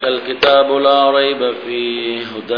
الكتاب لا ريب فيه هدى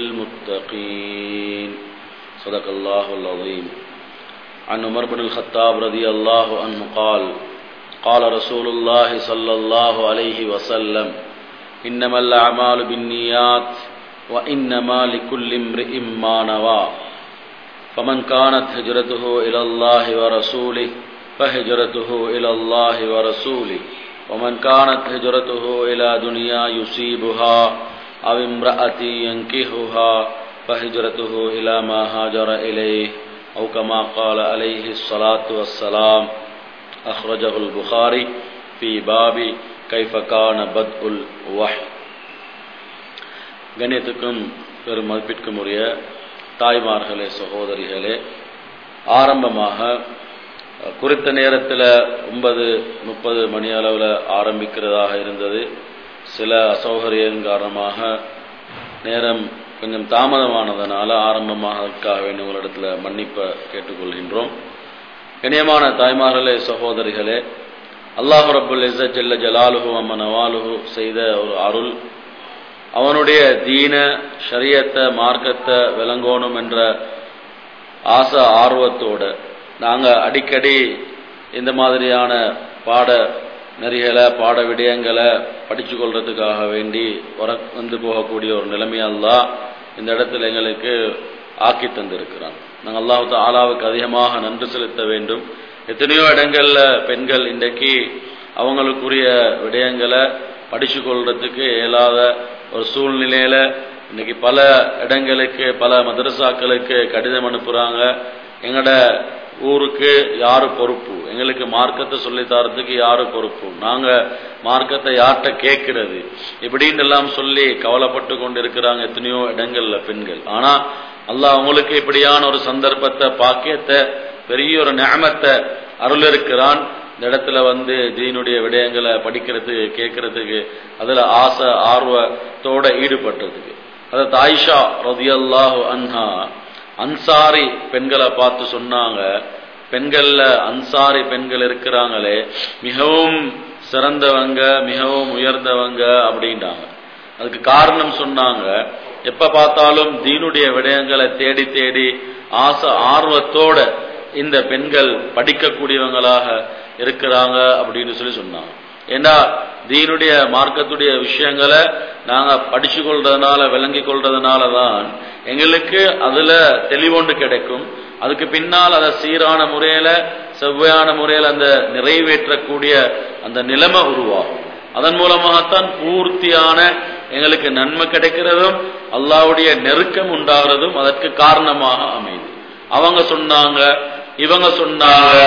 للمتقين صدق الله العظيم عن عمر بن الخطاب رضي الله عنه قال قال رسول الله صلى الله عليه وسلم إنما الأعمال بالنيات وإنما لكل امرئ ما نوى فمن كانت هجرته إلى الله ورسوله فهجرته إلى الله ورسوله ومن كانت هجرته إلى دنيا يصيبها أو امرأة ينكهها فهجرته إلى ما هاجر إليه أو كما قال عليه الصلاة والسلام أخرجه البخاري في باب كيف كان بدء الوحي கண்ணியத்துக்கும் பெரும் மதிப்பிற்கும் உரிய தாய்மார்களே சகோதரிகளே ஆரம்பமாக குறித்த நேரத்தில் ஒன்பது முப்பது மணி அளவில் ஆரம்பிக்கிறதாக இருந்தது சில அசௌகரியம் காரணமாக நேரம் கொஞ்சம் தாமதமானதுனால ஆரம்பமாகக்காக வேண்டிய உங்களிடத்தில் மன்னிப்பை கேட்டுக்கொள்கின்றோம் கண்ணியமான தாய்மார்களே சகோதரிகளே அல்லாஹு ரபுல் இஸ்ஸத் ஜல்ல ஜலாலுஹு அம்ம நவாலுஹு செய்த ஒரு அருள் அவனுடைய தீன ஷரியத்தை மார்க்கத்தை விளங்கோணும் என்ற ஆசை ஆர்வத்தோடு நாங்கள் அடிக்கடி இந்த மாதிரியான பாட நெறிகளை பாட விடயங்களை படித்து கொள்றதுக்காக வேண்டி வர வந்து போகக்கூடிய ஒரு நிலைமையெல்லாம் இந்த இடத்துல எங்களுக்கு ஆக்கி தந்திருக்கிறான் நாங்கள் அல்லாஹு ஆலாவுக்கு அதிகமாக நன்றி செலுத்த வேண்டும் எத்தனையோ இடங்களில் பெண்கள் இன்றைக்கு அவங்களுக்குரிய விடயங்களை படித்து கொள்றதுக்கு இயலாத ஒரு சூழ்நிலையில் இன்னைக்கு பல இடங்களுக்கு பல மதரசாக்களுக்கு கடிதம் அனுப்புகிறாங்க எங்களோட ஊருக்கு யாரு பொறுப்பு எங்களுக்கு மார்க்கத்தை சொல்லி தரத்துக்கு யாரு பொறுப்பு நாங்க மார்க்கத்தை யார்கிட்ட கேட்கிறது இப்படின்னு எல்லாம் சொல்லி கவலைப்பட்டு கொண்டு இருக்கிறாங்க எத்தனையோ இடங்கள்ல பெண்கள் ஆனா அல்லாஹ் அவங்களுக்கு இப்படியான ஒரு சந்தர்ப்பத்தை பாக்கியத்தை பெரிய ஒரு ஞாமத்தை அருள் இருக்கிறான் இந்த இடத்துல வந்து தீனுடைய விடயங்களை படிக்கிறதுக்கு கேட்கறதுக்கு அதுல ஆசை ஆர்வத்தோட ஈடுபட்டதுக்கு அதாவது ஆயிஷா ரதியல்லாஹு அன்ஹா அன்சாரி பெண்களை பார்த்து சொன்னாங்க பெண்கள்ல அன்சாரி பெண்கள் இருக்கிறாங்களே மிகவும் சிறந்தவங்க மிகவும் உயர்ந்தவங்க அப்படின்றாங்க அதுக்கு காரணம் சொன்னாங்க எப்ப பார்த்தாலும் தீனுடைய விடயங்களை தேடி தேடி ஆசை ஆர்வத்தோட இந்த பெண்கள் படிக்கக்கூடியவங்களாக இருக்கிறாங்க அப்படின்னு சொல்லி சொன்னாங்க ஏன்னா தீனுடைய மார்க்கத்துடைய விஷயங்களை நாங்க படிச்சு கொள்றதுனால விளங்கி கொள்றதுனால தான் எங்களுக்கு அதுல தெளிவொண்டு கிடைக்கும் அதுக்கு பின்னால் அதை சீரான முறையில செவ்வையான முறையில அந்த நிறைவேற்றக்கூடிய அந்த நிலைமை உருவாகும் அதன் மூலமாகத்தான் பூர்த்தியான எங்களுக்கு நன்மை கிடைக்கிறதும் அல்லாவுடைய நெருக்கம் உண்டாகிறதும் அதற்கு காரணமாக அமையுது அவங்க சொன்னாங்க இவங்க சொன்னாங்க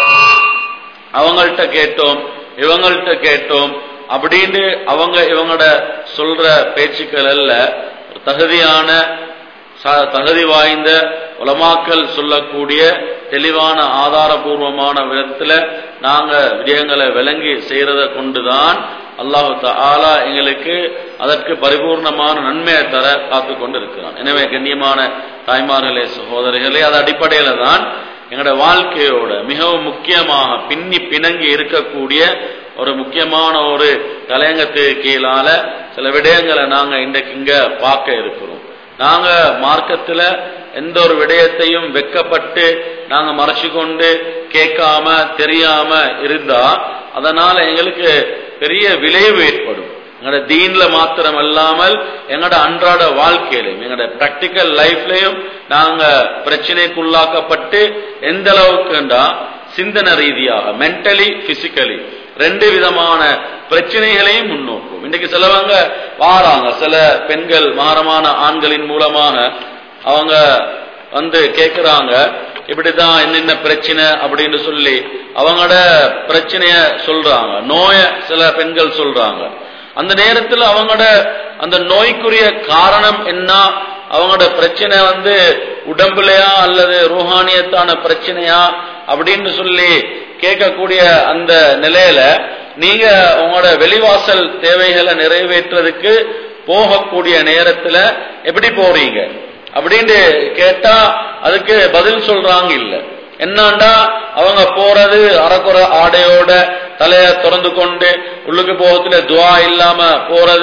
அவங்கள்ட்ட கேட்டோம் இவங்கள்ட்ட கேட்டோம் அப்படின்னு அவங்க இவங்களோட சொல்ற பேச்சுக்கள் அல்ல தகுதியான தகுதி வாய்ந்த உலமாக்கல் சொல்லக்கூடிய தெளிவான ஆதாரபூர்வமான விதத்துல நாங்க விடயங்களை விளங்கி செய்யறத கொண்டுதான் அல்லாஹு ஆலா எங்களுக்கு அதற்கு பரிபூர்ணமான நன்மையை தர காத்து கொண்டு இருக்கிறான் எனவே கண்ணியமான தாய்மார்களே சகோதரிகளே அது அடிப்படையில தான் எங்களோட வாழ்க்கையோட மிகவும் முக்கியமாக பின்னி பிணங்கி இருக்கக்கூடிய ஒரு முக்கியமான ஒரு தலையங்கத்துக்கு கீழால சில விடயங்களை நாங்க இன்றைக்கு இங்க பார்க்க இருக்கிறோம் நாங்க மார்க்கத்துல எந்த ஒரு விடயத்தையும் வெக்கப்பட்டு நாங்க மறைச்சு கொண்டு கேட்காம தெரியாம இருந்தா அதனால எங்களுக்கு பெரிய விளைவு ஏற்படும் எங்களோட தீன்ல மாத்திரம் அல்லாமல் எங்களோட அன்றாட வாழ்க்கையிலும் எங்களோட பிராக்டிக்கல் லைஃப்லயும் நாங்க பிரச்சனைக்குள்ளாக்கப்பட்டு எந்த அளவுக்குண்டா சிந்தனை ரீதியாக மென்டலி பிசிக்கலி ரெண்டு விதமான பிரச்சனைகளையும் முன்னோக்கும் இன்னைக்கு சிலவங்க வாராங்க சில பெண்கள் மாறமான ஆண்களின் மூலமாக அவங்க வந்து கேட்கிறாங்க இப்படிதான் என்னென்ன பிரச்சனை அப்படின்னு சொல்லி அவங்களோட பிரச்சனைய சொல்றாங்க நோய சில பெண்கள் சொல்றாங்க அந்த நேரத்தில் அவங்களோட அந்த நோய்க்குரிய காரணம் என்ன அவங்களோட பிரச்சனை வந்து உடம்புலையா அல்லது ரூஹானியத்தான பிரச்சனையா அப்படின்னு சொல்லி கேட்கக்கூடிய அந்த நிலையில நீங்க உங்களோட வெளிவாசல் தேவைகளை நிறைவேற்றுறதுக்கு போகக்கூடிய நேரத்துல எப்படி போறீங்க அப்படின்னு கேட்டா அதுக்கு பதில் சொல்றாங்க இல்ல என்னண்டா அவங்க போறது அறக்குறை ஆடையோட தலைய திறந்து கொண்டு உள்ளுக்கு போகத்துல துவா இல்லாம போறது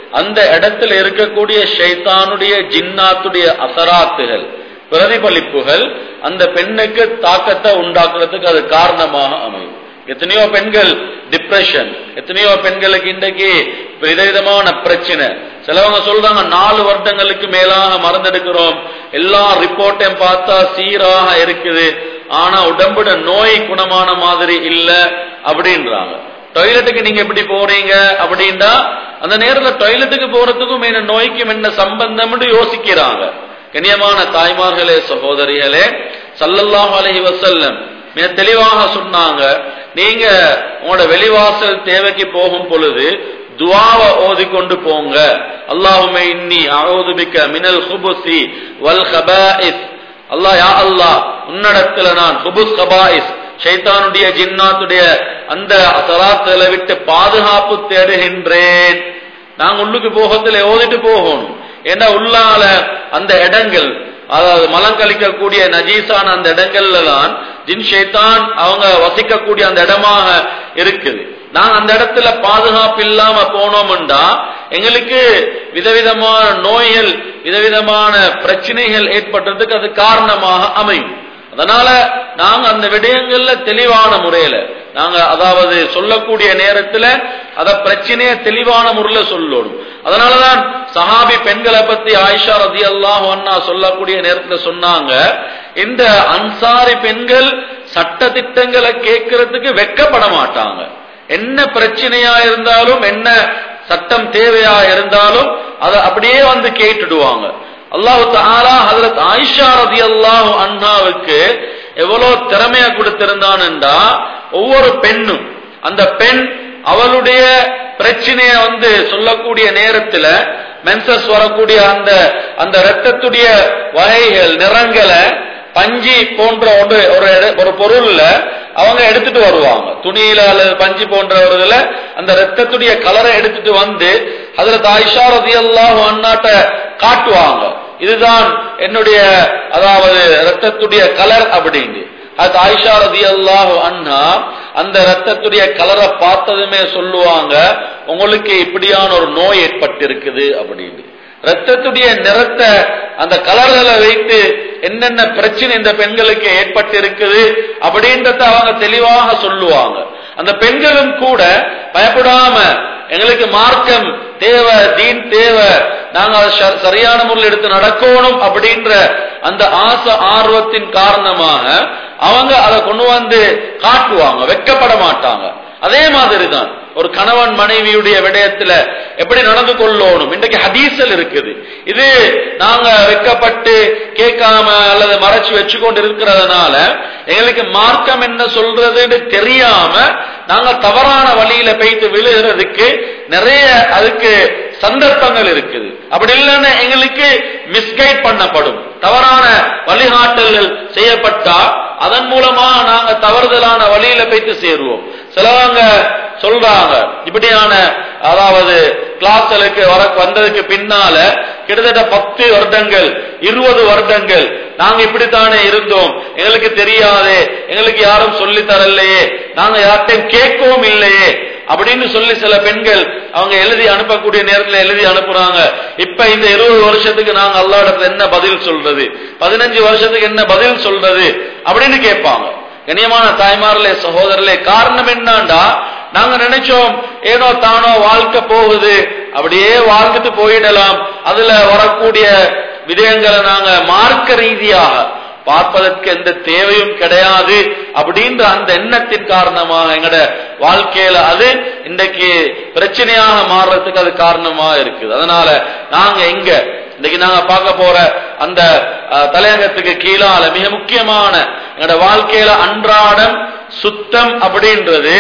அந்த இடத்துல இருக்கக்கூடிய ஷைத்தானுடைய ஜின்னாத்துடைய அசராத்துகள் பிரதிபலிப்புகள் அந்த பெண்ணுக்கு தாக்கத்தை உண்டாக்குறதுக்கு அது காரணமாக அமையும் எத்தனையோ பெண்கள் டிப்ரெஷன் எத்தனையோ பெண்களுக்கு இன்றைக்கு விதவிதமான பிரச்சனை சிலவங்க சொல்றாங்க நாலு வருடங்களுக்கு மேலாக மறந்தெடுக்கிறோம் எல்லா ரிப்போர்ட்டையும் பார்த்தா சீராக இருக்குது ஆனா உடம்புட நோய் குணமான மாதிரி இல்ல அப்படின்றாங்க டாய்லெட்டுக்கு நீங்க எப்படி போறீங்க அப்படின்னா அந்த நேரத்துல டாய்லெட்டுக்கு போறதுக்கும் என்ன நோய்க்கும் என்ன சம்பந்தம்னு யோசிக்கிறாங்க கண்ணியமான தாய்மார்களே சகோதரிகளே சல்லல்லாஹு அலைஹி வஸல்லம் மிக தெளிவாக சொன்னாங்க நீங்க உங்களோட வெளிவாசல் தேவைக்கு போகும் பொழுது துவாவை ஓதிக்கொண்டு போங்க அல்லாஹுமே இன்னி அவுதுபிக்க மினல் ஹுபுசி வல் ஹபாயிஸ் அல்லாஹ் யா அல்லாஹ் உன்னிடத்துல நான் ஹுபுஸ் ஹபாயிஸ் ஷைத்தானுடைய ஜின்னாத்துடைய அந்த அசராத்துகளை விட்டு பாதுகாப்பு தேடுகின்றேன் நாங்க உள்ளுக்கு போகத்துல ஓதிட்டு போகணும் ஏன்னா உள்ளால அந்த இடங்கள் அதாவது மலம் கழிக்கக்கூடிய நஜீஸான அந்த இடங்கள்ல தான் ஜின் ஷைத்தான் அவங்க வசிக்கக்கூடிய அந்த இடமாக இருக்குது நாங்க அந்த இடத்துல பாதுகாப்பு இல்லாம போனோம்டா எங்களுக்கு விதவிதமான நோய்கள் விதவிதமான பிரச்சனைகள் ஏற்பட்டதுக்கு அது காரணமாக அமையும் அதனால நாங்க அந்த விடயங்கள்ல தெளிவான முறையில நாங்க அதாவது சொல்லக்கூடிய நேரத்துல அத பிரச்சனைய தெளிவான முறையில சொல்லணும் அதனாலதான் சஹாபி பெண்களை பத்தி ஆயிஷா ரதி அல்லாஹ் அண்ணா சொல்லக்கூடிய நேரத்துல சொன்னாங்க இந்த அன்சாரி பெண்கள் சட்ட திட்டங்களை கேட்கறதுக்கு வெக்கப்பட மாட்டாங்க என்ன பிரச்சனையா இருந்தாலும் என்ன சட்டம் தேவையா இருந்தாலும் அதை அப்படியே வந்து கேட்டுடுவாங்க அல்லாஹு தாலா ஹதரத் ஆயிஷா ரதி அல்லாஹு அண்ணாவுக்கு எவ்வளவு திறமைய கொடுத்திருந்தான்டா ஒவ்வொரு பெண்ணும் அந்த பெண் அவளுடைய பிரச்சனைய வந்து சொல்லக்கூடிய நேரத்துல மென்சஸ் வரக்கூடிய அந்த அந்த ரத்தத்துடைய வகைகள் நிறங்களை பஞ்சி போன்ற ஒன்று ஒரு இட- ஒரு பொருள்ல அவங்க எடுத்துட்டு வருவாங்க துணியில அல்லது பஞ்சு போன்ற ஒரு இதுல அந்த ரத்தத்துடைய கலரை எடுத்துட்டு வந்து அதுல தாய்ஷா ரதியல்லாஹு அண்ணாட்ட காட்டுவாங்க இதுதான் என்னுடைய அதாவது ரத்தத்துடைய கலர் அப்படின்னு அது ஆயிஷா ரதியல்லாஹு அண்ணா அந்த ரத்தத்துடைய கலரை பார்த்ததுமே சொல்லுவாங்க உங்களுக்கு இப்படியான ஒரு நோய் ஏற்பட்டிருக்குது அப்படின்னு ரத்தத்துடைய நிறத்தை அந்த கலர்களை வைத்து என்னென்ன பிரச்சனை இந்த பெண்களுக்கு ஏற்பட்டிருக்குது அப்படின்றத அவங்க தெளிவாக சொல்லுவாங்க அந்த பெண்களும் கூட பயப்படாம எங்களுக்கு மார்க்கம் தேவை தீன் தேவை நாங்க அதை ச- சரியான முறையில் எடுத்து நடக்கணும் அப்படின்ற அந்த ஆசை ஆர்வத்தின் காரணமாக அவங்க அதை கொண்டு வந்து காட்டுவாங்க வெட்கப்பட மாட்டாங்க அதே மாதிரி தான் ஒரு கணவன் மனைவியுடைய விடயத்துல எப்படி நடந்து கொள்ளணும் இன்றைக்கு ஹதீசல் இருக்குது இது நாங்க வெக்கப்பட்டு கேட்காம அல்லது மறைச்சு வச்சுக்கொண்டு இருக்கிறதுனால எங்களுக்கு மார்க்கம் என்ன சொல்றதுன்னு தெரியாம நாங்க தவறான வழியில போயிட்டு விழுகிறதுக்கு நிறைய அதுக்கு சந்தர்ப்பங்கள் இருக்குது அப்படி இல்லைன்னா எங்களுக்கு மிஸ்கைட் பண்ணப்படும் தவறான வழிகாட்டல்கள் செய்யப்பட்டா அதன் மூலமா நாங்க தவறுதலான வழியில போயிட்டு சேருவோம் சிலவங்க சொல்றாங்க இப்படியான அதாவது கிளாஸ்களுக்கு வர வந்ததுக்கு பின்னால கிட்டத்தட்ட பத்து வருடங்கள் இருபது வருடங்கள் நாங்க இப்படித்தானே இருந்தோம் எங்களுக்கு தெரியாதே எங்களுக்கு யாரும் சொல்லி தரலையே நாங்க யார்ட்டையும் கேட்கவும் இல்லையே அப்படின்னு சொல்லி சில பெண்கள் அவங்க எழுதி அனுப்பக்கூடிய நேரத்துல எழுதி அனுப்புறாங்க இப்ப இந்த இருபது வருஷத்துக்கு நாங்க அல்லா இடத்துல என்ன பதில் சொல்றது பதினஞ்சு வருஷத்துக்கு என்ன பதில் சொல்றது அப்படின்னு கேட்பாங்க கண்ணியமான தாய்மார்களே சகோதரர்களே காரணம் என்னண்டா நாங்க நினைச்சோம் ஏனோ தானோ வாழ்க்கை போகுது அப்படியே வாழ்ந்துட்டு போயிடலாம் அதுல வரக்கூடிய விடயங்களை நாங்க மார்க்க ரீதியாக பார்ப்பதற்கு எந்த தேவையும் கிடையாது அப்படின்ற அந்த எண்ணத்தின் காரணமாக எங்கட வாழ்க்கையில அது இன்றைக்கு பிரச்சனையாக மாறுறதுக்கு அது காரணமா இருக்குது அதனால நாங்க எங்க இன்னைக்கு நாங்க பார்க்க போற அந்த அஹ், தலையங்கத்துக்கு கீழால மிக முக்கியமான எங்கட வாழ்க்கையில அன்றாடம் சுத்தம் அப்படின்றது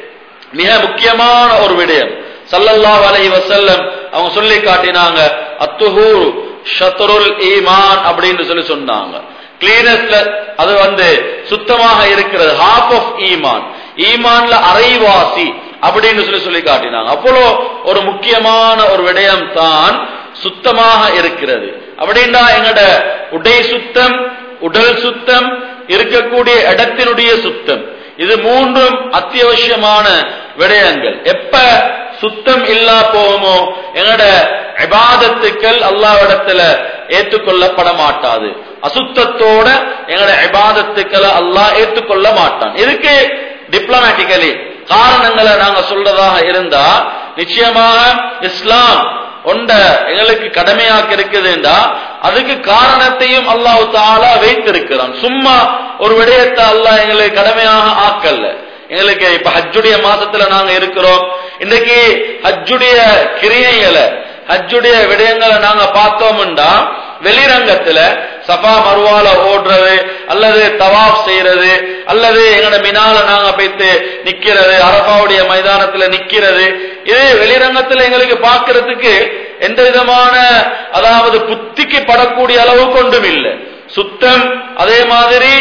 மிக முக்கியமான ஒரு விடயம் ஸல்லல்லாஹு அலைஹி வஸல்லம் அவங்க சொல்லி காட்டினாங்க அத்துஹூர் ஷத்ருல் ஈமான் அப்படின்னு சொல்லி சொன்னாங்க கிளீனஸ்ல அது வந்து சுத்தமாக இருக்கிறது ஹாஃப் ஆஃப் ஈமான் ஈமான்ல அரைவாசி அப்படின்னு சொல்லி சொல்லி காட்டினாங்க அப்போ ஒரு முக்கியமான ஒரு விடயம் தான் சுத்தமாக இருக்கிறது அப்படின்னா எங்கட உடை சுத்தம் உடல் சுத்தம் இருக்கக்கூடிய இடத்தினுடைய சுத்தம் இது மூன்றும் அத்தியாவசியமான விடயங்கள் எப்ப சுத்தம் இல்லா போகுமோ எங்கட இபாதத்துக்கள் அல்லாவிடத்துல ஏற்றுக்கொள்ளப்பட மாட்டாது அசுத்தத்தோட எங்கட இபாதத்துக்களை அல்லாஹ் ஏற்றுக்கொள்ள மாட்டான் இதுக்கு டிப்ளமேட்டிக்கலி காரணங்களை நாங்க சொல்றதாக இருந்தா நிச்சயமாக இஸ்லாம் ஒண்ட எங்களுக்கு கடமையாக்க இருக்குதுண்டா அதுக்கு காரணத்தையும் அல்லாஹு தாலா வைத்திருக்கிறான் சும்மா ஒரு விடயத்தை அல்லாஹ் எங்களுக்கு கடமையாக ஆக்கல்ல எங்களுக்கு இப்ப ஹஜ்ஜுடைய மாசத்துல நாங்க இருக்கிறோம் இன்னைக்கு ஹஜ்ஜுடைய கிரியைகளை ஹஜ்ஜுடைய விடயங்களை நாங்க பார்த்தோம்டா வெளிரங்கத்துல சஃபா மருவால ஓடுறது அல்லது தவாப் செய்யறது அல்லது எங்கட மினால நாங்க போய்த்து நிக்கிறது அரபாவுடைய மைதானத்துல நிக்கிறது இது வெளிரங்கத்துல எங்களுக்கு பார்க்கறதுக்கு எந்த விதமான அதாவது புத்திக்கு படக்கூடிய அளவு கொண்டும் இல்லை சுத்தம் அதே மாதிரி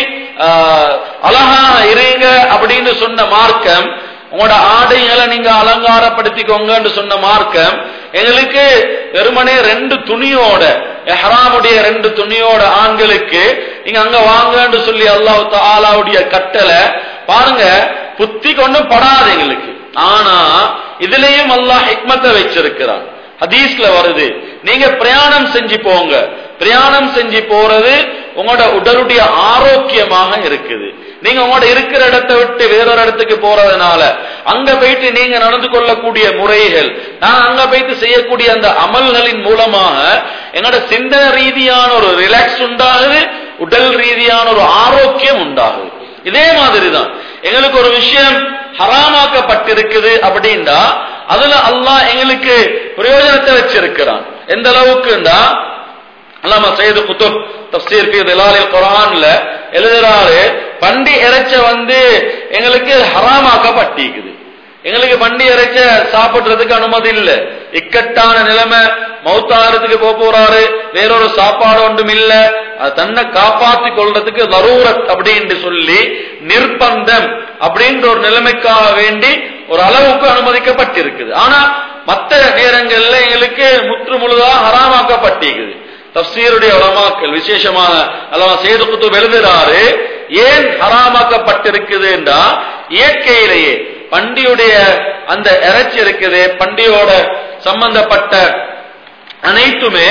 அழகா இருங்க அப்படின்னு சொன்ன மார்க்கம் உங்களோட ஆடைகளை நீங்க அலங்காரப்படுத்திக்கோங்கன்னு சொன்ன மார்க்கம் எங்களுக்கு வெறுமனே ரெண்டு துணியோட எஹராமுடைய ரெண்டு துணியோட ஆண்களுக்கு நீங்க அங்க வாங்கன்னு சொல்லி அல்லாஹு தாலாவுடைய கட்டளை பாருங்க புத்தி கொண்டும் படாது எங்களுக்கு ஆனா இதுலயும் அல்லாஹ் ஹிக்மத்தை வச்சிருக்கிறான் ஹதீஸ்ல வருது நீங்க பிரயாணம் செஞ்சு போங்க பிரயாணம் செஞ்சு போறது உங்களோட உடலுடைய ஆரோக்கியமாக இருக்குது நீங்க உங்களோட இருக்கிற இடத்தை விட்டு வேறொரு இடத்துக்கு போறதுனால அங்க போயிட்டு நீங்க நடந்து கொள்ளக்கூடிய முறைகள் நான் அங்க போயிட்டு செய்யக்கூடிய அந்த அமல்களின் மூலமாக எங்களோட சிந்தனை ரீதியான ஒரு ரிலாக்ஸ் உண்டாகுது உடல் ரீதியான ஒரு ஆரோக்கியம் உண்டாகுது இதே மாதிரிதான் எங்களுக்கு ஒரு விஷயம் ஹராமாக்கப்பட்டிருக்குது அப்படின்னா அதுல அல்லாஹ் எங்களுக்கு பிரயோஜனத்தை வச்சிருக்கிறான் எந்த அளவுக்குண்டா அல்லாம சையது குத்துப் தப்சீர் ஃபி திலாலில் குர்ஆன்ல எழுதுறாரு பண்டி இறைச்ச வந்து எங்களுக்கு ஹராமாக்கப்பட்டிருக்குது எங்களுக்கு பண்டி இறைச்ச சாப்பிடுறதுக்கு அனுமதி இல்ல இக்கட்டான நிலைமை மௌத்தாரத்துக்கு போக போறாரு வேறொரு சாப்பாடு ஒன்றும் இல்ல அது தன்னை காப்பாத்தி கொள்றதுக்கு லரூரத் அப்படின்னு சொல்லி நிர்பந்தம் அப்படின்ற ஒரு நிலைமைக்காக வேண்டி ஒரு அளவுக்கு அனுமதிக்கப்பட்டிருக்குது ஆனா மற்ற நேரங்கள்ல எங்களுக்கு முற்று முழுதா ஹராமாக்கப்பட்டிருக்குது தப்சீருடைய உலமாக்கள் விசேஷமாக அல்லவா சேது குத்து எழுதுறாரு ஏன் ஹராமாக்கப்பட்டிருக்குது என்றா இயற்கையிலேயே பண்டியுடைய அந்த இறைச்சி இருக்குது பண்டியோட சம்பந்தப்பட்ட அனைத்துமே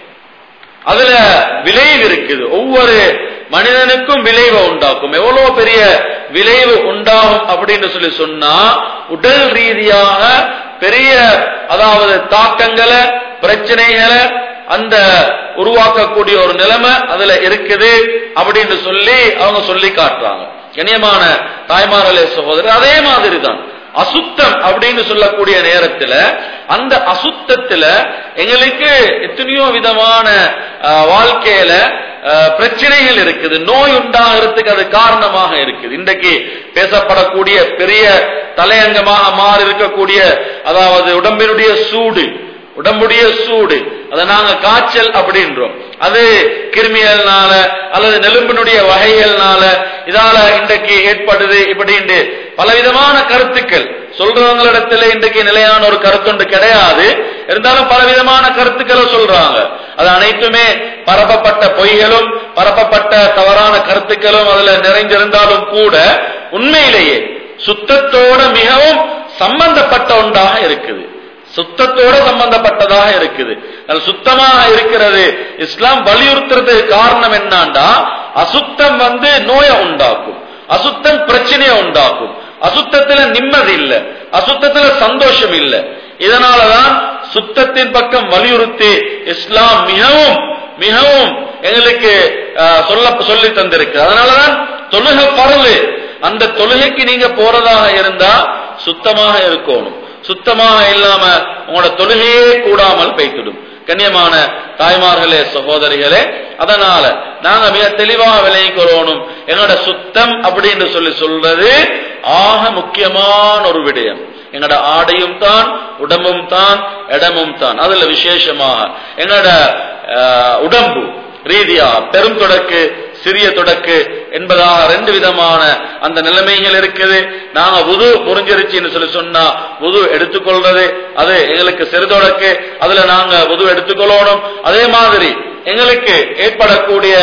அதுல விளைவு இருக்குது ஒவ்வொரு மனிதனுக்கும் விளைவை உண்டாக்கும் எவ்வளவு பெரிய விளைவு உண்டாகும் அப்படின்னு சொல்லி சொன்னா உடல் ரீதியாக பெரிய அதாவது தாக்கங்களை பிரச்சனைகளை அந்த உருவாக்கக்கூடிய ஒரு நிலைமை அதுல இருக்குது அப்படின்னு சொல்லி அவங்க சொல்லி காட்டுறாங்க கண்ணியமான தாய்மார்களே சகோதரர் அதே மாதிரி தான் அசுத்தம் அப்படின்னு சொல்லக்கூடிய நேரத்துல அந்த அசுத்தத்துல எங்களுக்கு எத்தனையோ விதமான வாழ்க்கையில பிரச்சனைகள் இருக்குது நோய் உண்டாகிறதுக்கு அது காரணமாக இருக்குது இன்றைக்கு பேசப்படக்கூடிய பெரிய தலையங்கமாக மாறி இருக்கக்கூடிய அதாவது உடம்பினுடைய சூடு உடம்புடைய சூடு அதை நாங்க காய்ச்சல் அப்படின்றோம் அது கிருமிகள்னால அல்லது நெலும்பினுடைய வகைகள்னால இதால இன்றைக்கு ஏற்படுது இப்படின்ட்டு பலவிதமான கருத்துக்கள் சொல்றவங்களிடத்துல இன்றைக்கு நிலையான ஒரு கருத்துண்டு கிடையாது இருந்தாலும் பலவிதமான கருத்துக்களை சொல்றாங்க அது அனைத்துமே பரப்பப்பட்ட பொய்களும் பரப்பப்பட்ட தவறான கருத்துக்களும் அதுல நிறைஞ்சிருந்தாலும் கூட உண்மையிலேயே சுத்தத்தோட மிகவும் சம்பந்தப்பட்ட ஒன்றாக இருக்குது சுத்தத்தோட சம்பந்தப்பட்டதாக இருக்குது அது சுத்தமாக இருக்கிறது இஸ்லாம் வலியுறுத்துறதுக்கு காரணம் என்னாண்டா அசுத்தம் வந்து நோயை உண்டாக்கும் அசுத்தம் பிரச்சனையை உண்டாக்கும் அசுத்தத்துல நிம்மதி இல்ல அசுத்தத்துல சந்தோஷம் இல்ல இதனாலதான் சுத்தத்தின் பக்கம் வலியுறுத்தி இஸ்லாம் மிகவும் மிகவும் எங்களுக்கு சொல்ல சொல்லி தந்திருக்கு அதனாலதான் தொழுகை பரவு அந்த தொழுகைக்கு நீங்க போறதாக இருந்தா சுத்தமாக இருக்கணும் சுத்தமாக இல்லாம உங்களோட தொழுகையே கூடாமல் பெய்த்திடும் கண்ணியமான தாய்மார்களே சகோதரிகளே அதனால நாங்க மிக தெளிவாக விளைவிக்கிறோனும் எங்களோட சுத்தம் அப்படின்னு சொல்லி சொல்றது ஆக முக்கியமான ஒரு விடயம் எங்களோட ஆடையும் தான் உடம்பும் தான் இடமும் தான் அதுல விசேஷமாக எங்களோட உடம்பு ரீதியா பெரும் தொடக்கு சிறிய தொடக்கு என்பதாக ரெண்டு விதமான அந்த நிலைமைகள் இருக்குது நாங்க உது முறிஞ்சிருச்சுன்னு சொல்லி சொன்னா உது எடுத்துக்கொள்றது அது எங்களுக்கு சிறுதொடக்கு அதுல நாங்க உது எடுத்துக்கொள்ளணும் அதே மாதிரி எங்களுக்கு ஏற்படக்கூடிய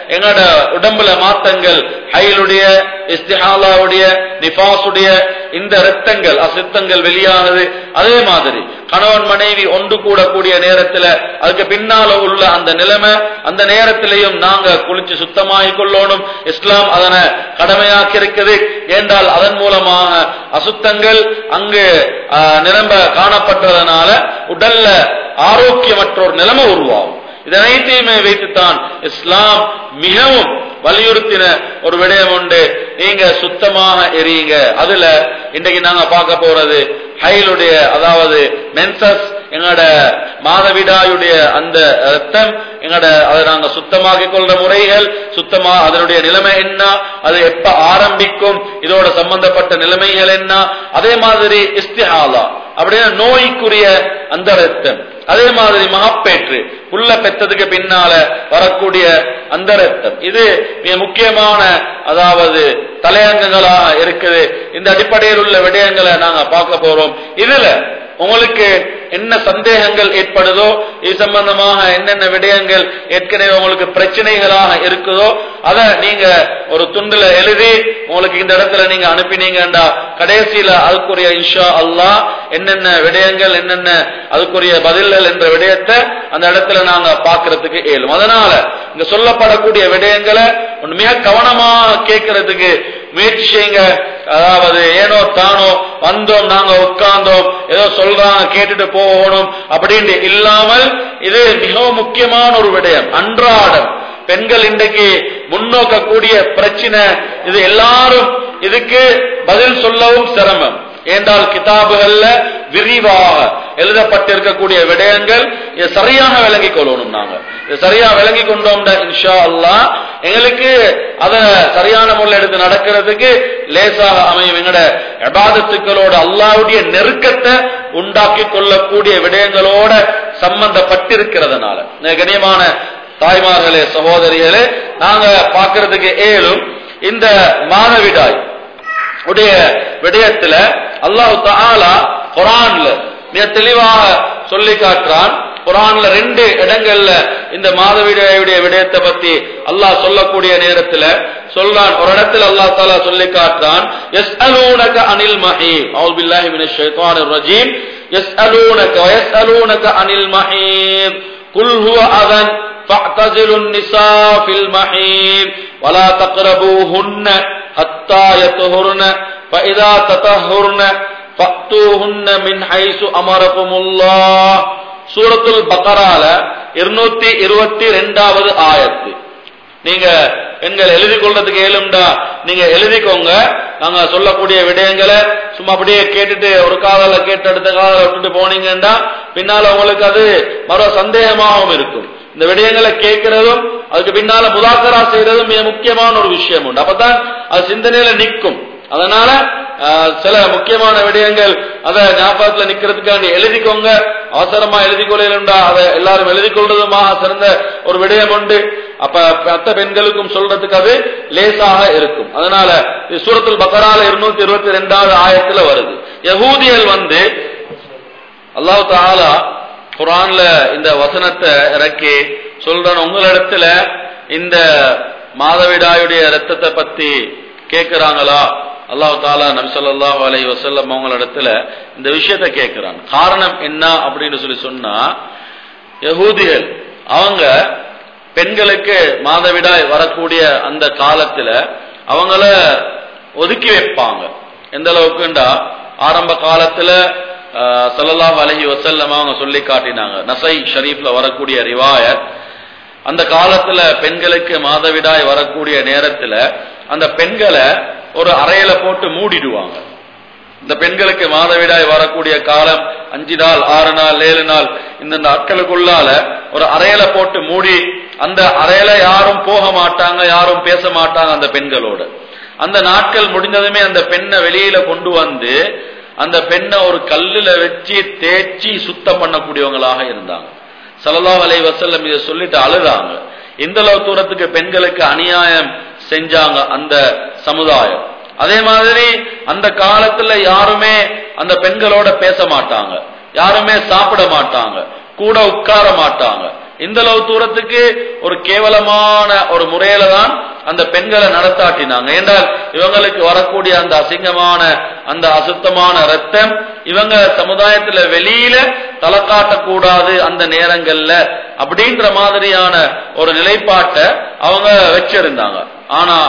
எங்களோட உடம்புல மாத்தங்கள் ஹைலுடைய இஸ்திஹாலாவுடைய நிஃபாசுடைய இந்த ரத்தங்கள் அசித்தங்கள் வெளியானது அதே மாதிரி கணவன் மனைவி ஒன்று கூடக்கூடிய நேரத்துல அதுக்கு பின்னால உள்ள அந்த நிலைமை அந்த நேரத்திலையும் நாங்க குளிச்சு சுத்தமாகி கொள்ளணும் இஸ்லாம் அதனை கடமையாக்கி இருக்குது ஏண்டால் அதன் மூலமாக அசுத்தங்கள் அங்கு ஆஹ், நிரம்ப காணப்பட்டதனால உடல்ல ஆரோக்கியமற்ற ஒரு நிலைமை உருவாகும் இதனைத்தையுமே வைத்துத்தான் இஸ்லாம் மிகவும் வலியுறுத்தின ஒரு விடயம் உண்டு நீங்க சுத்தமாக எரியுங்க அதுல இன்றைக்கு நாங்க பார்க்க போறது ஹைலுடைய அதாவது மென்சஸ் எங்களோட மாதவிடாயுடைய அந்த ரத்தம் எங்களோட அதை நாங்க சுத்தமாக்கிக் கொள்ற முறைகள் சுத்தமா அதனுடைய நிலைமை என்ன அது எப்ப ஆரம்பிக்கும் இதோட சம்பந்தப்பட்ட நிலைமைகள் என்ன அதே மாதிரி இஸ்திஹாலா அப்படின்னா நோய்க்குரிய அந்த ரத்தம் அதே மாதிரி மகப்பேற்று புள்ள பெத்ததுக்கு பின்னால வரக்கூடிய அந்த ரத்தம் இது மிக முக்கியமான அதாவது தலையங்கங்களாக இருக்குது இந்த அடிப்படையில் உள்ள விடயங்களை நாங்க பார்க்க போறோம் இதுல உங்களுக்கு என்ன சந்தேகங்கள் ஏற்படுதோ இது சம்பந்தமாக என்னென்ன விடயங்கள் ஏற்கனவே உங்களுக்கு பிரச்சனைகளாக இருக்குதோ அதை நீங்க ஒரு துண்டுல எழுதி உங்களுக்கு இந்த இடத்துல நீங்க அனுப்பினீங்கடா கடைசியில அதுக்குரிய இன்ஷா அல்லாஹ் என்னென்ன விடயங்கள் என்னென்ன அதுக்குரிய பதில்கள் என்ற விடயத்தை அந்த இடத்துல நாங்க பார்க்கிறதுக்கு இயலும் அதனால இங்க சொல்லப்படக்கூடிய விடயங்களை ஒண்ணு மிக கவனமாக கேட்கறதுக்கு முயற்சி செய்யுங்க அதாவது ஏனோ தானோ வந்தோம் நாங்க உட்கார்ந்தோம் ஏதோ சொல்றாங்க கேட்டுட்டு போகணும் அப்படின்னு இல்லாமல் இது மிகவும் முக்கியமான ஒரு விடயம் அன்றாடம் பெண்கள் இன்றைக்கு முன்னோக்கக்கூடிய பிரச்சனை இது எல்லாரும் இதுக்கு பதில் சொல்லவும் சிரமம் ஏண்டால் கிதாபுகள்ல விரிவாக எழுதப்பட்டிருக்கக்கூடிய விடயங்கள் இதை சரியாக விளங்கிக் கொள்ளணும் நாங்க இதை சரியா விளங்கி கொண்டோம்னா இன்ஷா அல்லாஹ் எங்களுக்கு அத சரியான முறையில் எடுத்து நடக்கிறதுக்கு லேசாக அமையும் எங்கட எபாதத்துக்களோட அல்லாவுடைய நெருக்கத்தை உண்டாக்கி கொள்ளக்கூடிய விடயங்களோட சம்பந்தப்பட்டிருக்கிறதுனால கண்ணியமான தாய்மார்களே சகோதரிகளே நாங்க பார்க்கிறதுக்கு ஏழும் இந்த மாதவிடாய் உடைய விடயத்துல அல்லாஹ் தாலா குரான்ல மிக தெளிவாக சொல்லி காட்டுறான் குரான்ல ரெண்டு இடங்கள்ல இந்த மாதவிடாயுடைய விடயத்தை பத்தி அல்லாஹ் சொல்லக்கூடிய நேரத்துல சொல்றான் ஒரு இடத்துல அல்லாஹ் தாலா சொல்லி காட்டுறான் يسألونك عن المحيط أعوذ بالله من الشيطان الرجيم يسألونك ويسألونك عن المحيط قل هو أذن فاعتزلوا النساء في المحيط ولا تقربوهن حتى يطهرن فإذا تطهرن فأتوهن من حيث أمركم الله சூரத்துல் பக்கரால இருநூத்தி இருபத்தி ரெண்டாவது ஆயத்து நீங்க பெண்கள் எழுதி கொள்றதுக்கு ஏழும்டா நீங்க எழுதிக்கோங்க நாங்க சொல்லக்கூடிய விடயங்களை சும்மா அப்படியே கேட்டுட்டு ஒரு காதல கேட்டு அடுத்த காதல விட்டுட்டு போனீங்கன்னா பின்னால உங்களுக்கு அது மறு சந்தேகமாகவும் இருக்கும் இந்த விடயங்களை கேட்கிறதும் அதுக்கு பின்னால முதாக்கரா செய்யறதும் மிக முக்கியமான ஒரு விஷயம் உண்டு அப்பதான் அது சிந்தனையில நிற்கும் அதனால ஆஹ், சில முக்கியமான விடயங்கள் அதை ஞாபகத்துல நிக்கிறதுக்காண்டி எழுதிக்கோங்க அவசரமா எழுதி கொள்ளா அதை எல்லாரும் எழுதி கொள்றதுமாக சிறந்த ஒரு விடயம் உண்டு அப்ப மற்ற பெண்களுக்கும் சொல்றதுக்கு அது லேசாக இருக்கும் அதனால இது சூரத்துல் பக்கரால இருநூத்தி இருபத்தி ரெண்டாவது ஆயத்துல வருது யகூதியல் வந்து அல்லாஹ் தாலா குரான்ல இந்த வசனத்தை இறக்கி சொல்றான் உங்களிடத்துல இந்த மாதவிடாயுடைய ரத்தத்தை பத்தி கேட்கிறாங்களா அல்லாஹ் தாலா நபி ஸல்லல்லாஹு அலைஹி வஸல்லம் அவங்களிடத்துல இந்த விஷயத்தை கேட்கிறான் காரணம் என்ன அப்படின்னு சொல்லி சொன்னா யகூதிகள் அவங்க பெண்களுக்கு மாதவிடாய் வரக்கூடிய அந்த காலத்துல அவங்கள ஒதுக்கி வைப்பாங்க எந்த அளவுக்குண்டா ஆரம்ப காலத்துல ஆஹ், ஸல்லல்லாஹு அலைஹி வஸல்லம் அவங்க சொல்லி காட்டினாங்க நசை ஷரீஃப்ல வரக்கூடிய ரிவாயத் அந்த காலத்துல பெண்களுக்கு மாதவிடாய் வரக்கூடிய நேரத்துல அந்த பெண்களை ஒரு அறையில போட்டு மூடிடுவாங்க இந்த பெண்களுக்கு மாதவிடாய் வரக்கூடிய காலம் அஞ்சு நாள் ஆறு நாள் ஏழு நாள் இந்த நாட்களுக்குள்ளால ஒரு அறையில போட்டு மூடி அந்த அறையில யாரும் போக மாட்டாங்க யாரும் பேச மாட்டாங்க அந்த பெண்களோட அந்த நாட்கள் முடிந்ததுமே அந்த பெண்ணை வெளியில கொண்டு வந்து அந்த பெண்ணை ஒரு கல்லுல வச்சு தேய்ச்சி சுத்தம் பண்ணக்கூடியவங்களாக இருந்தாங்க ஸல்லல்லாஹு அலைஹி வஸல்லம் இதை சொல்லிட்டு அழுதாங்க இந்த அளவு தூரத்துக்கு பெண்களுக்கு அநியாயம் செஞ்சாங்க அந்த சமுதாயம் அதே மாதிரி அந்த காலத்துல யாருமே அந்த பெண்களோட பேச மாட்டாங்க யாருமே சாப்பிட மாட்டாங்க கூட உட்கார மாட்டாங்க இந்த அளவு தூரத்துக்கு ஒரு கேவலமான ஒரு முறையில தான் அந்த பெண்களை நடத்தாட்டினாங்க என்றால் இவங்களுக்கு வரக்கூடிய அந்த அசிங்கமான அந்த அசுத்தமான ரத்தம் இவங்க சமுதாயத்துல வெளியில தலை காட்டக்கூடாது அந்த நேரங்கள்ல அப்படின்ற மாதிரியான ஒரு நிலைப்பாட்டை அவங்க வச்சிருந்தாங்க ஆனா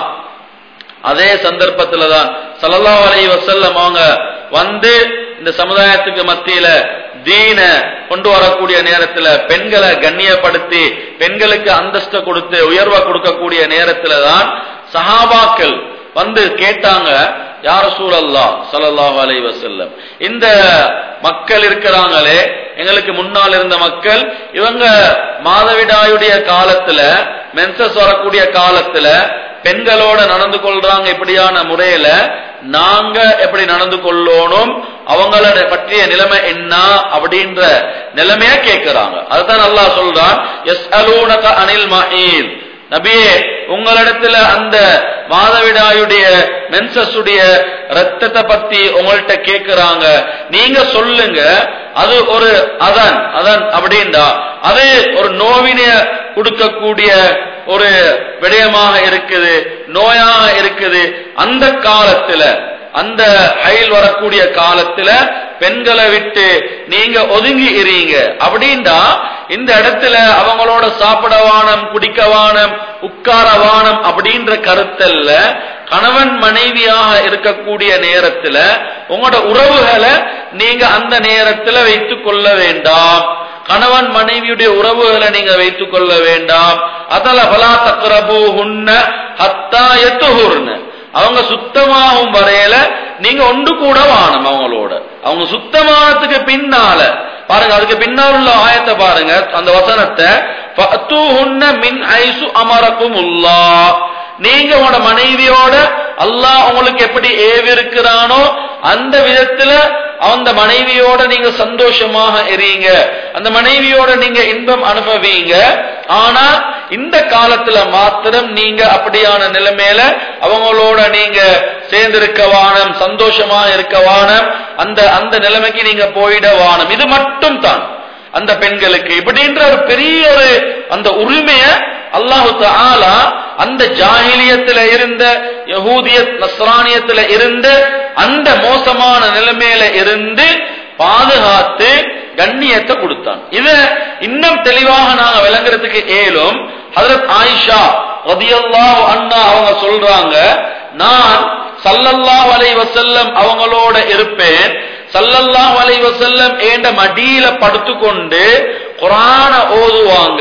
அதே சந்தர்ப்பத்துல தான் சல்லல்லாஹு அலைஹி வஸல்லம் அவங்க வந்து இந்த சமுதாயத்துக்கு மத்தியில தீன கொண்டு வரக்கூடிய நேரத்துல பெண்களை கண்ணியப்படுத்தி பெண்களுக்கு அந்தஸ்தை கொடுத்து உயர்வை கொடுக்கக்கூடிய நேரத்துல தான் சஹாபாக்கள் வந்து கேட்டாங்க யார சூழல்லா சல்லல்லாஹு அலைஹி வஸல்லம் இந்த மக்கள் இருக்கிறாங்களே எங்களுக்கு முன்னால் இருந்த மக்கள் இவங்க மாதவிடாயுடைய காலத்துல மென்சஸ் வரக்கூடிய காலத்துல பெண்களோட நடந்து கொள்றாங்க இப்படியான முறையில நாங்க எப்படி நடந்து கொள்ளணும் அவங்களோட பற்றிய நிலைமை என்ன அப்படின்ற நிலைமைய கேட்கிறாங்க அதுதான் அல்லாஹ் சொல்றான் எஸ் அலூனக அனில் மஹீல் நபியே உங்களிடத்துல அந்த மாதவிடாயுடைய மென்சஸுடைய ரத்தத்தை பத்தி உங்கள்கிட்ட கேட்கிறாங்க நீங்க சொல்லுங்க அது ஒரு அதன் அதன் அப்படின்டா அது ஒரு நோவினைய கொடுக்கக்கூடிய ஒரு விடயமாக இருக்குது நோயாக இருக்குது அந்த காலத்துல அந்த ஹைல் வரக்கூடிய காலத்துல பெண்களை விட்டு நீங்க ஒதுங்கி இருங்க அப்படின்டா இந்த இடத்துல அவங்களோட சாப்பிட வானம் குடிக்க வானம் உட்கார வானம் அப்படின்ற கருத்தல்ல கணவன் மனைவியாக இருக்கக்கூடிய நேரத்துல உங்களோட உறவுகளை நீங்க அந்த நேரத்துல வைத்துக் கொள்ள வேண்டாம் கணவன் மனைவியுடைய உறவுகளை நீங்க வைத்துக் கொள்ள வேண்டாம் அதல பலா தக்கரபு ஹுன்ன ஹத்தா எத்துஹூர்னு அவங்க சுத்தமாகும் வரையில நீங்க ஒன்று கூட வாணும் அவங்களோட அவங்க சுத்தமானதுக்கு பின்னால பாருங்க அதுக்கு பின்னால் உள்ள ஆயத்தை பாருங்க அந்த வசனத்தை ஃபஅத்துஹுன்ன மின் ஐசு அமரக்கும் உள்ளா நீங்க உங்களோட மனைவியோட அல்லாஹ் உங்களுக்கு எப்படி ஏவி இருக்கிறானோ அந்த விதத்துல அந்த மனைவியோட நீங்க சந்தோஷமாக எறீங்க அந்த மனைவியோட நீங்க இன்பம் அனுபவீங்க ஆனா இந்த காலத்துல மாத்திரம் நீங்க அப்படியான நிலைமையில அவங்களோட நீங்க சேர்ந்திருக்க வானம் சந்தோஷமா இருக்க வானம் அந்த அந்த நிலைமைக்கு நீங்க போயிட வானம் இது மட்டும் தான் அந்த பெண்களுக்கு இப்படின்ற ஒரு பெரிய ஒரு அந்த உரிமைய அல்லாஹு தாலா அந்த ஜாகிலியத்துல இருந்த யகூதிய நஸ்ரானியத்துல இருந்து அந்த மோசமான நிலைமையில இருந்து பாதுகாத்து கண்ணியத்தை கொடுத்தான் இத இன்னும் தெளிவாக நாங்க விளங்குறதுக்கு ஏலும் ஹதரத் ஆயிஷா ரதியல்லாஹு அண்ணா அவங்க சொல்றாங்க நான் சல்லல்லாஹு அலைஹி வஸல்லம் அவங்களோட இருப்பேன் சல்லல்லாஹு அலைஹி வஸல்லம் ஏண்ட மடியில படுத்துக்கொண்டு குரான ஓதுவாங்க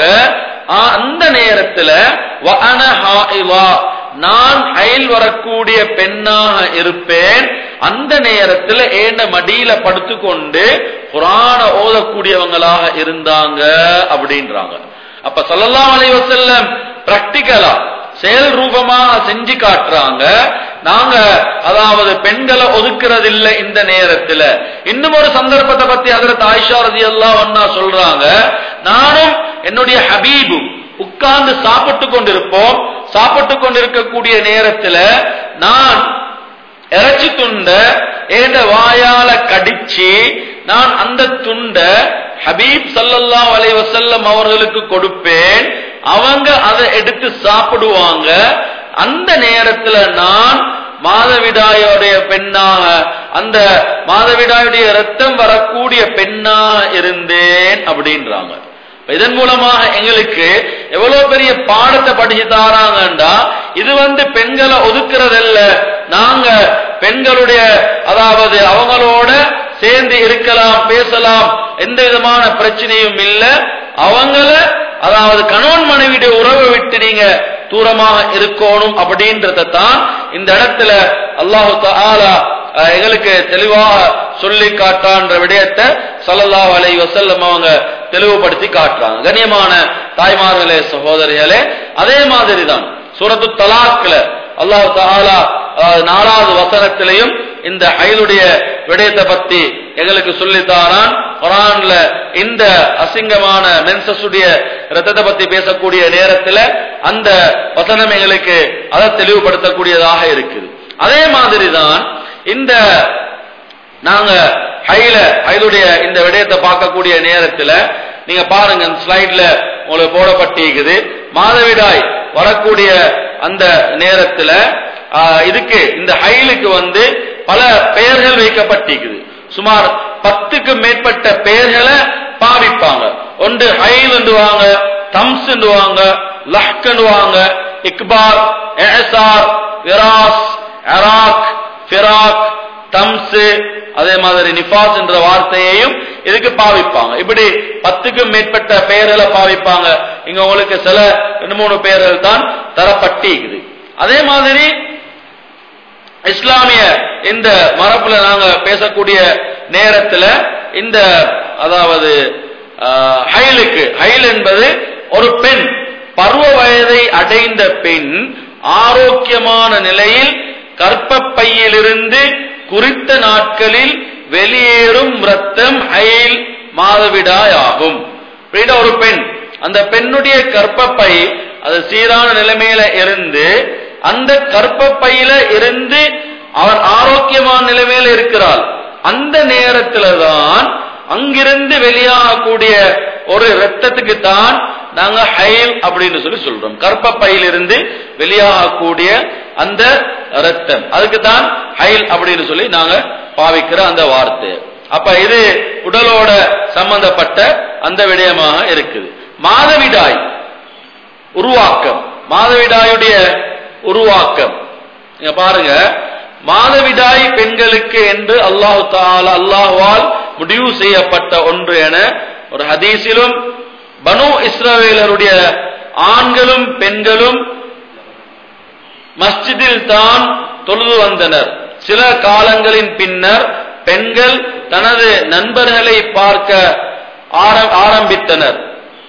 அந்த நேரத்துல வஅன ஹாயிவா நான் அயல் வரக்கூடிய பெண்ணாக இருப்பேன் அந்த நேரத்துல ஏண்ட மடியில படுத்துக்கொண்டு குரான ஓதக்கூடியவங்களாக இருந்தாங்க அப்படின்றாங்க அப்ப சல்லல்லாஹு அலைஹி வஸல்லம் பிராக்டிக்கலா செயல் ரூபமாக செஞ்சு காட்டுறாங்க நாங்க அதாவது பெண்களை ஒதுக்குறது இல்ல இந்த நேரத்துல இன்னும் ஒரு சந்தர்ப்பத்தை பத்தி அதில் ஆயிஷா ரதி அண்ணா சொல்றாங்க நானும் என்னுடைய ஹபீபும் உட்கார்ந்து சாப்பிட்டு கொண்டிருப்போம் சாப்பிட்டு கொண்டிருக்கக்கூடிய நேரத்துல நான் இறைச்சி துண்ட ஏண்ட வாயால கடிச்சு நான் அந்த துண்ட ஹபீப் சல்லல்லா அலை வசல்லம் அவர்களுக்கு கொடுப்பேன் அவங்க அதை எடுத்து சாப்பிடுவாங்க அந்த நேரத்துல நான் மாதவிடாயோடைய பெண்ணாக அந்த மாதவிடாயுடைய ரத்தம் வரக்கூடிய பெண்ணாக இருந்தேன் அப்படின்றாங்க இதன் மூலமாக எங்களுக்கு எவ்வளவு பெரிய பாடத்தை படிச்சு தாராங்கண்டா இது வந்து பெண்களை ஒதுக்குறதல்ல நாங்க பெண்களுடைய அதாவது அவங்களோட சேர்ந்து இருக்கலாம் பேசலாம் எந்த விதமான பிரச்சனையும் இல்ல அவங்கள அதாவது கணவன் மனைவியுடைய உறவை விட்டு நீங்க தூரமாக இருக்கணும் அப்படின்றத தான் இந்த இடத்துல அல்லாஹு தாலா எங்களுக்கு தெளிவாக சொல்லி காட்டான்ற விடயத்தை சல்லல்லாஹு அலை வசல்லம் அவங்க தெளிவுபடுத்தி காட்டுறாங்க கண்ணியமான தாய்மார்களே சகோதரிகளே அதே மாதிரி தான் சூரத்து தலாக்ல அல்லாஹு தாலா நாலாவது வசனத்திலையும் இந்த ஹைலுடைய விடயத்தை பத்தி எங்களுக்கு சொல்லித்தாரான் குரான்ல இந்த அசிங்கமான மென்சஸுடைய ரத்தத்தை பத்தி பேசக்கூடிய நேரத்துல அந்த வசனம் எங்களுக்கு அதை தெளிவுபடுத்தக்கூடியதாக இருக்குது அதே மாதிரி தான் இந்த நாங்க ஹைல ஹைலுடைய இந்த விடயத்தை பார்க்கக்கூடிய நேரத்துல நீங்க பாருங்க இந்த ஸ்லைட்ல உங்களுக்கு போடப்பட்டிருக்குது மாதவிடாய் வரக்கூடிய அந்த நேரத்துல ஆஹ், இதுக்கு இந்த ஹைலுக்கு வந்து பல பெயர்கள் வைக்கப்பட்டிருக்குது சுமார் பத்துக்கு மேற்பட்ட பெயர்களை பாவிப்பாங்க ஒன்று ஹைல் என்றுவாங்க தம்ஸ் என்றுவாங்க லஹ் என்றுவாங்க இக்பால் எஹசார் விராஸ் அராக் ஃபிராக் தம்ஸ் அதே மாதிரி நிஃபாஸ் என்ற வார்த்தையையும் இதுக்கு பாவிப்பாங்க இப்படி பத்துக்கும் மேற்பட்ட பெயர்களை பாவிப்பாங்க இங்க உங்களுக்கு சில ரெண்டு மூணு பெயர்கள் தான் தரப்பட்டிருக்குது அதே மாதிரி இஸ்லாமிய இந்த மரபுல நாங்க பேசக்கூடிய நேரத்துல இந்த அதாவது ஆஹ், ஹைலுக்கு ஹைல் என்பது ஒரு பெண் பருவ வயதை அடைந்த பெண் ஆரோக்கியமான நிலையில் கற்பப்பையிலிருந்து குறித்த நாட்களில் வெளியேறும் ரத்தம் ஹைல் மாதவிடாய் ஆகும் அப்படின்னா ஒரு பெண் அந்த பெண்ணுடைய கற்பப்பை அது சீரான நிலைமையில இருந்து அந்த கற்பப்பையில இருந்து அவர் ஆரோக்கியமான நிலைமையில இருக்கிறாள் அந்த நேரத்துல தான் அங்கிருந்து வெளியாகக்கூடிய ஒரு ரத்தத்துக்கு தான் நாங்க ஹைல் அப்படின்னு சொல்லி சொல்றோம் கற்பப்பையிலிருந்து வெளியாகக்கூடிய அந்த ரத்தம் அதுக்கு தான் ஹைல் அப்படின்னு சொல்லி நாங்க பாவிக்கிற அந்த வார்த்தை அப்ப இது உடலோட சம்பந்தப்பட்ட அந்த விடயமாக இருக்குது மாதவிடாய் உருவாக்கம் மாதவிடாயுடைய உருவாக்கம் நீங்க பாருங்க மாதவிடாய் பெண்களுக்கு என்று அல்லாஹு தாலா அல்லாஹுவால் முடிவு செய்யப்பட்ட ஒன்று என ஒரு ஹதீஸிலும் பனு இஸ்ரவேலருடைய ஆண்களும் பெண்களும் மஸ்ஜிதில் தான் தொழுது வந்தனர் சில காலங்களின் பின்னர் பெண்கள் தனது நண்பர்களை பார்க்க ஆர- ஆரம்பித்தனர்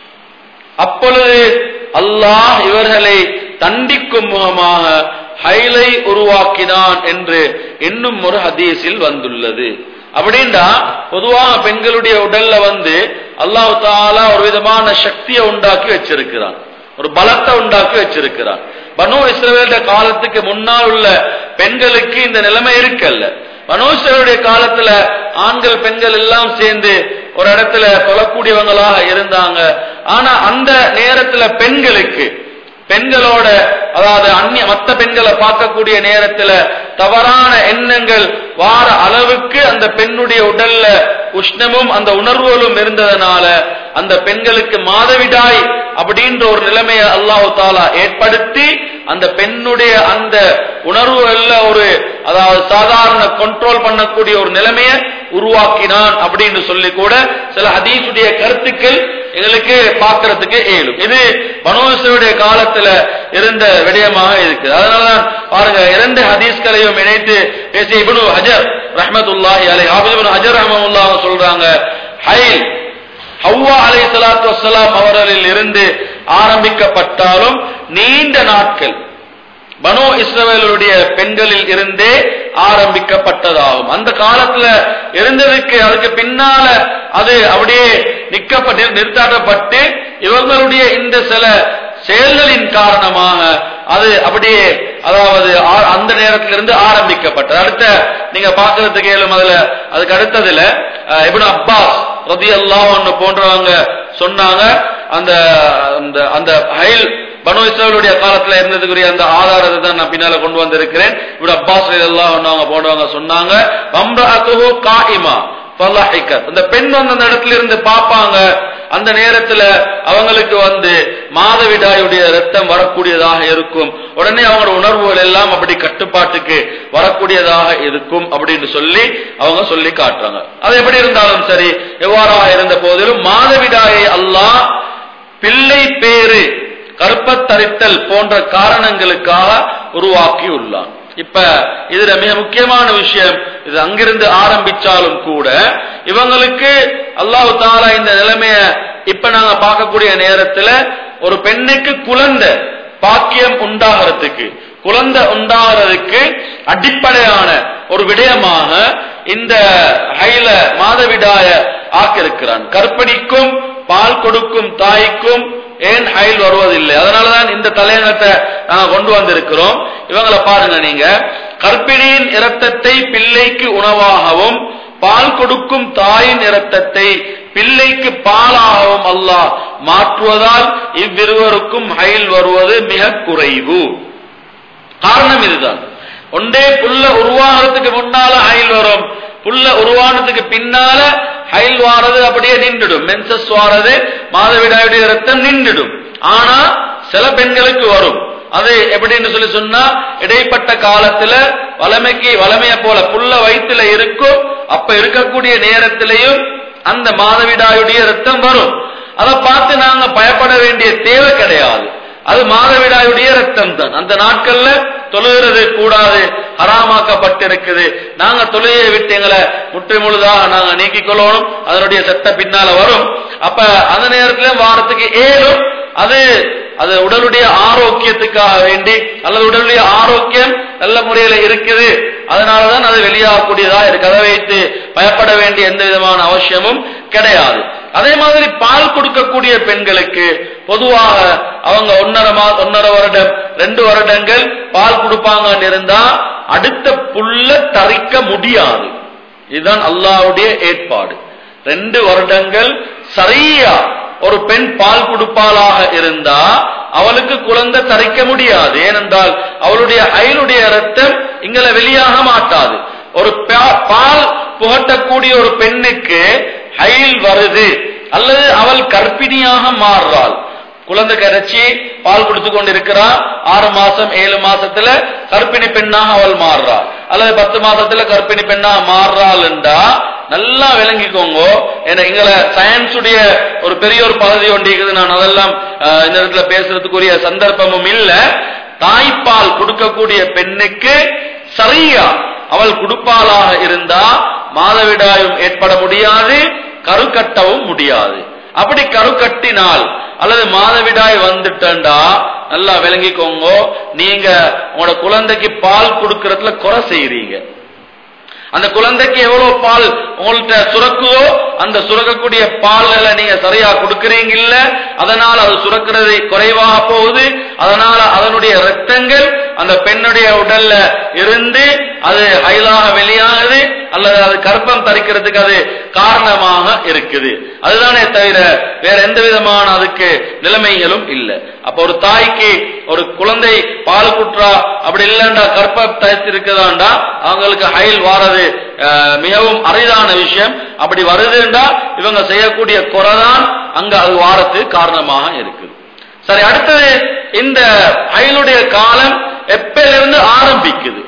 அப்பொழுது அல்லாஹ் இவர்களை தண்டிக்கும் முகமாக ஹைலை உருவாக்கினான் என்று இன்னும் ஒரு ஹதீஸில் வந்துள்ளது அப்படின்னா பொதுவாக பெண்களுடைய உடல்ல வந்து அல்லாஹ் தாலா ஒரு விதமான சக்தியை உண்டாக்கி வச்சிருக்கிறான் ஒரு பலத்தை உண்டாக்கி வச்சிருக்கிறான் பனு இஸ்ரவேலுடைய காலத்துக்கு முன்னால் உள்ள பெண்களுக்கு இந்த நிலைமை இருக்கல்ல பனு இஸ்ரவேலுடைய காலத்துல ஆண்கள் பெண்கள் எல்லாம் சேர்ந்து ஒரு இடத்துல தொழக்கூடியவங்களாக இருந்தாங்க ஆனா அந்த நேரத்துல பெண்களுக்கு பெண்களோட அதாவது அந்நிய மத்த பெண்களை பார்க்கக்கூடிய நேரத்துல தவறான எண்ணங்கள் வார அளவுக்கு அந்த பெண்ணுடைய உடல்ல உஷ்ணமும் அந்த உணர்வுகளும் இருந்ததனால அந்த பெண்களுக்கு மாதவிடாய் அப்படின்ற ஒரு நிலைமையை அல்லாஹு தாலா ஏற்படுத்தி அந்த பெண்ணுடைய அந்த உணர்வுகள்ல ஒரு அதாவது சாதாரண கண்ட்ரோல் பண்ணக்கூடிய ஒரு நிலைமையை உருவாக்கினான் அப்படின்னு சொல்லி கூட சில ஹதீஸுடைய கருத்துக்கள் எங்களுக்கு பார்க்கறதுக்கு இயலும் இது மனோசருடைய காலத்துல இருந்த விடயமாக இருக்கு அதனாலதான் பாருங்க இரண்டு ஹதீஸ்களையும் இணைத்து பேசிய இப்னு ஹஜர் ரஹ்மத்துல்லாஹி அலை ஹாபிஸ் இப்னு ஹஜர் ரஹ்மத்துல்லாஹ் சொல்றாங்க ஹைல் ஹவ்வா அலை சலாத்து வசலாம் அவர்களில் இருந்து ஆரம்பிக்கப்பட்டாலும் நீண்ட நாட்கள் பனோ இஸ்ரவேலுடைய பெண்களில் இருந்தே ஆரம்பிக்கப்பட்டதாகும் அந்த காலத்துல இருந்ததுக்கு அதுக்கு பின்னால அது அப்படியே நிக்கப்பட்டு நிறுத்தாட்டப்பட்டு இவங்களுடைய இந்த சில செயல்களின் காரணமாக அது அப்படியே அதாவது ஆ- அந்த நேரத்திலிருந்து ஆரம்பிக்கப்பட்டது அடுத்த நீங்க பார்க்கறதுக்கு ஏழும் அதுல அதுக்கு அடுத்ததுல அஹ், இப்னு அப்பாஸ் ரதி அல்லாஹ் போன்றவங்க சொன்னாங்க அந்த அந்த அந்த ஹைல் பனு இஸ்ரேலுடைய காலத்துல இருந்ததுக்குரிய அந்த ஆதாரத்தை தான் நான் பின்னால கொண்டு வந்திருக்கிறேன் இப்படி அப்பாஸ் எல்லாம் அவங்க போனவங்க சொன்னாங்க வம்ரஅத்துஹு காயிமா ஃபலஹிகத் அந்த பெண் வந்து அந்த இடத்துல இருந்து பார்ப்பாங்க அந்த நேரத்துல அவங்களுக்கு வந்து மாதவிடாயுடைய ரத்தம் வரக்கூடியதாக இருக்கும் உடனே அவங்களோட உணர்வுகள் எல்லாம் அப்படி கட்டுப்பாட்டுக்கு வரக்கூடியதாக இருக்கும் அப்படின்னு சொல்லி அவங்க சொல்லி காட்டுறாங்க அது எப்படி இருந்தாலும் சரி எவ்வாறாக இருந்த போதிலும் மாதவிடாயை அல்லாஹ் பிள்ளை பேரு கற்பத்தரித்தல் போன்ற காரணங்களுக்காக உருவாக்கியுள்ளான் இப்ப இதுல மிக முக்கியமான விஷயம் இது அங்கிருந்து ஆரம்பிச்சாலும் கூட இவங்களுக்கு அல்லாஹ் தாலா இந்த நிலைமைய இப்ப நாங்க பார்க்கக்கூடிய நேரத்துல ஒரு பெண்ணுக்கு குழந்தை பாக்கியம் உண்டாகிறதுக்கு குழந்தை உண்டாகிறதுக்கு அடிப்படையான ஒரு விடயமாக இந்த ஹைல மாதவிடாய ஆக்கியிருக்கிறான் கற்படிக்கும் பால் கொடுக்கும் தாய்க்கும் ஏன் ஹைல் வருவதில்லை அதனாலதான் இந்த தலையங்கத்தை நாங்க கொண்டு வந்திருக்கிறோம் இவங்களை பாருங்க நீங்க கர்ப்பிணியின் இரத்தத்தை பிள்ளைக்கு உணவாகவும் பால் கொடுக்கும் தாயின் இரத்தத்தை பிள்ளைக்கு பாலாகவும் அல்லாஹ் மாற்றுவதால் இவ்விருவருக்கும் ஹைல் வருவது மிக குறைவு காரணம் இதுதான் ஒன்றே புல்ல உருவாகிறதுக்கு முன்னால ஹைல் வரும் புல்ல உருவானதுக்கு பின்னால ஹைல் வாரது அப்படியே நின்றுடும் மென்சஸ் வாரது மாதவிடாயுடைய ரத்தம் நின்றுடும் ஆனா சில பெண்களுக்கு வரும் அது எப்படின்னு சொல்லி சொன்னா இடைப்பட்ட காலத்துல வளமைக்கு வளமைய போல புல்ல வயிற்றுல இருக்கும் அப்ப இருக்கக்கூடிய நேரத்திலையும் அந்த மாதவிடாயுடைய ரத்தம் வரும் அதை பார்த்து நாங்க பயப்பட வேண்டிய தேவை கிடையாது அது மாதவிடாயுடைய ரத்தம் தான் அந்த நாட்கள்ல தொழுகிறது கூடாது ஹராமாக்கப்பட்டிருக்குது நாங்க தொழுகையை விட்டு எங்களை முற்று முழுதாக நாங்க நீக்கிக் கொள்ளணும் அதனுடைய சட்ட பின்னால வரும் அப்ப அந்த நேரத்துல வாரத்துக்கு ஏழும் அது அது உடலுடைய ஆரோக்கியத்துக்காக வேண்டி அல்லது உடலுடைய ஆரோக்கியம் நல்ல முறையில இருக்குது அதனாலதான் அது வெளியாகக்கூடியதா இருக்கு அதை வைத்து பயப்பட வேண்டிய எந்த விதமான அவசியமும் கிடையாது அதே மாதிரி பால் கொடுக்கக்கூடிய பெண்களுக்கு பொதுவாக அவங்க ஒன்னரை மா ஒன்னரை வருடம் ரெண்டு வருடங்கள் பால் கொடுப்பாங்கன்னு இருந்தா அடுத்த புல்ல தரிக்க முடியாது இதுதான் அல்லாவுடைய ஏற்பாடு ரெண்டு வருடங்கள் சரியா ஒரு பெண் பால் கொடுப்பாளாக இருந்தா அவளுக்கு குழந்தை தரிக்க முடியாது ஏனென்றால் அவளுடைய அயலுடைய ரத்தம் இங்களை வெளியாக மாட்டாது ஒரு பால் புகட்டக்கூடிய ஒரு பெண்ணுக்கு அயில் வருது அல்லது அவள் கர்ப்பிணியாக மாறுறாள் குழந்தை கரைச்சி பால் கொடுத்து கொண்டிருக்கிறா ஆறு மாசம் ஏழு மாசத்துல கர்ப்பிணி பெண்ணாக அவள் மாறுறா அல்லது பத்து மாசத்துல கர்ப்பிணி பெண்ணாக மாறுறாள் என்றா நல்லா விளங்கிக்கோங்க ஏன்னா எங்களை சயின்ஸுடைய ஒரு பெரிய ஒரு பகுதி ஒன்று இருக்குது நான் அதெல்லாம் இந்த இடத்துல பேசுறதுக்குரிய சந்தர்ப்பமும் இல்ல தாய்ப்பால் கொடுக்கக்கூடிய பெண்ணுக்கு சரியா அவள் கொடுப்பாளாக இருந்தா மாதவிடாயும் ஏற்பட முடியாது கருக்கட்டவும் முடியாது அப்படி கருக்கட்டினால் அல்லது மாதவிடாய் வந்துட்டா நல்லா விளங்கிக்கோங்க நீங்க உங்களோட குழந்தைக்கு பால் கொடுக்கறதுல குறை செய்யறீங்க அந்த குழந்தைக்கு எவ்வளவு பால் உங்கள்கிட்ட சுரக்குதோ அந்த சுரக்கக்கூடிய பால்களை நீங்க சரியா கொடுக்கறீங்க இல்ல அதனால அது சுரக்கிறது குறைவாக போகுது அதனால அதனுடைய ரத்தங்கள் அந்த பெண்ணுடைய உடல்ல இருந்து அது அயலாக வெளியாகுது அல்லது அது கர்ப்பம் தரிக்கிறதுக்கு அது காரணமாக இருக்குது அதுதானே தவிர வேற எந்த விதமான அதுக்கு நிலைமைகளும் இல்லை அப்ப ஒரு தாய்க்கு ஒரு குழந்தை பால் குற்றா அப்படி இல்லைண்டா கர்ப்பம் தரித்திருக்குதாண்டா அவங்களுக்கு ஹயல் வாரது மிகவும் அரிதான விஷயம் அப்படி வருதுண்டா இவங்க செய்யக்கூடிய குறைதான் அங்க அது வாரத்துக்கு காரணமாக இருக்குது சரி அடுத்தது இந்த ஹயலுடைய காலம் எப்பிலிருந்து ஆரம்பிக்குது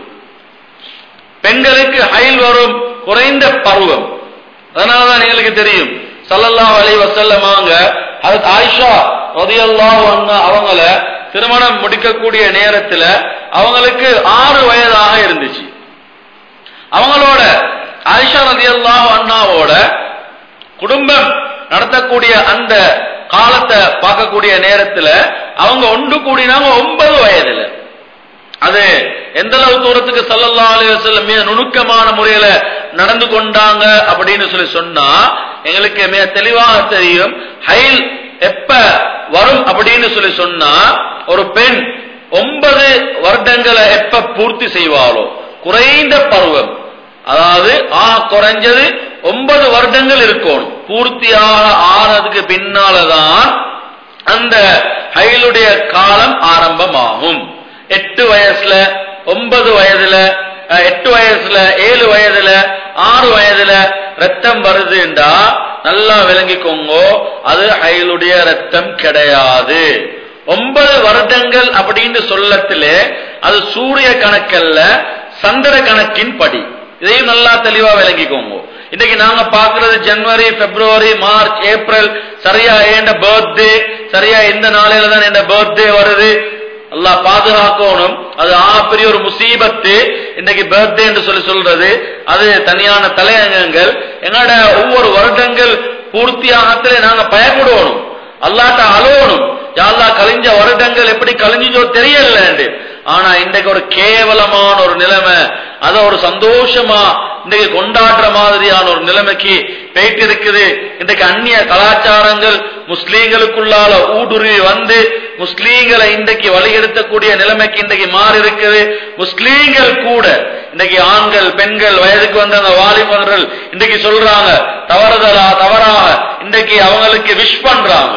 பெண்களுக்கு ஹயல் வரும் குறைந்த பருவம் அதனாலதான் எங்களுக்கு தெரியும் சல்லல்லா அலை வசல்லமாங்க அது ஆயிஷா ரதியல்லா அவங்கள திருமணம் முடிக்கக்கூடிய நேரத்துல அவங்களுக்கு ஆறு வயதாக இருந்துச்சு அவங்களோட ஆயிஷா ரதியல்லா அண்ணாவோட குடும்பம் நடத்தக்கூடிய அந்த காலத்தை பார்க்கக்கூடிய நேரத்துல அவங்க ஒன்று கூடினாங்க ஒன்பது வயதுல அது எந்த அளவு தூரத்துக்கு சல்லல்லா அலைவசல்லம் மிக நுணுக்கமான முறையில நடந்து கொண்டாங்க அப்படின்னு சொல்லி சொன்னா எங்களுக்கு மிக தெளிவாக தெரியும் ஹைல் எப்ப வரும் அப்படின்னு சொல்லி சொன்னா ஒரு பெண் ஒன்பது வருடங்களை எப்ப பூர்த்தி செய்வாளோ குறைந்த பருவம் அதாவது ஆ குறைஞ்சது ஒன்பது வருடங்கள் இருக்கணும் பூர்த்தியாக ஆனதுக்கு பின்னாலதான் அந்த ஹைலுடைய காலம் ஆரம்பமாகும் எட்டு வயசுல ஒன்பது வயதுல எட்டு வயசுல ஏழு வயதுல ஆறு வயதுல ரத்தம் வருதுண்டா நல்லா விளங்கிக்கோங்க அது ஹைலுடைய ரத்தம் கிடையாது ஒன்பது வருடங்கள் அப்படின்னு சொல்லத்திலே அது சூரிய கணக்கல்ல சந்திர கணக்கின் படி இதையும் நல்லா தெளிவா விளங்கிக்கோங்க இன்னைக்கு நாங்க பாக்குறது ஜனவரி பிப்ரவரி மார்ச் ஏப்ரல் சரியா ஏண்ட பர்த்டே சரியா எந்த நாளையில தான் என் பர்த்டே வருது அல்லா பாதுகாக்கணும் அது ஆகப்பெரிய ஒரு முசீபத்து இன்னைக்கு பர்த்டே என்று சொல்லி சொல்றது அது தனியான தலையங்கங்கள் எங்களோட ஒவ்வொரு வருடங்கள் பூர்த்தியாகத்திலே நாங்க பயப்படுவோம் அல்லாட்ட அழுவணும் யாழ்லா கழிஞ்ச வருடங்கள் எப்படி கழிஞ்சோ தெரியல ஆனா இன்றைக்கு ஒரு கேவலமான ஒரு நிலைமை அத ஒரு சந்தோஷமா இன்றைக்கு கொண்டாடுற மாதிரியான ஒரு நிலைமைக்கு போயிட்டு இருக்குது இன்றைக்கு அந்நிய கலாச்சாரங்கள் முஸ்லீம்களுக்குள்ளால ஊடுருவி வந்து முஸ்லீம்களை இன்றைக்கு வழிகெடுத்தக்கூடிய நிலைமைக்கு இன்றைக்கு மாறி இருக்குது முஸ்லீம்கள் கூட இன்னைக்கு ஆண்கள் பெண்கள் வயதுக்கு வந்த அந்த வாலிபர்கள் இன்னைக்கு சொல்றாங்க தவறுதலா தவறாக இன்னைக்கு அவங்களுக்கு விஷ் பண்றாங்க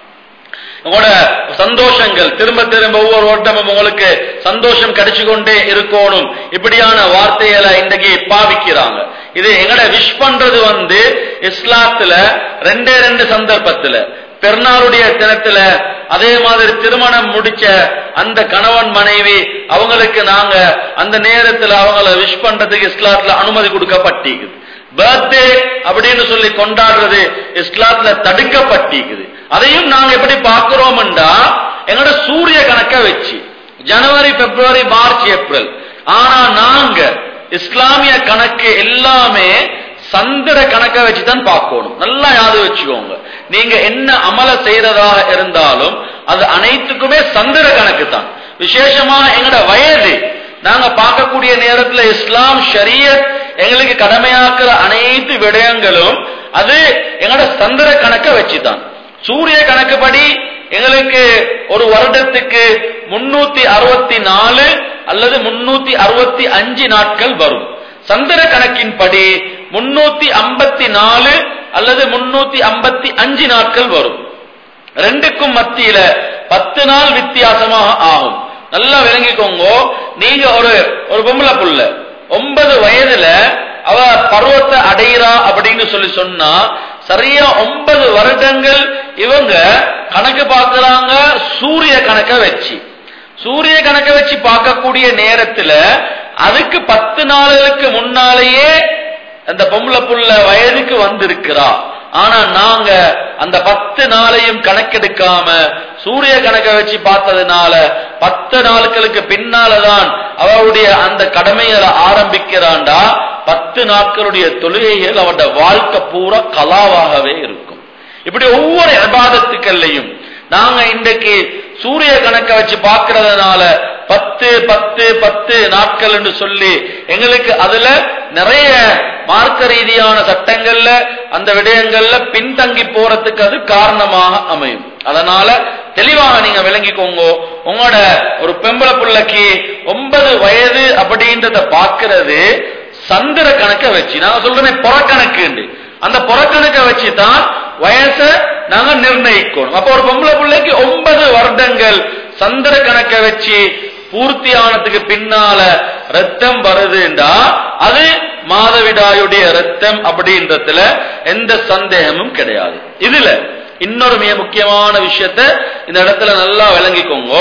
உங்களோட சந்தோஷங்கள் திரும்ப திரும்ப ஒவ்வொரு ஓட்டமும் உங்களுக்கு சந்தோஷம் கிடைச்சு கொண்டே இருக்கணும் இப்படியான வார்த்தைகளை இன்றைக்கு பாவிக்கிறாங்க இது எங்கட விஷ் பண்றது வந்து இஸ்லாத்துல ரெண்டே ரெண்டு சந்தர்ப்பத்துல பெருநாளுடைய தினத்துல அதே மாதிரி திருமணம் முடிச்ச அந்த கணவன் மனைவி அவங்களுக்கு நாங்க அந்த நேரத்துல அவங்கள விஷ் பண்றதுக்கு இஸ்லாத்துல அனுமதி கொடுக்கப்பட்டிருக்குது பர்த்டே அப்படின்னு சொல்லி கொண்டாடுறது இஸ்லாத்துல தடுக்கப்பட்டிருக்குது அதையும் நாங்க எப்படி பார்க்கிறோம்டா எங்களோட சூரிய கணக்க வச்சு ஜனவரி பிப்ரவரி மார்ச் ஏப்ரல் ஆனா நாங்க இஸ்லாமிய கணக்கு எல்லாமே சந்திர கணக்க வச்சுதான் பார்க்கணும் நல்லா யாது வச்சுக்கோங்க நீங்க என்ன அமல செய்யறதாக இருந்தாலும் அது அனைத்துக்குமே சந்திர கணக்கு தான் விசேஷமா எங்களோட வயது நாங்க பார்க்கக்கூடிய நேரத்துல இஸ்லாம் ஷரியத் எங்களுக்கு கடமையாக்குற அனைத்து விடயங்களும் அது எங்களோட சந்திர கணக்க வச்சுதான் சூரிய கணக்குப்படி எங்களுக்கு ஒரு வருடத்துக்கு முன்னூத்தி அறுபத்தி நாலு அல்லது முன்னூத்தி அறுபத்தி அஞ்சு நாட்கள் வரும் சந்திர கணக்கின்படி முன்னூத்தி ஐம்பத்தி நாலு அல்லது முன்னூத்தி ஐம்பத்தி அஞ்சு நாட்கள் வரும் ரெண்டுக்கும் மத்தியில பத்து நாள் வித்தியாசமாக ஆகும் நல்லா விளங்கிக்கோங்க நீங்க ஒரு ஒரு பொம்பளை புள்ள ஒன்பது வயதுல அவ பருவத்தை அடையிறா அப்படின்னு சொல்லி சொன்னா சரியா ஒன்பது வருடங்கள் இவங்க கணக்கு பார்க்கறாங்க சூரிய கணக்க வச்சு சூரிய கணக்க வச்சு பார்க்கக்கூடிய நேரத்துல அதுக்கு பத்து நாளுக்கு முன்னாலேயே அந்த பொம்பளை புள்ள வயதுக்கு வந்திருக்கிறா ஆனா நாங்க அந்த பத்து நாளையும் கணக்கெடுக்காம சூரிய கணக்க வச்சு பார்த்ததுனால பத்து நாட்களுக்கு பின்னாலதான் அவருடைய அந்த கடமைகளை ஆரம்பிக்கிறான்டா பத்து நாட்களுடைய தொழுகைகள் அவருடைய வாழ்க்கை பூரா கலாவாகவே இருக்கும் இப்படி ஒவ்வொரு அபாதத்துக்கள்லையும் நாங்க இன்றைக்கு சூரிய கணக்க வச்சு பார்க்கறதுனால பத்து பத்து பத்து நாட்கள் என்று சொல்லி எங்களுக்கு அதுல நிறைய மார்க்க ரீதியான சட்டங்கள்ல அந்த விடயங்கள்ல பின்தங்கி போறதுக்கு அது காரணமாக அமையும் அதனால தெளிவாக நீங்க விளங்கிக்கோங்க உங்களோட ஒரு பெம்பளை பிள்ளைக்கு ஒன்பது வயது அப்படின்றத பார்க்கிறது சந்திர கணக்க வச்சு நான் சொல்றேன் புறக்கணக்கு அந்த புறக்கணக்க வச்சு தான் வயச நாங்க நிர்ணயிக்கணும் அப்ப ஒரு பொம்பளை பிள்ளைக்கு ஒன்பது வருடங்கள் சந்திர கணக்க வச்சு பூர்த்தி ஆனதுக்கு பின்னால ரத்தம் வருதுண்டா அது மாதவிடாயுடைய ரத்தம் அப்படின்றதுல எந்த சந்தேகமும் கிடையாது இதுல இன்னொரு மிக முக்கியமான விஷயத்த இந்த இடத்துல நல்லா விளங்கிக்கோங்க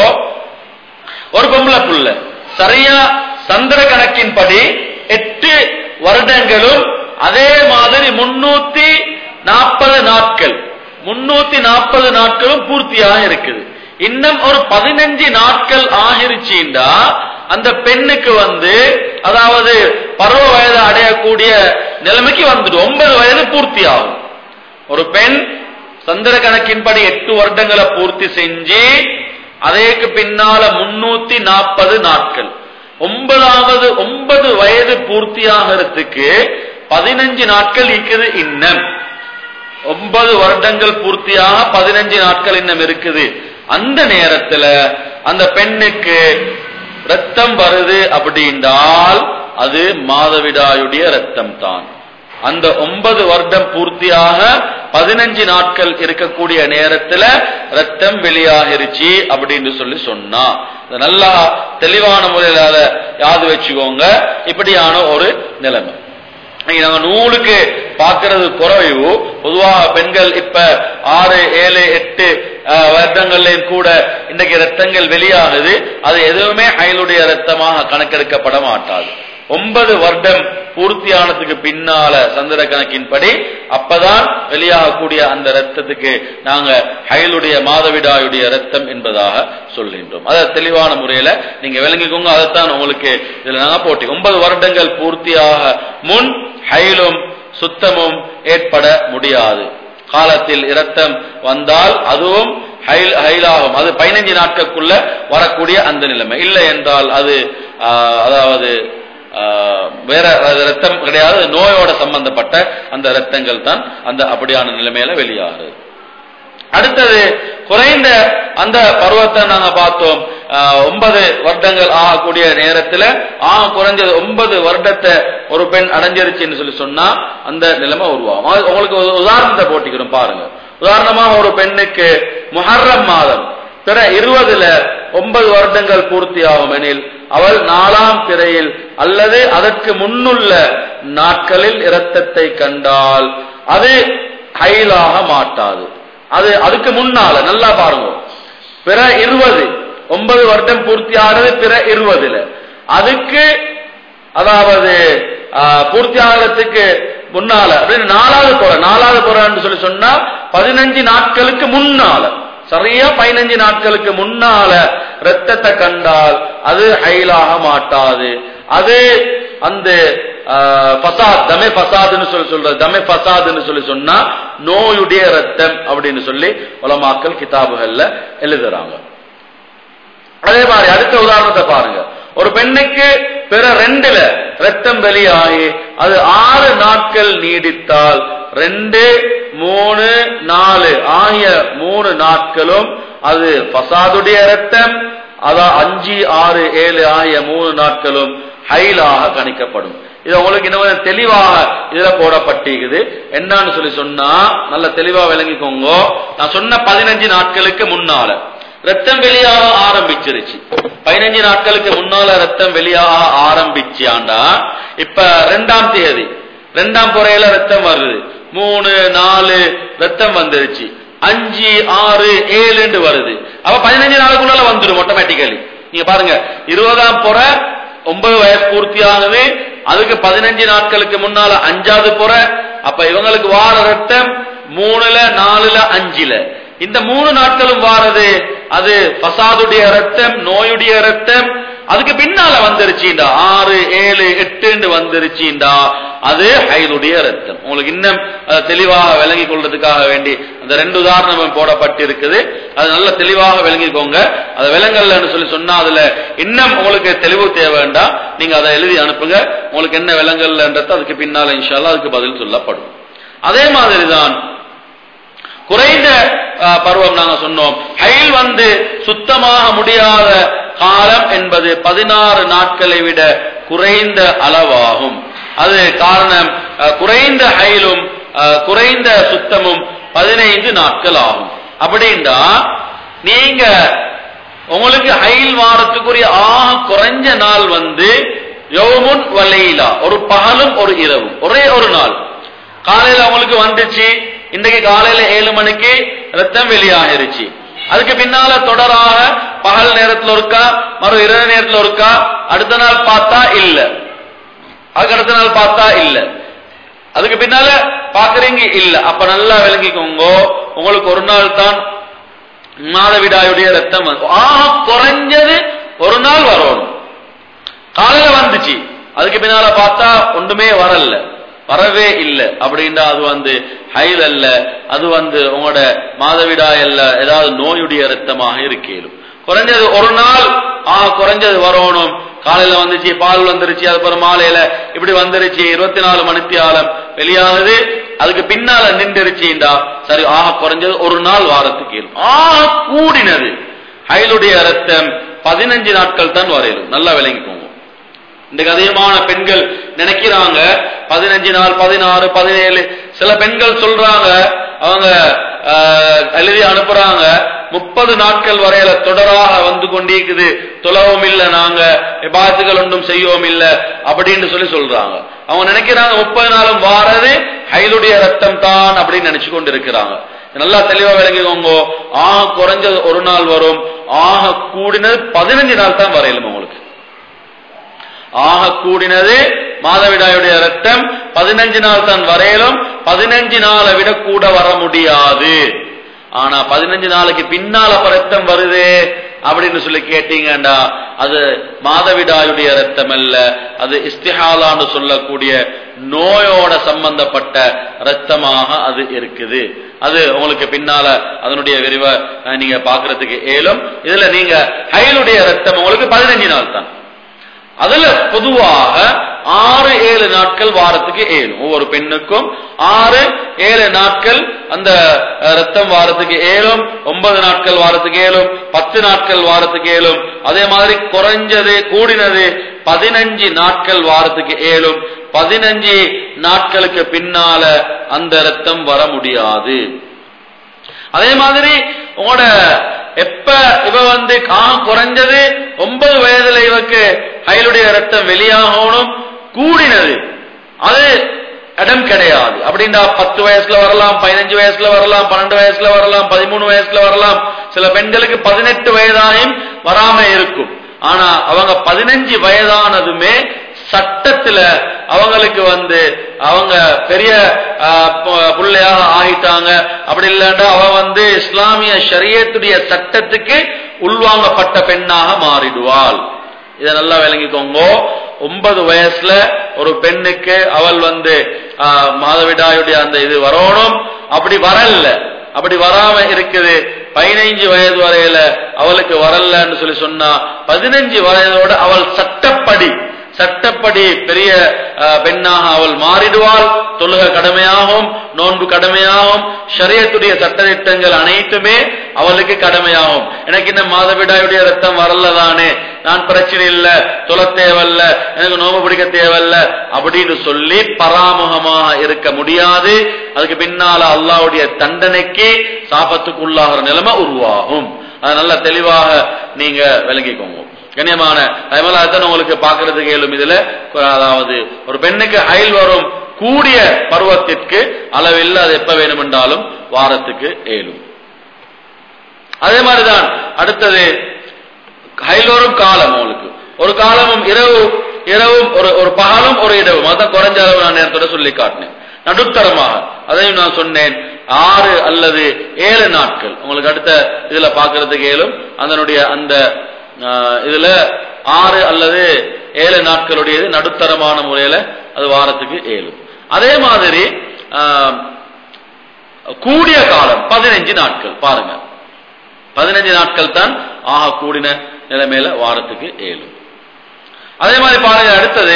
ஒரு பொம்பளை புள்ள சரியா சந்திர கணக்கின்படி எட்டு வருடங்களும் அதே மாதிரி முன்னூத்தி நாற்பது நாட்கள் முன்னூத்தி நாற்பது நாட்களும் பூர்த்தியாக இருக்குது இன்னும் ஒரு பதினஞ்சு நாட்கள் ஆகிருச்சுண்டா அந்த பெண்ணுக்கு வந்து அதாவது பருவ வயது அடையக்கூடிய நிலைமைக்கு வந்துடும் ஒன்பது வயது பூர்த்தி ஆகும் ஒரு பெண் சந்திர கணக்கின்படி எட்டு வருடங்களை பூர்த்தி செஞ்சு அதேக்கு பின்னால முன்னூத்தி நாற்பது நாட்கள் ஒன்பதாவது ஒன்பது வயது பூர்த்தியாகிறதுக்கு பதினஞ்சு நாட்கள் இருக்குது இன்னும் ஒன்பது வருடங்கள் பூர்த்தியாக பதினஞ்சு நாட்கள் இன்னும் இருக்குது அந்த நேரத்துல அந்த பெண்ணுக்கு ரத்தம் வருது அப்படின்றால் அது மாதவிடாயுடைய ரத்தம் தான் அந்த ஒன்பது வருடம் பூர்த்தியாக பதினஞ்சு நாட்கள் இருக்கக்கூடிய நேரத்துல ரத்தம் வெளியாகிருச்சு அப்படின்னு சொல்லி சொன்னா நல்லா தெளிவான முறையில் அதை யாது வச்சுக்கோங்க இப்படியான ஒரு நிலைமை நாங்க நூலுக்கு பாக்குறது குறைவு பொதுவாக பெண்கள் இப்ப ஆறு ஏழு எட்டு வருடங்கள்லயும் கூட இன்னைக்கு ரத்தங்கள் வெளியாகுது அது எதுவுமே அயலுடைய ரத்தமாக கணக்கெடுக்கப்பட மாட்டாது ஒன்பது வருடம் பூர்த்தியானதுக்கு பின்னால சந்திர கணக்கின்படி அப்பதான் வெளியாகக்கூடிய அந்த ரத்தத்துக்கு நாங்க ஹயலுடைய மாதவிடாயுடைய ரத்தம் என்பதாக சொல்கின்றோம் அதை தெளிவான முறையில நீங்க விளங்கிக்கோங்க அதைத்தான் உங்களுக்கு இதுல நாங்க போட்டி ஒன்பது வருடங்கள் பூர்த்தியாக முன் ஹயலும் சுத்தமும் ஏற்பட முடியாது காலத்தில் இரத்தம் வந்தால் அதுவும் ஹைல் ஹைலாகும் அது பதினைஞ்சு நாட்களுக்குள்ள வரக்கூடிய அந்த நிலைமை இல்லை என்றால் அது அதாவது வேற ரத்தம் கிடையாது நோயோட சம்பந்தப்பட்ட அந்த ரத்தங்கள் தான் அந்த அப்படியான நிலைமையில வெளியாகுது அடுத்தது குறைந்த அந்த பருவத்தை நாங்க பார்த்தோம் ஆஹ், ஒன்பது வருடங்கள் ஆகக்கூடிய நேரத்துல ஆக குறைஞ்சது ஒன்பது வருடத்தை ஒரு பெண் அடைஞ்சிருச்சுன்னு சொல்லி சொன்னா அந்த நிலைமை உருவாகும் அது உங்களுக்கு ஒரு உதாரணத்தை போட்டிக்கிறோம் பாருங்க உதாரணமா ஒரு பெண்ணுக்கு முஹர்ரம் மாதம் பிற இருபதுல ஒன்பது வருடங்கள் பூர்த்தியாகும் எனில் அவள் நாலாம் பிறையில் அல்லது அதற்கு முன்னுள்ள நாட்களில் இரத்தத்தை கண்டால் அது ஹைலாக மாட்டாது அது அதுக்கு முன்னால நல்லா பாருங்க பிற இருபது ஒன்பது வருடம் பூர்த்தி ஆகிறது பிற இருபதுல அதுக்கு அதாவது ஆஹ், பூர்த்தி ஆகிறதுக்கு முன்னால அப்படின்னு நாலாவது புற நாலாவது புறன்னு சொல்லி சொன்னா பதினஞ்சு நாட்களுக்கு முன்னால சரியா பதினஞ்சு நாட்களுக்கு முன்னால ரத்தத்தை கண்டால் அது ஹைலாக மாட்டாது அது அந்த ஆஹ், பசாத் தமே பசாதுன்னு சொல்லி சொல்றது தமே பசாதுன்னு சொல்லி சொன்னா நோயுடைய ரத்தம் அப்படின்னு சொல்லி உலமாக்கல் கிதாபுகள்ல எழுதுறாங்க அதே மாதிரி அடுத்த உதாரணத்தை பாருங்க ஒரு பெண்ணுக்கு பிற ரெண்டுல ரத்தம் வெளியாகி அது ஆறு நாட்கள் நீடித்தால் ரெண்டு மூணு நாலு ஆகிய மூணு நாட்களும் அது பசாதுடைய ரத்தம் அதான் அஞ்சு ஆறு ஏழு ஆகிய மூணு நாட்களும் ஹைலாக கணிக்கப்படும் இது உங்களுக்கு இன்னும் தெளிவாக இதுல போடப்பட்டிருக்குது என்னன்னு சொல்லி சொன்னா நல்ல தெளிவா விளங்கிக்கோங்க நான் சொன்ன பதினஞ்சு நாட்களுக்கு முன்னால ரத்தம் வெளியாக ஆரம்பிச்சிருச்சு பதினஞ்சு நாட்களுக்கு முன்னால ரத்தம் வெளியாக ஆரம்பிச்சாண்டா இப்ப ரெண்டாம் தேதி ரெண்டாம் புறையில ரத்தம் வருது மூணு நாலு ரத்தம் வந்துருச்சு அஞ்சு ஆறு ஏழுன்னு வருது அப்ப பதினஞ்சு நாளுக்குள்ள வந்துடும் ஆட்டோமேட்டிக்கலி நீங்க பாருங்க இருபதாம் புறை ஒன்பது வயசு பூர்த்தி ஆகுது அதுக்கு பதினஞ்சு நாட்களுக்கு முன்னால அஞ்சாவது புறை அப்ப இவங்களுக்கு வார ரத்தம் மூணுல நாலுல அஞ்சுல இந்த மூணு நாட்களும் வாரது அது பசாதுடைய ரத்தம் நோயுடைய ரத்தம் அதுக்கு பின்னால வந்துருச்சுண்டா ஆறு ஏழு எட்டுன்னு வந்துருச்சுண்டா அது ஹைலுடைய ரத்தம் உங்களுக்கு இன்னும் அஹ், தெளிவாக விளங்கிக் கொள்றதுக்காக வேண்டி அந்த ரெண்டு உதாரணமும் போடப்பட்டிருக்குது அது நல்ல தெளிவாக விளங்கிக்கோங்க அது விலங்கல்னு சொல்லி சொன்னா அதுல இன்னும் உங்களுக்கு தெளிவு தேவைண்டா நீங்க அதை எழுதி அனுப்புங்க உங்களுக்கு என்ன விலங்கல்ன்றது அதுக்கு பின்னால இன்ஷால்லா அதுக்கு பதில் சொல்லப்படும் அதே மாதிரிதான் குறைந்த அஹ், பருவம் நாங்க சொன்னோம் ஹைல் வந்து சுத்தமாக முடியாத காலம் என்பது பதினாறு நாட்களை விட குறைந்த அளவாகும் அது காரணம் அஹ், குறைந்த ஹைலும் அஹ், குறைந்த சுத்தமும் பதினைந்து நாட்கள் ஆகும் அப்படின்னா நீங்க உங்களுக்கு ஹைல் வாரத்துக்குரிய ஆக குறைஞ்ச நாள் வந்து யௌமுன் வலையிலா ஒரு பகலும் ஒரு இரவும் ஒரே ஒரு நாள் காலையில உங்களுக்கு வந்துச்சு இன்றைக்கு காலையில ஏழு மணிக்கு ரத்தம் வெளியாகிருச்சு அதுக்கு பின்னால தொடராக பகல் நேரத்துல இருக்கா மறு இரவு நேரத்துல இருக்கா அடுத்த நாள் பார்த்தா இல்ல அதுக்கு அடுத்த நாள் பார்த்தா இல்ல அதுக்கு பின்னால பாக்குறீங்க இல்ல அப்ப நல்லா விளங்கிக்கோங்க உங்களுக்கு ஒரு நாள் தான் மாதவிடாயுடைய ரத்தம் வந்து ஆக குறைஞ்சது ஒரு நாள் வரணும் காலையில வந்துச்சு அதுக்கு பின்னால பார்த்தா ஒன்றுமே வரல வரவே இல்லை அப்படின்னா அது வந்து ஹைல் அல்ல அது வந்து உங்களோட மாதவிடாய் அல்ல ஏதாவது நோயுடைய ரத்தமாக இருக்கேலும் குறைஞ்சது ஒரு நாள் ஆ குறைஞ்சது வரணும் காலையில வந்துச்சு பால் வந்துருச்சு அதுக்கப்புறம் மாலையில இப்படி வந்துருச்சு இருபத்தி நாலு மணித்தியாலம் வெளியாகுது அதுக்கு பின்னால நின்றுருச்சுண்டா சரி ஆக குறைஞ்சது ஒரு நாள் வாரத்துக்கு இயலும். ஆக கூடினது ஹைலுடைய ரத்தம் பதினஞ்சு நாட்கள் தான் வரையிலும் நல்லா விளங்கிக்கோங்க இன்றைக்கு அதிகமான பெண்கள் நினைக்கிறாங்க பதினஞ்சு நாள் பதினாறு பதினேழு சில பெண்கள் சொல்றாங்க அவங்க ஆஹ், எழுதி அனுப்புறாங்க முப்பது நாட்கள் வரையில தொடராக வந்து கொண்டிருக்குது தொலவும் இல்ல நாங்க விபாத்துகள் ஒன்றும் செய்யவும் இல்ல அப்படின்னு சொல்லி சொல்றாங்க அவங்க நினைக்கிறாங்க முப்பது நாளும் வாரது ஹைலுடைய ரத்தம் தான் அப்படின்னு நினைச்சு கொண்டு இருக்கிறாங்க நல்லா தெளிவா விளங்கிக்கோங்க ஆக குறைஞ்சது ஒரு நாள் வரும் ஆக கூடினது பதினஞ்சு நாள் தான் வரையிலும் உங்களுக்கு ஆக கூடினது மாதவிடாயுடைய ரத்தம் பதினஞ்சு நாள் தான் வரையிலும் பதினஞ்சு நாளை விட கூட வர முடியாது ஆனா பதினஞ்சு நாளைக்கு பின்னால அப்ப ரத்தம் வருது அப்படின்னு சொல்லி கேட்டீங்கடா அது மாதவிடாயுடைய ரத்தம் அல்ல அது இஸ்திஹாலான்னு சொல்லக்கூடிய நோயோட சம்பந்தப்பட்ட ரத்தமாக அது இருக்குது அது உங்களுக்கு பின்னால அதனுடைய விரிவை அஹ், நீங்க பாக்குறதுக்கு ஏலும் இதுல நீங்க ஹைலுடைய ரத்தம் உங்களுக்கு பதினஞ்சு நாள் தான் அதுல பொதுவாக ஆறு ஏழு நாட்கள் வாரத்துக்கு ஏழும் ஒவ்வொரு பெண்ணுக்கும் ஆறு ஏழு நாட்கள் அந்த அஹ், ரத்தம் வாரத்துக்கு ஏழும் ஒன்பது நாட்கள் வாரத்துக்கு ஏழும் பத்து நாட்கள் வாரத்துக்கு ஏழும் அதே மாதிரி குறைஞ்சது கூடினது பதினஞ்சு நாட்கள் வாரத்துக்கு ஏழும் பதினஞ்சு நாட்களுக்கு பின்னால அந்த ரத்தம் வர முடியாது அதே மாதிரி உங்களோட எப்ப இவ வந்து கா குறைஞ்சது ஒன்பது வயதுல இவக்கு ஹைலுடைய ரத்தம் வெளியாகணும் கூடினது அது இடம் கிடையாது அப்படின்னா பத்து வயசுல வரலாம் பதினஞ்சு வயசுல வரலாம் பன்னெண்டு வயசுல வரலாம் பதிமூணு வயசுல வரலாம் சில பெண்களுக்கு பதினெட்டு வயதாயும் வராம இருக்கும் ஆனா அவங்க பதினஞ்சு வயதானதுமே சட்டத்துல அவங்களுக்கு வந்து அவங்க பெரிய ஆஹ், பு- புள்ளையாக ஆகிட்டாங்க அப்படி இல்லாட்டா அவ வந்து இஸ்லாமிய ஷரியத்துடைய சட்டத்துக்கு உள்வாங்கப்பட்ட பெண்ணாக மாறிடுவாள் இதை நல்லா விளங்கிக்கோங்க ஒன்பது வயசுல ஒரு பெண்ணுக்கு அவள் வந்து ஆஹ், மாதவிடாயுடைய அந்த இது வரணும் அப்படி வரல அப்படி வராம இருக்குது பதினைஞ்சு வயது வரையில அவளுக்கு வரலன்னு சொல்லி சொன்னா பதினஞ்சு வயதோட அவள் சட்டப்படி சட்டப்படி பெரிய அஹ், பெண்ணாக அவள் மாறிடுவாள் தொழுக கடமையாகும் நோன்பு கடமையாகும் ஷரியத்துடைய சட்டத்திட்டங்கள் அனைத்துமே அவளுக்கு கடமையாகும் எனக்கு இந்த மாதவிடாயுடைய ரத்தம் வரலதானே நான் பிரச்சனை இல்ல தொழ தேவையில்ல எனக்கு நோம்பு பிடிக்க தேவையில்ல அப்படின்னு சொல்லி பராமுகமாக இருக்க முடியாது அதுக்கு பின்னால அல்லாஹ்வுடைய தண்டனைக்கு சாபத்துக்குள்ளாகிற நிலைமை உருவாகும் அது நல்ல தெளிவாக நீங்க விளங்கிக்கோங்க கண்ணியமான அதனால அதான் உங்களுக்கு பாக்குறதுக்கு இயலும் இதுல அதாவது ஒரு பெண்ணுக்கு அயல் வரும் கூடிய பருவத்திற்கு அளவில் அது எப்ப வேணுமென்றாலும் வாரத்துக்கு ஏழும் அதே மாதிரிதான் அடுத்தது ஹைலோரும் காலம் உங்களுக்கு ஒரு காலமும் இரவு இரவும் ஒரு ஒரு பகலும் ஒரு இரவும் அதான் குறைஞ்ச அளவு நான் நேரத்தோட சொல்லி காட்டினேன் நடுத்தரமாக அதையும் நான் சொன்னேன் ஆறு அல்லது ஏழு நாட்கள் உங்களுக்கு அடுத்த இதுல பாக்குறதுக்கு ஏழும் அதனுடைய அந்த ஆஹ், இதுல ஆறு அல்லது ஏழு நாட்களுடையது நடுத்தரமான முறையில அது வாரத்துக்கு ஏழும் அதே மாதிரி ஆஹ், கூடிய காலம் பதினஞ்சு நாட்கள் பாருங்க பதினஞ்சு நாட்கள் தான் ஆக கூடின நிலைமையில வாரத்துக்கு ஏழு அதே மாதிரி பாருங்க அடுத்தது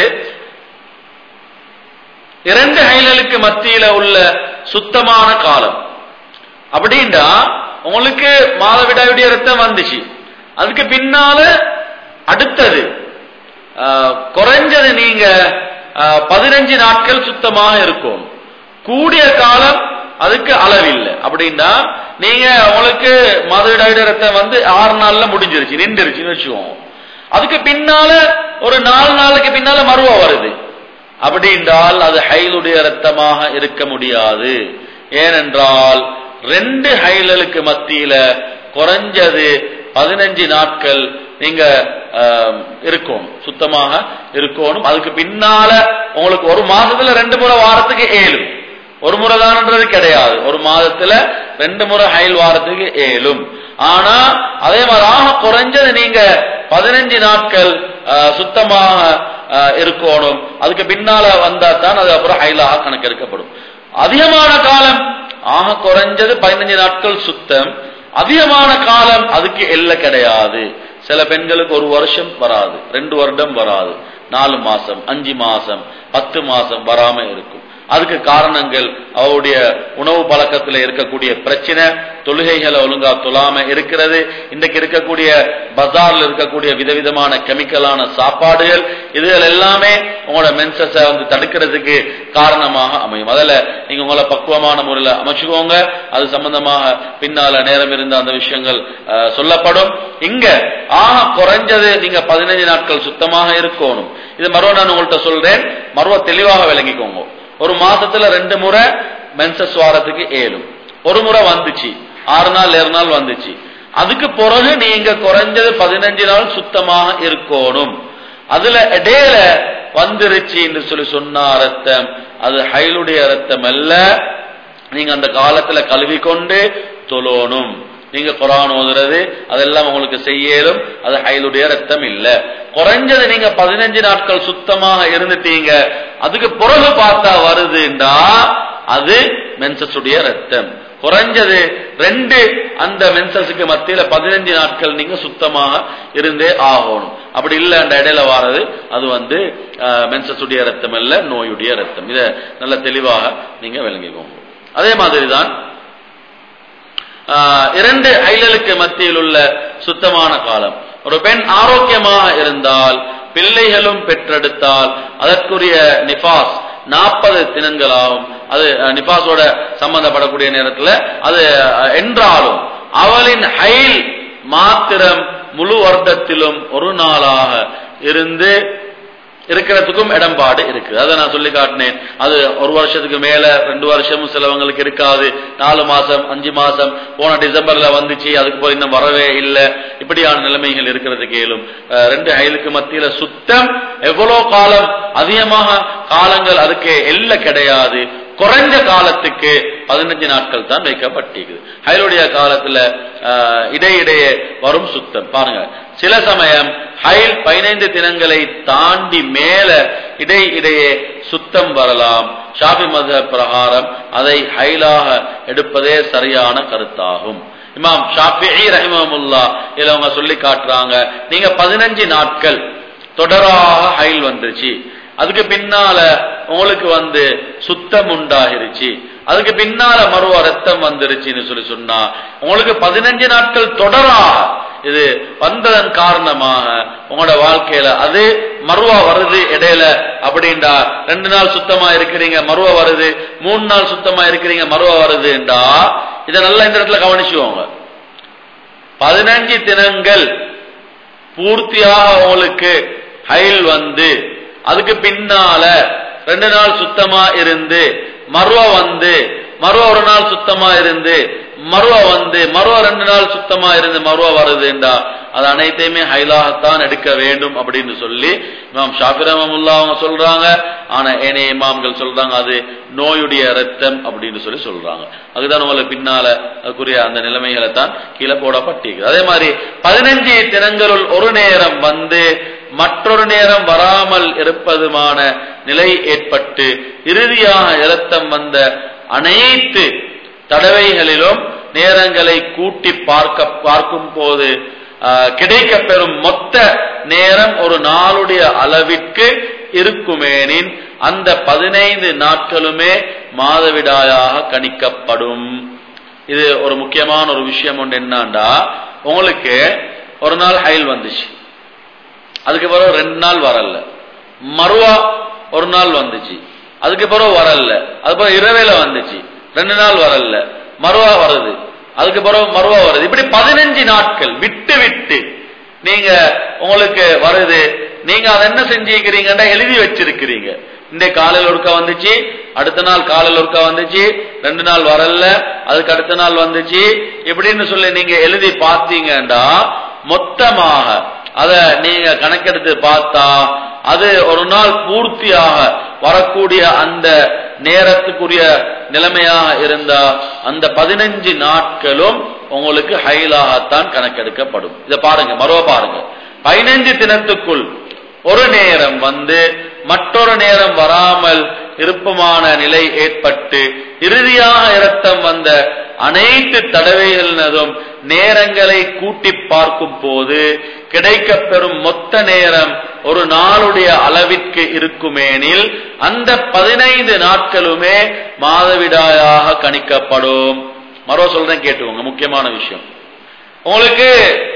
இரண்டு ஹைலலுக்கு மத்தியில உள்ள சுத்தமான காலம் அப்படின்னா உங்களுக்கு மாதவிடாயுடைய ரத்தம் வந்துச்சு அதுக்கு பின்னால அடுத்தது ஆஹ், குறைஞ்சது நீங்க ஆஹ், பதினஞ்சு நாட்கள் சுத்தமாக இருக்கும் கூடிய காலம் அதுக்கு அளவில்லை அப்படின்னா நீங்க உங்களுக்கு மாதவிடாயுடைய ரத்தம் வந்து ஆறு நாள்ல முடிஞ்சிருச்சு நின்றுருச்சுன்னு வச்சுக்கோங்க அதுக்கு பின்னால ஒரு நாலு நாளுக்கு பின்னால மருவா வருது அப்படி என்றால் அது ஹைலுடைய ரத்தமாக இருக்க முடியாது ஏனென்றால் ரெண்டு ஹைலலுக்கு மத்தியில குறைஞ்சது பதினஞ்சு நாட்கள் நீங்க ஆம், இருக்கும் சுத்தமாக இருக்கணும் அதுக்கு பின்னால உங்களுக்கு ஒரு மாசத்துல ரெண்டு முறை வாரத்துக்கு ஏழு ஒரு முறை தான்ன்றது கிடையாது ஒரு மாதத்துல ரெண்டு முறை ஹைல் வாரத்துக்கு ஏழும் ஆனா அதே மாதிரி ஆக குறைஞ்சது நீங்க பதினஞ்சு நாட்கள் ஆஹ், சுத்தமாக ஆஹ், இருக்கணும் அதுக்கு பின்னால வந்தா தான் அது அப்புறம் ஹைலாக கணக்கெடுக்கப்படும் அதிகமான காலம் ஆக குறைஞ்சது பதினஞ்சு நாட்கள் சுத்தம் அதிகமான காலம் அதுக்கு எல்லை கிடையாது சில பெண்களுக்கு ஒரு வருஷம் வராது ரெண்டு வருடம் வராது நாலு மாசம் அஞ்சு மாசம் பத்து மாசம் வராம இருக்கும் அதுக்கு காரணங்கள் அவருடைய உணவு பழக்கத்தில் இருக்கக்கூடிய பிரச்சனை தொழுகைகளை ஒழுங்கா தொழாம இருக்கிறது இன்றைக்கு இருக்கக்கூடிய பஜார்ல இருக்கக்கூடிய விதவிதமான கெமிக்கலான சாப்பாடுகள் இதுகள் எல்லாமே உங்களோட மென்சஸை வந்து தடுக்கிறதுக்கு காரணமாக அமையும் அதில் நீங்க உங்களை பக்குவமான முறையில் அமைச்சுக்கோங்க அது சம்பந்தமாக பின்னால நேரம் இருந்த அந்த விஷயங்கள் அஹ், சொல்லப்படும் இங்க ஆக குறைஞ்சது நீங்க பதினஞ்சு நாட்கள் சுத்தமாக இருக்கணும் இது மறுவ நான் உங்கள்கிட்ட சொல்றேன் மறுவ தெளிவாக விளங்கிக்கோங்க ஒரு மாசத்துல ரெண்டு முறை மென்சஸ் வாரத்துக்கு ஏழும் ஒரு முறை வந்துச்சு ஆறு நாள் ஏழு நாள் வந்துச்சு அதுக்கு பிறகு நீங்க குறைஞ்சது பதினஞ்சு நாள் சுத்தமாக இருக்கணும் அதுல இடையில வந்துருச்சு என்று சொல்லி சொன்ன ரத்தம் அது ஹைலுடைய ரத்தம் அல்ல நீங்க அந்த காலத்துல கழுவி கொண்டு தொழணும் நீங்க குரான் ஓதுறது அதெல்லாம் உங்களுக்கு செய்யலும் அது ஹைலுடைய ரத்தம் இல்ல குறைஞ்சது நீங்க பதினஞ்சு நாட்கள் சுத்தமாக இருந்துட்டீங்க அதுக்கு பிறகு பார்த்தா வருதுண்டா அது மென்சஸுடைய ரத்தம் குறைஞ்சது ரெண்டு அந்த மென்சஸுக்கு மத்தியில பதினஞ்சு நாட்கள் நீங்க சுத்தமாக இருந்தே ஆகணும் அப்படி இல்லை அந்த இடையில வாரது அது வந்து மென்சஸுடைய ரத்தம் அல்ல நோயுடைய ரத்தம் இதை நல்ல தெளிவாக நீங்க விளங்கிக்கோங்க அதே மாதிரி தான் ஆஹ், இரண்டு ஐலலுக்கு மத்தியில் உள்ள சுத்தமான காலம் ஒரு பெண் ஆரோக்கியமாக இருந்தால் பிள்ளைகளும் பெற்றெடுத்தால் அதற்குரிய நிபாஸ் நாற்பது தினங்களாகும் அது அஹ், நிபாஸோட சம்பந்தப்படக்கூடிய நேரத்தில் அது அஹ், என்றாலும் அவளின் ஹைல் மாத்திரம் முழு வருடத்திலும் ஒரு நாளாக இருந்து இருக்கிறதுக்கும் இடம்பாடு இருக்கு அதை நான் சொல்லி காட்டினேன் அது ஒரு வருஷத்துக்கு மேல ரெண்டு வருஷமும் சிலவங்களுக்கு இருக்காது நாலு மாசம் அஞ்சு மாசம் போன டிசம்பர்ல வந்துச்சு அதுக்கு போய் இன்னும் வரவே இல்லை இப்படியான நிலைமைகள் இருக்கிறது கேளும் அஹ் ரெண்டு ஹைலுக்கு மத்தியில சுத்தம் எவ்வளவு காலம் அதிகமாக காலங்கள் அதுக்கு எல்ல கிடையாது குறைஞ்ச காலத்துக்கு பதினஞ்சு நாட்கள் தான் வைக்கப்பட்டிருக்குது ஹைலுடைய காலத்துல அஹ், இடையிடையே வரும் சுத்தம் பாருங்க சில சமயம் ஹைல் பதினைந்து தினங்களை தாண்டி மேல இடை இடையே சுத்தம் வரலாம் ஷாபி மத பிரகாரம் அதை ஹைலாக எடுப்பதே சரியான கருத்தாகும் இமாம் ஷாஃபி ரஹிமமுல்லா இதுல அவங்க சொல்லி காட்டுறாங்க நீங்க பதினஞ்சு நாட்கள் தொடராக ஹைல் வந்துருச்சு அதுக்கு பின்னால உங்களுக்கு வந்து சுத்தம் உண்டாகிருச்சு அதுக்கு பின்னால மறுவ ரத்தம் வந்துருச்சுன்னு சொல்லி சொன்னா உங்களுக்கு பதினஞ்சு நாட்கள் தொடராக இது வந்ததன் காரணமாக உங்களோட வாழ்க்கையில அது மறுவா வருது இடையில அப்படின்டா ரெண்டு நாள் சுத்தமா இருக்கிறீங்க மறுவா வருது மூணு நாள் சுத்தமா இருக்கிறீங்க மறுவா வருதுண்டா இதை நல்லா இந்த இடத்துல கவனிச்சுக்கோங்க பதினஞ்சு தினங்கள் பூர்த்தியாக உங்களுக்கு ஹைல் வந்து அதுக்கு பின்னால ரெண்டு நாள் சுத்தமா இருந்து மறுவ வந்து மறுவ ஒரு நாள் சுத்தமா இருந்து மறுவ வந்து மறுவ ரெண்டு நாள் சுத்தமா இருந்து மறுவ வருதுண்டா அது அனைத்தையுமே ஹைலாகத்தான் எடுக்க வேண்டும் அப்படின்னு சொல்லி இமாம் ஷாபிரமுல்லா அவங்க சொல்றாங்க ஆனா ஏனைய இமாம்கள் சொல்றாங்க அது நோயுடைய ரத்தம் அப்படின்னு சொல்லி சொல்றாங்க அதுதான் உங்களுக்கு பின்னால அதுக்குரிய அந்த நிலைமைகளை தான் கீழே போடப்பட்டிருக்கு அதே மாதிரி பதினஞ்சு தினங்களுள் ஒரு நேரம் வந்து மற்றொரு நேரம் வராமல் இருப்பதுமான நிலை ஏற்பட்டு இறுதியாக இரத்தம் வந்த அனைத்து தடவைகளிலும் நேரங்களை கூட்டி பார்க்க பார்க்கும் போது கிடைக்க பெறும் மொத்த நேரம் ஒரு நாளுடைய அளவிற்கு இருக்குமேனின் அந்த பதினைந்து நாட்களுமே மாதவிடாயாக கணிக்கப்படும் இது ஒரு முக்கியமான ஒரு விஷயம் ஒன்று என்னண்டா உங்களுக்கு ஒரு நாள் ஹைல் வந்துச்சு அதுக்கு பிறகு ரெண்டு நாள் வரல மறுவா ஒரு நாள் வந்துச்சு அதுக்கு பிறகு வரல அது பிறகு இரவேல வந்துச்சு ரெண்டு நாள் வரல மறுவா வருது அதுக்கு பிறகு மறுவா வருது இப்படி பதினஞ்சு நாட்கள் விட்டு விட்டு நீங்க உங்களுக்கு வருது நீங்க அதை என்ன செஞ்சிருக்கிறீங்கன்னா எழுதி வச்சிருக்கிறீங்க இந்த காலையில் ஒருக்கா வந்துச்சு அடுத்த நாள் காலையில் ஒருக்கா வந்துச்சு ரெண்டு நாள் வரல அதுக்கு அடுத்த நாள் வந்துச்சு இப்படின்னு சொல்லி நீங்க எழுதி பார்த்தீங்கன்னா மொத்தமாக அத நீங்க கணக்கெடுத்து பார்த்தா அது ஒரு நாள் பூர்த்தியாக வரக்கூடிய அந்த நேரத்துக்குரிய நிலைமையாக இருந்தா அந்த பதினஞ்சு நாட்களும் உங்களுக்கு ஹைலாகத்தான் கணக்கெடுக்கப்படும் இதை பாருங்க மறுவ பாருங்க பதினஞ்சு தினத்துக்குள் ஒரு நேரம் வந்து மற்றொரு நேரம் வராமல் இருப்பமான நிலை ஏற்பட்டு இறுதியாக இரத்தம் வந்த அனைத்து தடவைகளினதும் நேரங்களை கூட்டி பார்க்கும் போது கிடைக்க பெறும் மொத்த நேரம் ஒரு நாளுடைய அளவிற்கு இருக்குமேனில் அந்த பதினைந்து நாட்களுமே மாதவிடாயாக கணிக்கப்படும் மரோ சொல்றேன் கேட்டுக்கோங்க முக்கியமான விஷயம் உங்களுக்கு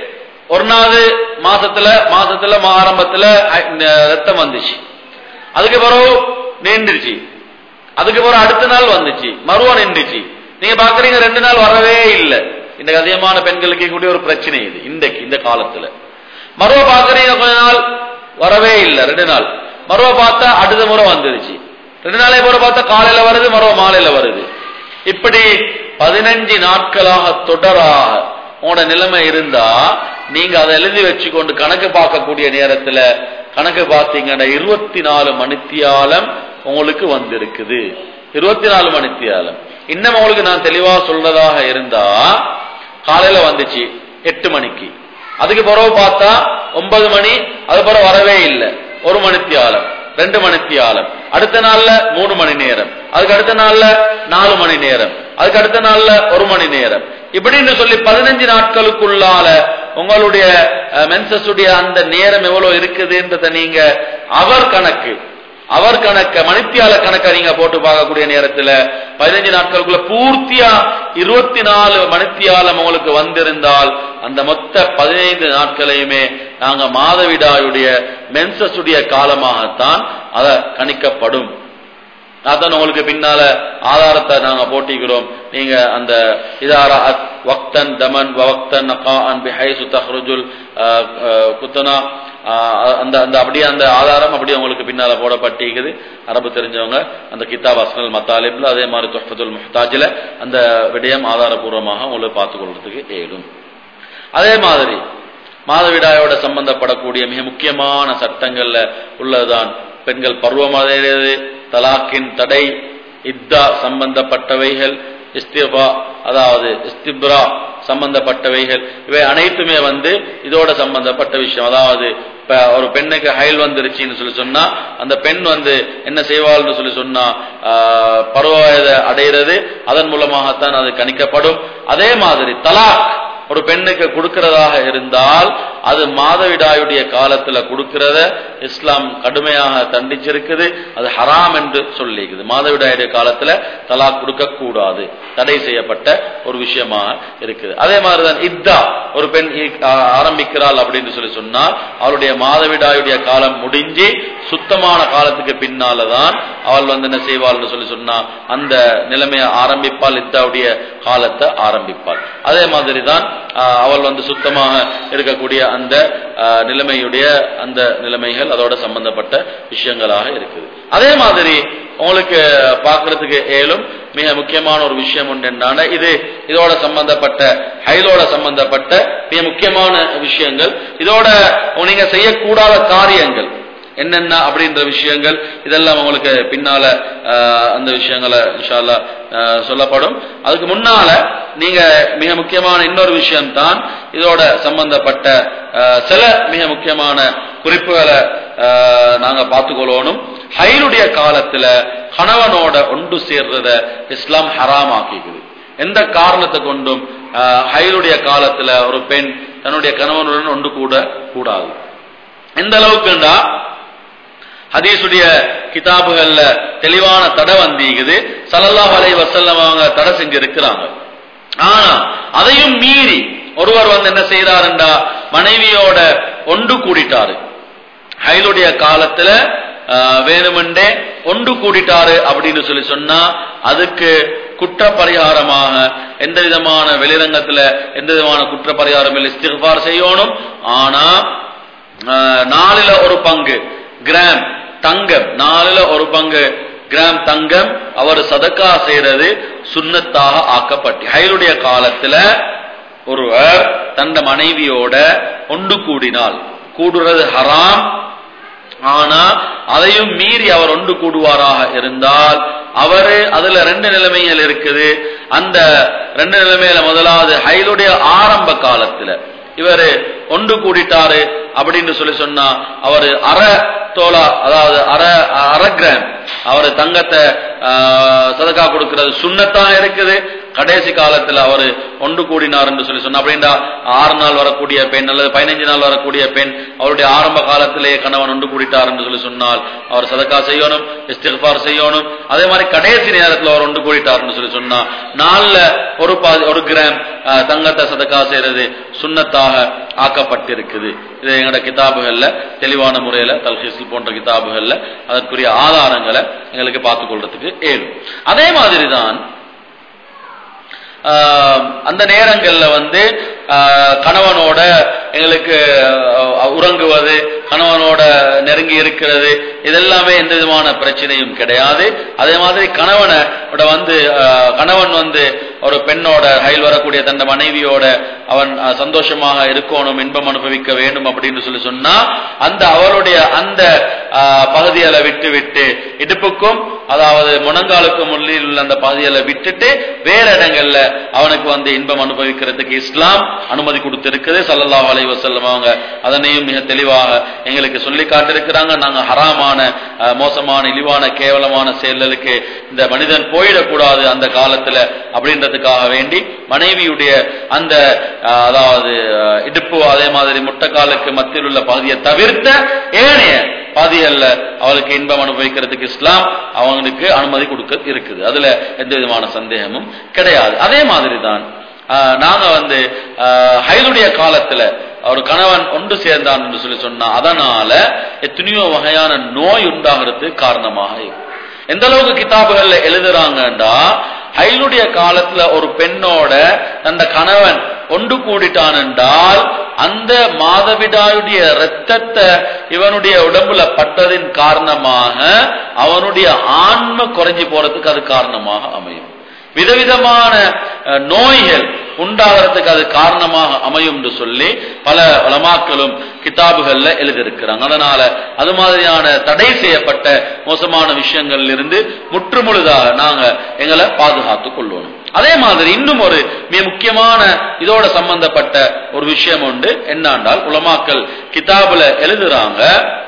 ஒரு நாள் மாசத்துல மாசத்துல ஆரம்பத்துல ரத்தம் வந்துச்சு அதுக்கு பிறகு நின்றுச்சு அதுக்கு பிறகு அடுத்த நாள் வந்துச்சு மறுவா நின்றுச்சு நீங்க பாக்குறீங்க ரெண்டு நாள் வரவே இல்லை இந்த அதிகமான பெண்களுக்கு கூடிய ஒரு பிரச்சனை இது இன்றைக்கு இந்த காலத்துல மறுவ பாக்குறீங்க கொஞ்ச நாள் வரவே இல்லை ரெண்டு நாள் மறுவ பார்த்தா அடுத்த முறை வந்துருச்சு ரெண்டு நாளை முறை பார்த்தா காலையில வருது மறுவ மாலையில வருது இப்படி பதினஞ்சு நாட்களாக தொடராக உங்களோட நிலைமை இருந்தா நீங்க அதை எழுதி வச்சுக்கொண்டு கணக்கு பார்க்கக்கூடிய நேரத்துல கணக்கு பார்த்தீங்கன்னா இருபத்தி நாலு மணித்தியாலம் உங்களுக்கு வந்திருக்குது இருபத்தி நாலு மணித்தியாலம் இன்னும் உங்களுக்கு நான் தெளிவா சொல்றதாக இருந்தா காலையில வந்துச்சு எட்டு மணிக்கு அதுக்கு பிறகு பார்த்தா ஒன்பது மணி அது பிறகு வரவே இல்லை ஒரு மணித்தியாலம் ரெண்டு மணித்தியாலம் அடுத்த நாள்ல மூணு மணி நேரம் அதுக்கு அடுத்த நாள்ல நாலு மணி நேரம் அதுக்கு அடுத்த நாள்ல ஒரு மணி நேரம் இப்படின்னு சொல்லி பதினஞ்சு நாட்களுக்குள்ளால உங்களுடைய மென்சஸுடைய அந்த நேரம் எவ்வளவு இருக்குதுன்றத நீங்க அவர் கணக்கு அவர் கணக்க மணித்தியால கணக்க நீங்க போட்டு பார்க்கக்கூடிய நேரத்துல பதினஞ்சு நாட்களுக்குள்ள பூர்த்தியா இருபத்தி நாலு மணித்தியாலம் உங்களுக்கு வந்திருந்தால் அந்த மொத்த பதினைந்து நாட்களையுமே நாங்க மாதவிடாயுடைய மென்சஸுடைய காலமாகத்தான் அத கணிக்கப்படும் அதான் உங்களுக்கு பின்னால ஆதாரத்தை நாங்க போட்டிக்கிறோம் நீங்க அந்த இதாரா வக்தன் தமன் வக்தன் நகான் பிஹைசு தஹ்ருஜுல் குத்தனா அந்த அந்த அப்படியே அந்த ஆதாரம் அப்படியே உங்களுக்கு பின்னால போடப்பட்டிருக்குது அரபு தெரிஞ்சவங்க அந்த கிதாப் அஸ்னல் மத்தாலிப்ல அதே மாதிரி தொஹத்துல் முஹ்தாஜில் அந்த விடயம் ஆதாரபூர்வமாக உங்களுக்கு பார்த்துக் கொள்றதுக்கு ஏடும் அதே மாதிரி மாதவிடாயோட சம்பந்தப்படக்கூடிய மிக முக்கியமான சட்டங்கள்ல உள்ளதுதான் பெண்கள் பருவமடைகிறது தலாக்கின் தடை இத்தா சம்பந்தப்பட்டவைகள் இஸ்திபா அதாவது இஸ்திப்ரா சம்பந்தப்பட்டவைகள் இவை அனைத்துமே வந்து இதோட சம்பந்தப்பட்ட விஷயம் அதாவது இப்ப ஒரு பெண்ணுக்கு ஹயல் வந்துருச்சுன்னு சொல்லி சொன்னா அந்த பெண் வந்து என்ன செய்வாள்னு சொல்லி சொன்னா பருவ வயதை அடைகிறது அதன் மூலமாகத்தான் அது கணிக்கப்படும் அதே மாதிரி தலாக் ஒரு பெண்ணுக்கு கொடுக்கிறதாக இருந்தால் அது மாதவிடாயுடைய காலத்துல கொடுக்கிறத இஸ்லாம் கடுமையாக தண்டிச்சிருக்குது அது ஹராம் என்று சொல்லிக்குது மாதவிடாயுடைய காலத்துல தலாக் கொடுக்க கூடாது தடை செய்யப்பட்ட ஒரு விஷயமாக இருக்குது அதே மாதிரிதான் இத்தா ஒரு பெண் ஆரம்பிக்கிறாள் அப்படின்னு சொல்லி சொன்னால் அவளுடைய மாதவிடாயுடைய காலம் முடிஞ்சு சுத்தமான காலத்துக்கு பின்னாலதான் அவள் வந்து என்ன செய்வாள்னு சொல்லி சொன்னா அந்த நிலைமையை ஆரம்பிப்பாள் இத்தாவுடைய காலத்தை ஆரம்பிப்பாள் அதே மாதிரி தான் அவள் வந்து சுத்தமாக இருக்கக்கூடிய அந்த நிலைமையுடைய அந்த நிலைமைகள் அதோட சம்பந்தப்பட்ட விஷயங்களாக இருக்குது அதே மாதிரி உங்களுக்கு பார்க்கறதுக்கு ஏலும் மிக முக்கியமான ஒரு விஷயம் உண்டு என்னன்னா இது இதோட சம்பந்தப்பட்ட ஹைலோட சம்பந்தப்பட்ட மிக முக்கியமான விஷயங்கள் இதோட நீங்க செய்யக்கூடாத காரியங்கள் என்னென்ன அப்படின்ற விஷயங்கள் இதெல்லாம் உங்களுக்கு பின்னால அந்த விஷயங்களை இன்ஷால்லா சொல்லப்படும் அதுக்கு முன்னால நீங்க மிக முக்கியமான இன்னொரு விஷயம் தான் இதோட சம்பந்தப்பட்ட சில மிக முக்கியமான குறிப்புகளை நாங்க பார்த்துக்கொள்ளணும் ஹைலுடைய காலத்துல கணவனோட ஒன்று சேர்றத இஸ்லாம் ஹராம் ஆக்கிக்குது எந்த காரணத்தை கொண்டும் ஹைலுடைய காலத்துல ஒரு பெண் தன்னுடைய கணவனுடன் ஒன்று கூட கூடாது எந்த அளவுக்குண்டா ஹதீசுடைய கிதாபுகள்ல தெளிவான தடை வந்திக்குது சல்லல்லாஹ் அலை வசல்லம் அவங்க தடை செஞ்சிருக்கிறாங்க ஆனா அதையும் மீறி ஒருவர் வந்து என்ன செய்யறாருண்டா மனைவியோட ஒன்று கூடிட்டாரு ஹைலுடைய காலத்துல வேணுமென்றே ஒன்று கூடிட்டாரு அப்படின்னு சொல்லி சொன்னா அதுக்கு குற்ற பரிகாரமாக எந்த விதமான வெளிரங்கத்துல எந்த விதமான குற்ற பரிகாரம் இல்லை இஸ்திஃபார் செய்யணும் ஆனா நாலுல ஒரு பங்கு கிராம் தங்கம் நாலுல ஒரு பங்கு கிராம் தங்கம் அவர் சதக்கா செய்யறது சுண்ணத்தாக ஆக்கப்பட்டு ஹைலுடைய காலத்துல ஒருவர் தந்த மனைவியோட ஒன்று கூடினால் கூடுறது ஹராம் ஆனா அதையும் மீறி அவர் ஒன்று கூடுவாராக இருந்தால் அவரு அதுல ரெண்டு நிலைமைகள் இருக்குது அந்த ரெண்டு நிலைமையில முதலாவது ஹைலுடைய ஆரம்ப காலத்துல இவரு ஒன்று கூடிட்டாரு அப்படின்னு சொல்லி சொன்னா அவரு அரை தோலா அதாவது அரை அரை கிராம் அவர் தங்கத்தை சதக்கா கொடுக்கிறது சுண்ணத்தான் இருக்குது கடைசி காலத்துல அவர் ஒன்று கூடினார் என்று சொல்லி சொன்ன அப்படின்னா ஆறு நாள் வரக்கூடிய பெண் அல்லது பதினைஞ்சு நாள் வரக்கூடிய பெண் அவருடைய ஆரம்ப காலத்திலேயே கணவன் ஒன்று கூடிட்டார் என்று சொல்லி சொன்னால் அவர் சதக்கா செய்யணும் இஸ்திஃபார் செய்யணும் அதே மாதிரி கடைசி நேரத்தில் அவர் ஒன்று கூடிட்டார் என்று சொல்லி சொன்னா நாலுல ஒரு பாதி ஒரு கிராம் தங்கத்தை சதக்கா செய்யறது சுண்ணத்தாக ஆக்கப்பட்டிருக்குது இது எங்களோட கிதாபுகள்ல தெளிவான முறையில தல்ஹீஸ் போன்ற கிதாபுகள்ல அதற்குரிய ஆதாரங்களை எங்களுக்கு பார்த்துக் கொள்றதுக்கு ஏழும் அதே மாதிரி தான் அந்த நேரங்கள்ல வந்து கணவனோட எங்களுக்கு உறங்குவது கணவனோட நெருங்கி இருக்கிறது இதெல்லாமே எந்த விதமான பிரச்சனையும் கிடையாது அதே மாதிரி கணவனை வந்து கணவன் வந்து ஒரு பெண்ணோட ஹைல் வரக்கூடிய தன் மனைவியோட அவன் சந்தோஷமாக இருக்கணும் இன்பம் அனுபவிக்க வேண்டும் அப்படின்னு சொல்லி சொன்னா அந்த அவருடைய அந்த பகுதிகளை விட்டு விட்டு இடுப்புக்கும் அதாவது முனங்காலுக்கும் உள்ளில் உள்ள அந்த பகுதிகளை விட்டுட்டு வேற இடங்கள்ல அவனுக்கு வந்து இன்பம் அனுபவிக்கிறதுக்கு இஸ்லாம் அனுமதி கொடுத்திருக்குது சல்லல்லாஹ் அலை வசல்லம் அவங்க அதனையும் மிக தெளிவாக எங்களுக்கு சொல்லி காட்டிருக்கிறாங்க நாங்க ஹராமான மோசமான இழிவான கேவலமான செயல்களுக்கு இந்த மனிதன் போய் போயிடக்கூடாது அந்த காலத்துல அப்படின்றதுக்காக வேண்டி மனைவியுடைய அந்த அஹ், அதாவது அஹ், இடுப்பு அதே மாதிரி முட்டைக்காலுக்கு மத்தியில் உள்ள பகுதியை தவிர்த்த ஏனைய பாதியல்ல அவளுக்கு இன்பம் அனுபவிக்கிறதுக்கு இஸ்லாம் அவங்களுக்கு அனுமதி கொடுக்க இருக்குது அதுல எந்த விதமான சந்தேகமும் கிடையாது அதே மாதிரி தான் ஆஹ், நாங்க வந்து ஆஹ், ஹைதுடைய காலத்துல ஒரு கணவன் ஒன்று சேர்ந்தான் என்று சொல்லி சொன்னா அதனால எத்தனையோ வகையான நோய் உண்டாகிறதுக்கு காரணமாக இருக்கும் எந்த அளவுக்கு கிதாபுகள்ல எழுதுறாங்கன்றா ஹைலுடைய காலத்துல ஒரு பெண்ணோட அந்த கணவன் ஒன்று கூடிட்டான் என்றால் அந்த மாதவிடாயுடைய இரத்தத்தை இவனுடைய உடம்புல பட்டதின் காரணமாக அவனுடைய ஆன்ம குறைஞ்சி போறதுக்கு அது காரணமாக அமையும் விதவிதமான அஹ், நோய்கள் உண்டாகிறதுக்கு அது காரணமாக அமையும் என்று சொல்லி பல உலமாக்களும் கிதாபுகள்ல எழுதியிருக்கிறாங்க அதனால அது மாதிரியான தடை செய்யப்பட்ட மோசமான விஷயங்கள்ல இருந்து முற்றுமுழுதாக நாங்க எங்களை பாதுகாத்துக் கொள்ளணும் அதே மாதிரி இன்னும் ஒரு மிக முக்கியமான இதோட சம்பந்தப்பட்ட ஒரு விஷயம் உண்டு என்னண்டால் உலமாக்கள் கிதாபுல எழுதுறாங்க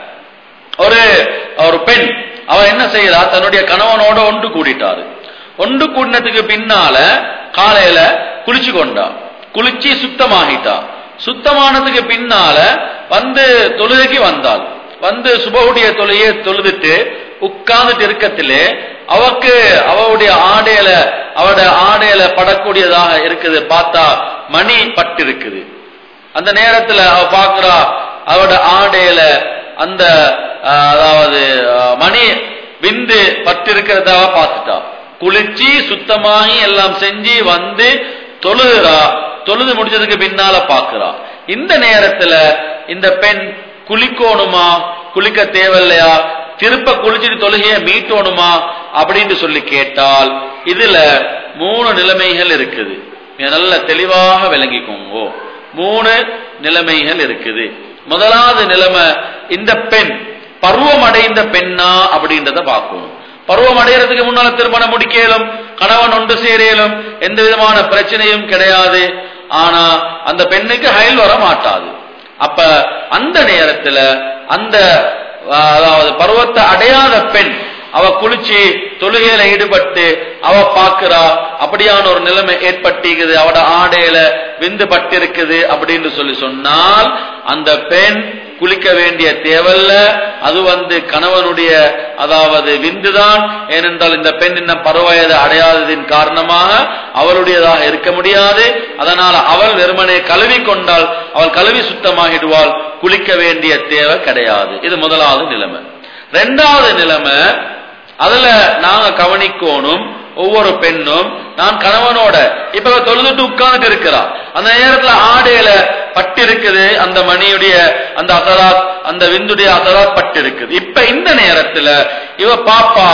ஒரு ஒரு பெண் அவ என்ன செய்யறா தன்னுடைய கணவனோட ஒன்று கூடிட்டாரு ஒன்று கூடினதுக்கு பின்னால காலையில குளிச்சு கொண்டா குளிச்சு சுத்தமாகிட்டா சுத்தமானதுக்கு பின்னால வந்து தொழுகைக்கு வந்தாள் வந்து சுபவுடைய தொழுகையை தொழுதுட்டு உட்கார்ந்துட்டு இருக்கத்திலே அவக்கு அவளுடைய ஆடையில அவட ஆடையில படக்கூடியதாக இருக்குது பார்த்தா மணி பட்டு இருக்குது அந்த நேரத்துல அவ பாக்குறா அவட ஆடையில அந்த அஹ், அதாவது அஹ், மணி விந்து பட்டு இருக்கிறதா பார்த்துட்டா குளிச்சு சுத்தமாகி எல்லாம் செஞ்சு வந்து தொழுகிறா தொழுது முடிஞ்சதுக்கு பின்னால பாக்குறா இந்த நேரத்துல இந்த பெண் குளிக்கோணுமா குளிக்க தேவையில்லையா திருப்ப குளிச்சுட்டு தொழுகைய மீட்டோணுமா அப்படின்னு சொல்லி கேட்டால் இதுல மூணு நிலைமைகள் இருக்குது நீங்க நல்ல தெளிவாக விளங்கிக்கோங்க மூணு நிலைமைகள் இருக்குது முதலாவது நிலைமை இந்த பெண் பருவம் அடைந்த பெண்ணா அப்படின்றத பார்க்கணும் பருவம் அடைகிறதுக்கு முன்னால திருமணம் முடிக்கலும் கணவன் ஒன்று சேரலும் எந்த விதமான பிரச்சனையும் கிடையாது ஆனா அந்த பெண்ணுக்கு ஹயல் வர மாட்டாது அப்ப அந்த நேரத்துல அந்த அஹ், அதாவது பருவத்தை அடையாத பெண் அவ குளிச்சு தொழுகையில ஈடுபட்டு அவ பாக்குறா அப்படியான ஒரு நிலைமை ஏற்பட்டிருக்குது அவட ஆடையில விந்து பட்டிருக்குது அப்படின்னு சொல்லி சொன்னால் அந்த பெண் குளிக்க வேண்டிய தேவல்ல அது வந்து கணவனுடைய அதாவது விந்துதான் ஏனென்றால் இந்த பெண் இன்னும் பருவயது அடையாததின் காரணமாக அவளுடையதாக இருக்க முடியாது அதனால அவள் வெறுமனே கழுவி கொண்டால் அவள் கழுவி சுத்தமாகிடுவாள் குளிக்க வேண்டிய தேவை கிடையாது இது முதலாவது நிலைமை ரெண்டாவது நிலைமை அதுல நாங்க கவனிக்கணும் ஒவ்வொரு பெண்ணும் நான் கணவனோட இப்ப இவ தொழுதுட்டு உட்கார்ந்துட்டு இருக்கிறா அந்த நேரத்துல ஆடையில பட்டு இருக்குது அந்த மணியுடைய அந்த அசராத் அந்த விந்துடைய அசராத் பட்டு இருக்குது இப்ப இந்த நேரத்துல இவ பாப்பா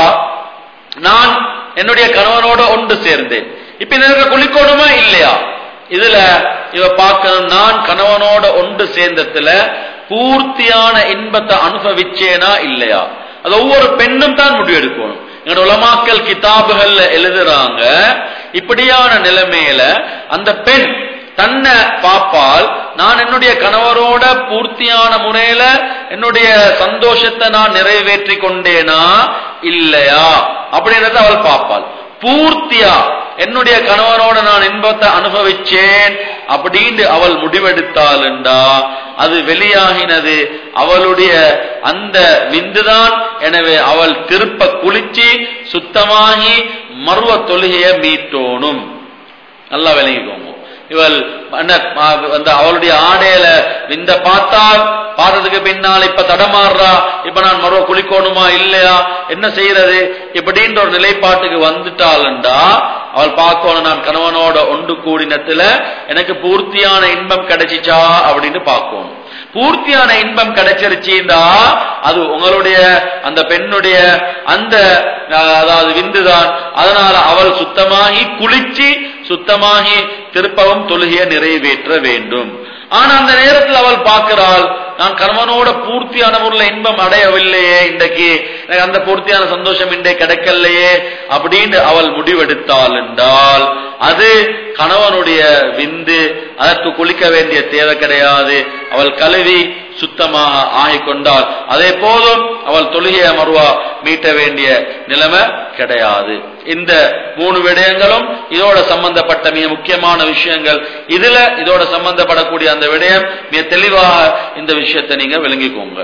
நான் என்னுடைய கணவனோட ஒன்று சேர்ந்தேன் இப்ப இந்த நேரத்துல குளிக்கணுமா இல்லையா இதுல இவ பார்க்கணும் நான் கணவனோட ஒன்று சேர்ந்ததுல பூர்த்தியான இன்பத்தை அனுபவிச்சேனா இல்லையா அது ஒவ்வொரு பெண்ணும் தான் முடிவெடுக்கணும் எங்களோட உலமாக்கல் கிதாபுகள்ல எழுதுறாங்க இப்படியான நிலைமையில அந்த பெண் தன்னை பாப்பால் நான் என்னுடைய கணவரோட பூர்த்தியான முறையில என்னுடைய சந்தோஷத்தை நான் நிறைவேற்றி கொண்டேனா இல்லையா அப்படின்றத அவள் பாப்பாள் பூர்த்தியா என்னுடைய கணவனோட நான் இன்பத்தை அனுபவிச்சேன் அப்படின்னு அவள் முடிவெடுத்தாளுண்டா அது வெளியாகினது அவளுடைய அந்த விந்துதான் எனவே அவள் திருப்ப குளிச்சு சுத்தமாகி மர்வ தொழுகைய மீட்டோணும் நல்லா விளங்கிக்கோங்க இவள் என்ன, ஆ, அந்த அவளுடைய ஆடையில விந்த பார்த்தால் பார்த்ததுக்கு பின்னால் இப்ப தடமாறுறா இப்ப நான் மறுவ குளிக்கணுமா இல்லையா என்ன செய்யறது இப்படின்ற ஒரு நிலைப்பாட்டுக்கு வந்துட்டாளுண்டா அவள் பார்க்கணும் நான் கணவனோட ஒன்று கூடினத்துல எனக்கு பூர்த்தியான இன்பம் கிடைச்சிச்சா அப்படின்னு பார்க்கணும் பூர்த்தியான இன்பம் கிடைச்சிருச்சுண்டா அது உங்களுடைய அந்த பெண்ணுடைய அந்த அஹ், அதாவது விந்துதான் அதனால அவள் சுத்தமாகி குளிச்சு சுத்தமாகி திருப்பவும் தொழுகையை நிறைவேற்ற வேண்டும் ஆனா அந்த நேரத்தில் அவள் பார்க்கிறாள் நான் கணவனோட பூர்த்தியான முறையில் இன்பம் அடையவில்லையே இன்றைக்கு எனக்கு அந்த பூர்த்தியான சந்தோஷம் இன்றைய கிடைக்கலையே அப்படின்னு அவள் முடிவெடுத்தாள் என்றால் அது கணவனுடைய விந்து அதற்கு குளிக்க வேண்டிய தேவை கிடையாது அவள் கழுவி சுத்தமாக ஆகிக்கொண்டால் அதே போதும் அவள் தொழுகைய மறுவா மீட்ட வேண்டிய நிலைமை கிடையாது இந்த மூணு விடயங்களும் இதோட சம்பந்தப்பட்ட மிக முக்கியமான விஷயங்கள் இதுல இதோட சம்பந்தப்படக்கூடிய அந்த விடயம் மிக தெளிவாக இந்த விஷயத்தை நீங்க விளங்கிக்கோங்க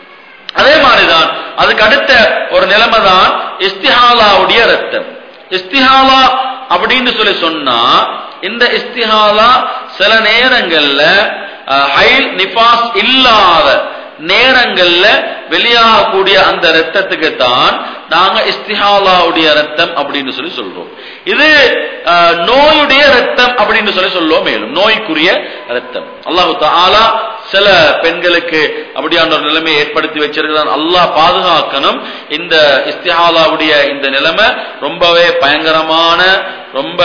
அதே மாதிரிதான் அதுக்கு அடுத்த ஒரு நிலைமை தான் இஸ்திஹாலாவுடைய ரத்தம் இஸ்திஹாலா அப்படின்னு சொல்லி சொன்னா இந்த இஸ்திஹாலா சில நேரங்கள்ல அஹ், ஹைல் நிபாஸ் இல்லாத நேரங்கள்ல வெளியாகக்கூடிய அந்த ரத்தத்துக்கு தான் நாங்க இஸ்திஹாலாவுடைய ரத்தம் அப்படின்னு சொல்லி சொல்றோம் இது அஹ், நோயுடைய ரத்தம் அப்படின்னு சொல்லி சொல்லுவோம் மேலும் நோய்க்குரிய ரத்தம் அல்லாஹு தாலா சில பெண்களுக்கு அப்படியான ஒரு நிலைமையை ஏற்படுத்தி வச்சிருக்கிறான் அல்லாஹ் பாதுகாக்கணும் இந்த இஸ்திஹாலாவுடைய இந்த நிலைமை ரொம்பவே பயங்கரமான ரொம்ப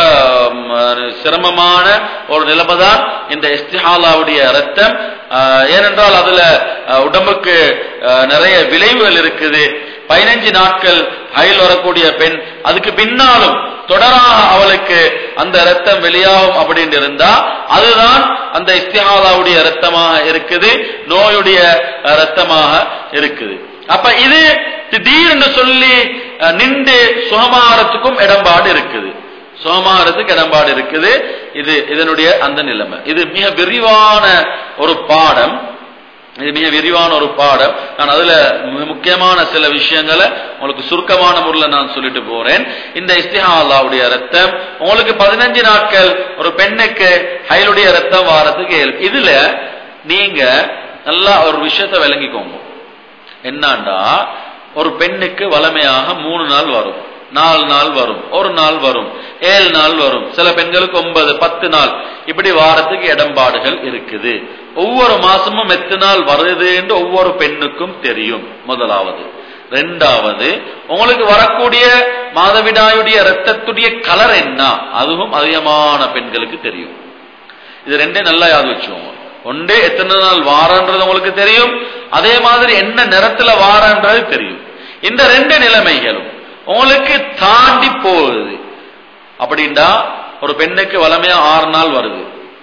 ம், சிரமமான ஒரு நிலைமை தான் இந்த இஸ்திஹாலாவுடைய ரத்தம் ஆஹ், ஏனென்றால் அதுல ஆஹ், உடம்புக்கு ஆஹ், நிறைய விளைவுகள் இருக்குது பதினஞ்சு நாட்கள் ஹயல் வரக்கூடிய பெண் அதுக்கு பின்னாலும் தொடராக அவளுக்கு அந்த ரத்தம் வெளியாகும் அப்படின்னு இருந்தா அதுதான் அந்த இஸ்திஹாலாவுடைய ரத்தமாக இருக்குது நோயுடைய அஹ், ரத்தமாக இருக்குது அப்ப இது திடீர்னு சொல்லி அஹ், நின்று சுகமாகறதுக்கும் இடம்பாடு இருக்குது சுகமாகறதுக்கு இடம்பாடு இருக்குது இது இதனுடைய அந்த நிலைமை இது மிக விரிவான ஒரு பாடம் இது மிக விரிவான ஒரு பாடம் நான் அதுல மிக முக்கியமான சில விஷயங்களை உங்களுக்கு சுருக்கமான முறையில் நான் சொல்லிட்டு போறேன் இந்த இஸ்திஹாலாவுடைய ரத்தம் உங்களுக்கு பதினஞ்சு நாட்கள் ஒரு பெண்ணுக்கு ஹைலுடைய ரத்தம் வாரத்துக்கு இயலும். இதுல நீங்க நல்லா ஒரு விஷயத்தை விளங்கிக்கோங்க என்னண்டா ஒரு பெண்ணுக்கு வளமையாக மூணு நாள் வரும் நாலு நாள் வரும் ஒரு நாள் வரும் ஏழு நாள் வரும் சில பெண்களுக்கு ஒன்பது பத்து நாள் இப்படி வாரத்துக்கு இடம்பாடுகள் இருக்குது ஒவ்வொரு மாசமும் எத்தனை நாள் வருது என்று ஒவ்வொரு பெண்ணுக்கும் தெரியும் முதலாவது ரெண்டாவது உங்களுக்கு வரக்கூடிய மாதவிடாயுடைய ரத்தத்துடைய கலர் என்ன அதுவும் அதிகமான பெண்களுக்கு தெரியும் இது ரெண்டே நல்லா யாது வச்சுக்கோங்க ஒன்றே எத்தனை நாள் வாரன்றது உங்களுக்கு தெரியும் அதே மாதிரி என்ன நிறத்துல வாரன்றது தெரியும் இந்த ரெண்டு நிலைமைகளும் உங்களுக்கு தாண்டி போகுது அப்படின்னா ஒரு பெண்ணுக்கு வளமையா ஆறு நாள் வருது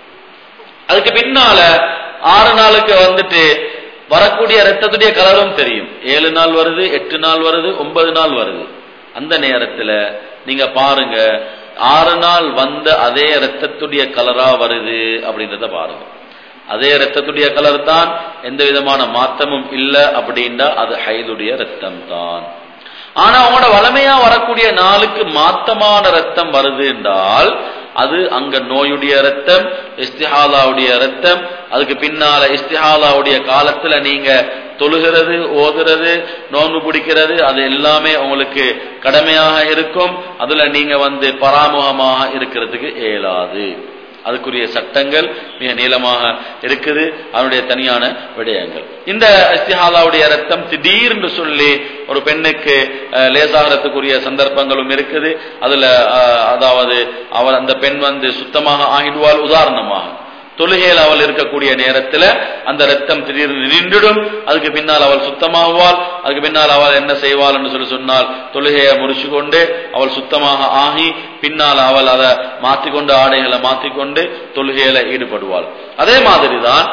அதுக்கு பின்னால ஆறு நாளுக்கு வந்துட்டு வரக்கூடிய ரத்தத்துடைய கலரும் தெரியும் ஏழு நாள் வருது எட்டு நாள் வருது ஒன்பது நாள் வருது அந்த நேரத்துல நீங்க பாருங்க ஆறு நாள் வந்த அதே ரத்தத்துடைய கலரா வருது அப்படின்றத பாருங்க அதே ரத்தத்துடைய கலர் தான் எந்த விதமான மாற்றமும் இல்லை அப்படின்னா அது ஹைதுடைய ரத்தம் தான் ஆனா அவங்களோட வளமையா வரக்கூடிய நாளுக்கு மாத்தமான ரத்தம் வருது என்றால் அது அங்க நோயுடைய ரத்தம் இஸ்திஹாலாவுடைய ரத்தம் அதுக்கு பின்னால இஸ்திஹாலாவுடைய காலத்துல நீங்க தொழுகிறது ஓதுறது நோன்பு பிடிக்கிறது அது எல்லாமே உங்களுக்கு கடமையாக இருக்கும் அதுல நீங்க வந்து பராமுகமாக இருக்கிறதுக்கு இயலாது அதுக்குரிய சட்டங்கள் மிக நீளமாக இருக்குது அதனுடைய தனியான விடயங்கள் இந்த இஸ்திஹாலாவுடைய ரத்தம் திடீர்னு சொல்லி ஒரு பெண்ணுக்கு அஹ், லேசாகிறதுக்குரிய சந்தர்ப்பங்களும் இருக்குது அதுல அஹ், அதாவது அவள் அந்த பெண் வந்து சுத்தமாக ஆகிடுவாள் உதாரணமாக தொழுகையில் அவள் இருக்கக்கூடிய நேரத்துல அந்த ரத்தம் திடீர்னு நின்றுடும் அதுக்கு பின்னால் அவள் சுத்தமாகுவாள் அதுக்கு பின்னால் அவள் என்ன செய்வாள் என்று சொல்லி சொன்னால் தொழுகையை முடிச்சு கொண்டு அவள் சுத்தமாக ஆகி பின்னால் அவள் அதை மாத்திக்கொண்டு ஆடைகளை மாத்திக்கொண்டு தொழுகையில ஈடுபடுவாள் அதே மாதிரிதான்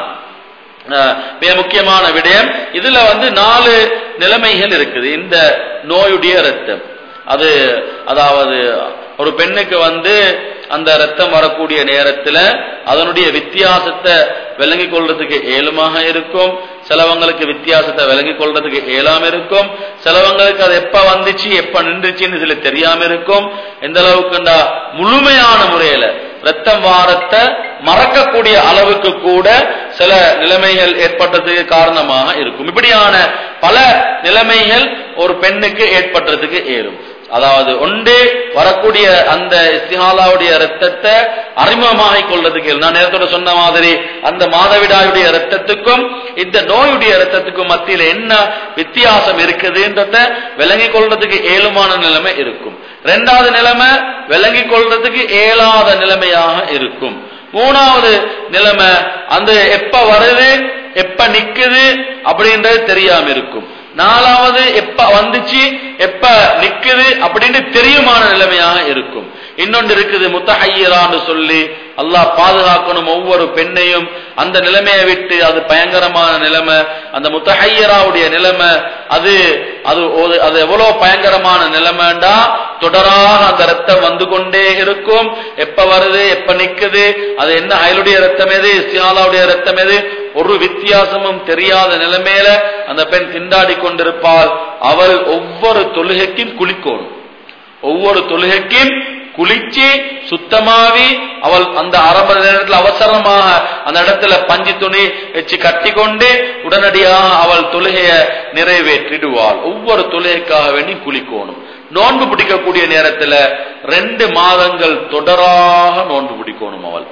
அஹ், மிக முக்கியமான விடயம் இதுல வந்து நாலு நிலைமைகள் இருக்குது இந்த நோயுடைய ரத்தம் அது அதாவது ஒரு பெண்ணுக்கு வந்து அந்த ரத்தம் வரக்கூடிய நேரத்துல அதனுடைய வித்தியாசத்தை விளங்கிக் கொள்றதுக்கு ஏழுமாக இருக்கும் சிலவங்களுக்கு வித்தியாசத்தை விளங்கிக் கொள்றதுக்கு ஏழாம இருக்கும் சிலவங்களுக்கு அது எப்ப வந்துச்சு எப்ப நின்றுச்சுன்னு இதுல தெரியாம இருக்கும் எந்த அளவுக்குண்டா முழுமையான முறையில ரத்தம் வாரத்தை மறக்கக்கூடிய அளவுக்கு கூட சில நிலைமைகள் ஏற்பட்டதுக்கு காரணமாக இருக்கும் இப்படியான பல நிலைமைகள் ஒரு பெண்ணுக்கு ஏற்பட்டதுக்கு ஏறும் அதாவது ஒன்றே வரக்கூடிய அந்த இஸ்திஹாலாவுடைய ரத்தத்தை அறிமுகமாகிக் கொள்றதுக்கு நான் நேரத்தோட சொன்ன மாதிரி அந்த மாதவிடாயுடைய ரத்தத்துக்கும் இந்த நோயுடைய ரத்தத்துக்கும் மத்தியில் என்ன வித்தியாசம் இருக்குதுன்றத விளங்கிக் கொள்றதுக்கு ஏழுமான நிலைமை இருக்கும் ரெண்டாவது நிலைமை விளங்கிக் கொள்றதுக்கு ஏழாத நிலைமையாக இருக்கும் மூணாவது நிலைமை அந்த எப்ப வருது எப்ப நிக்குது அப்படின்றது தெரியாம இருக்கும் நாலாவது எப்ப வந்துச்சு எப்ப நிக்குது அப்படின்னு தெரியுமான நிலைமையாக இருக்கும் இன்னொன்று இருக்குது முத்தஹையரான்னு சொல்லி அல்லாஹ் பாதுகாக்கணும் ஒவ்வொரு பெண்ணையும் அந்த நிலைமையை விட்டு அது பயங்கரமான நிலைமை அந்த முத்தஹையராவுடைய நிலைமை அது அது ஒரு- அது எவ்வளவு பயங்கரமான நிலைமைண்டா தொடராக அந்த ரத்தம் வந்து கொண்டே இருக்கும் எப்ப வருது எப்ப நிக்குது அது என்ன அயலுடைய ரத்தம் எது இஸ்தியாலாவுடைய ரத்தம் எது ஒரு வித்தியாசமும் தெரியாத நிலைமையில அந்த பெண் திண்டாடி கொண்டிருப்பாள் அவள் ஒவ்வொரு தொழுகைக்கும் குளிக்கணும் ஒவ்வொரு தொழுகைக்கும் குளிச்சு சுத்தமாவி அவள் அந்த அரப நேரத்தில் அவசரமாக அந்த இடத்துல பஞ்சு துணி வச்சு கட்டி கொண்டு உடனடியாக அவள் தொழுகைய நிறைவேற்றிடுவாள் ஒவ்வொரு தொழுகைக்காக வேண்டி குளிக்கணும் நோன்பு பிடிக்கக்கூடிய நேரத்துல ரெண்டு மாதங்கள் தொடராக நோன்பு பிடிக்கணும் அவள்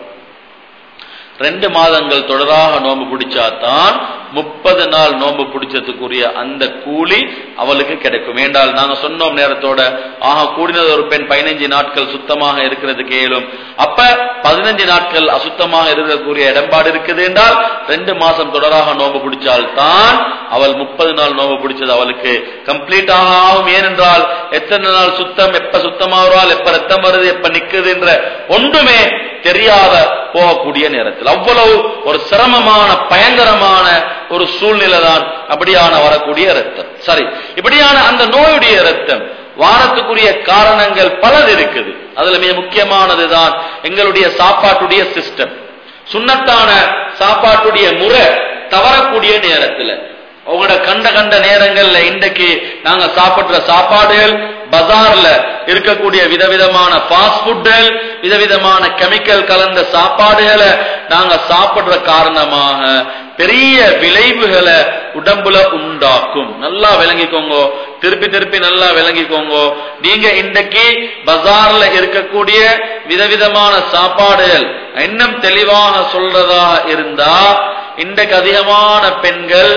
ரெண்டு மாதங்கள் தொடராக நோன்பு பிடிச்சாதான் முப்பது நாள் நோன்பு பிடிச்சதுக்குரிய அந்த கூலி அவளுக்கு கிடைக்கும் ஏண்டால் நாங்க சொன்னோம் நேரத்தோட ஆக கூடினது ஒரு பெண் பதினைஞ்சு நாட்கள் சுத்தமாக இருக்கிறதுக்கு இயலும் அப்ப பதினஞ்சு நாட்கள் அசுத்தமாக இருக்கக்கூடிய இடம்பாடு இருக்குது என்றால் ரெண்டு மாசம் தொடராக நோன்பு பிடிச்சால் தான் அவள் முப்பது நாள் நோன்பு பிடிச்சது அவளுக்கு கம்ப்ளீட் ஆகும் ஏனென்றால் எத்தனை நாள் சுத்தம் எப்ப சுத்தமாகிறாள் எப்ப ரத்தம் வருது எப்ப நிக்குது என்ற ஒன்றுமே தெரியாத போகக்கூடிய நேரத்தில் அவ்வளவு ஒரு சிரமமான பயங்கரமான ஒரு சூழ்நிலை தான் அப்படியான வரக்கூடிய ரத்தம் சரி இப்படியான அந்த நோயுடைய ரத்தம் வாரத்துக்குரிய காரணங்கள் பலது இருக்குது அதுல மிக முக்கியமானதுதான் எங்களுடைய சாப்பாட்டுடைய சிஸ்டம் சுண்ணத்தான சாப்பாட்டுடைய முறை தவறக்கூடிய நேரத்துல உங்களோட கண்ட கண்ட நேரங்கள்ல இன்றைக்கு நாங்க சாப்பிடுற சாப்பாடுகள் பஜார்ல இருக்கக்கூடிய விதவிதமான ஃபாஸ்ட் ஃபுட்டுகள் விதவிதமான கெமிக்கல் கலந்த சாப்பாடுகளை நாங்க சாப்பிடுற காரணமாக பெரிய விளைவுகளை உடம்புல உண்டாக்கும் நல்லா விளங்கிக்கோங்க திருப்பி திருப்பி நல்லா விளங்கிக்கோங்க நீங்க இன்றைக்கு பஜார்ல இருக்கக்கூடிய விதவிதமான சாப்பாடுகள் இன்னும் தெளிவாக சொல்றதா இருந்தா இன்றைக்கு அதிகமான பெண்கள்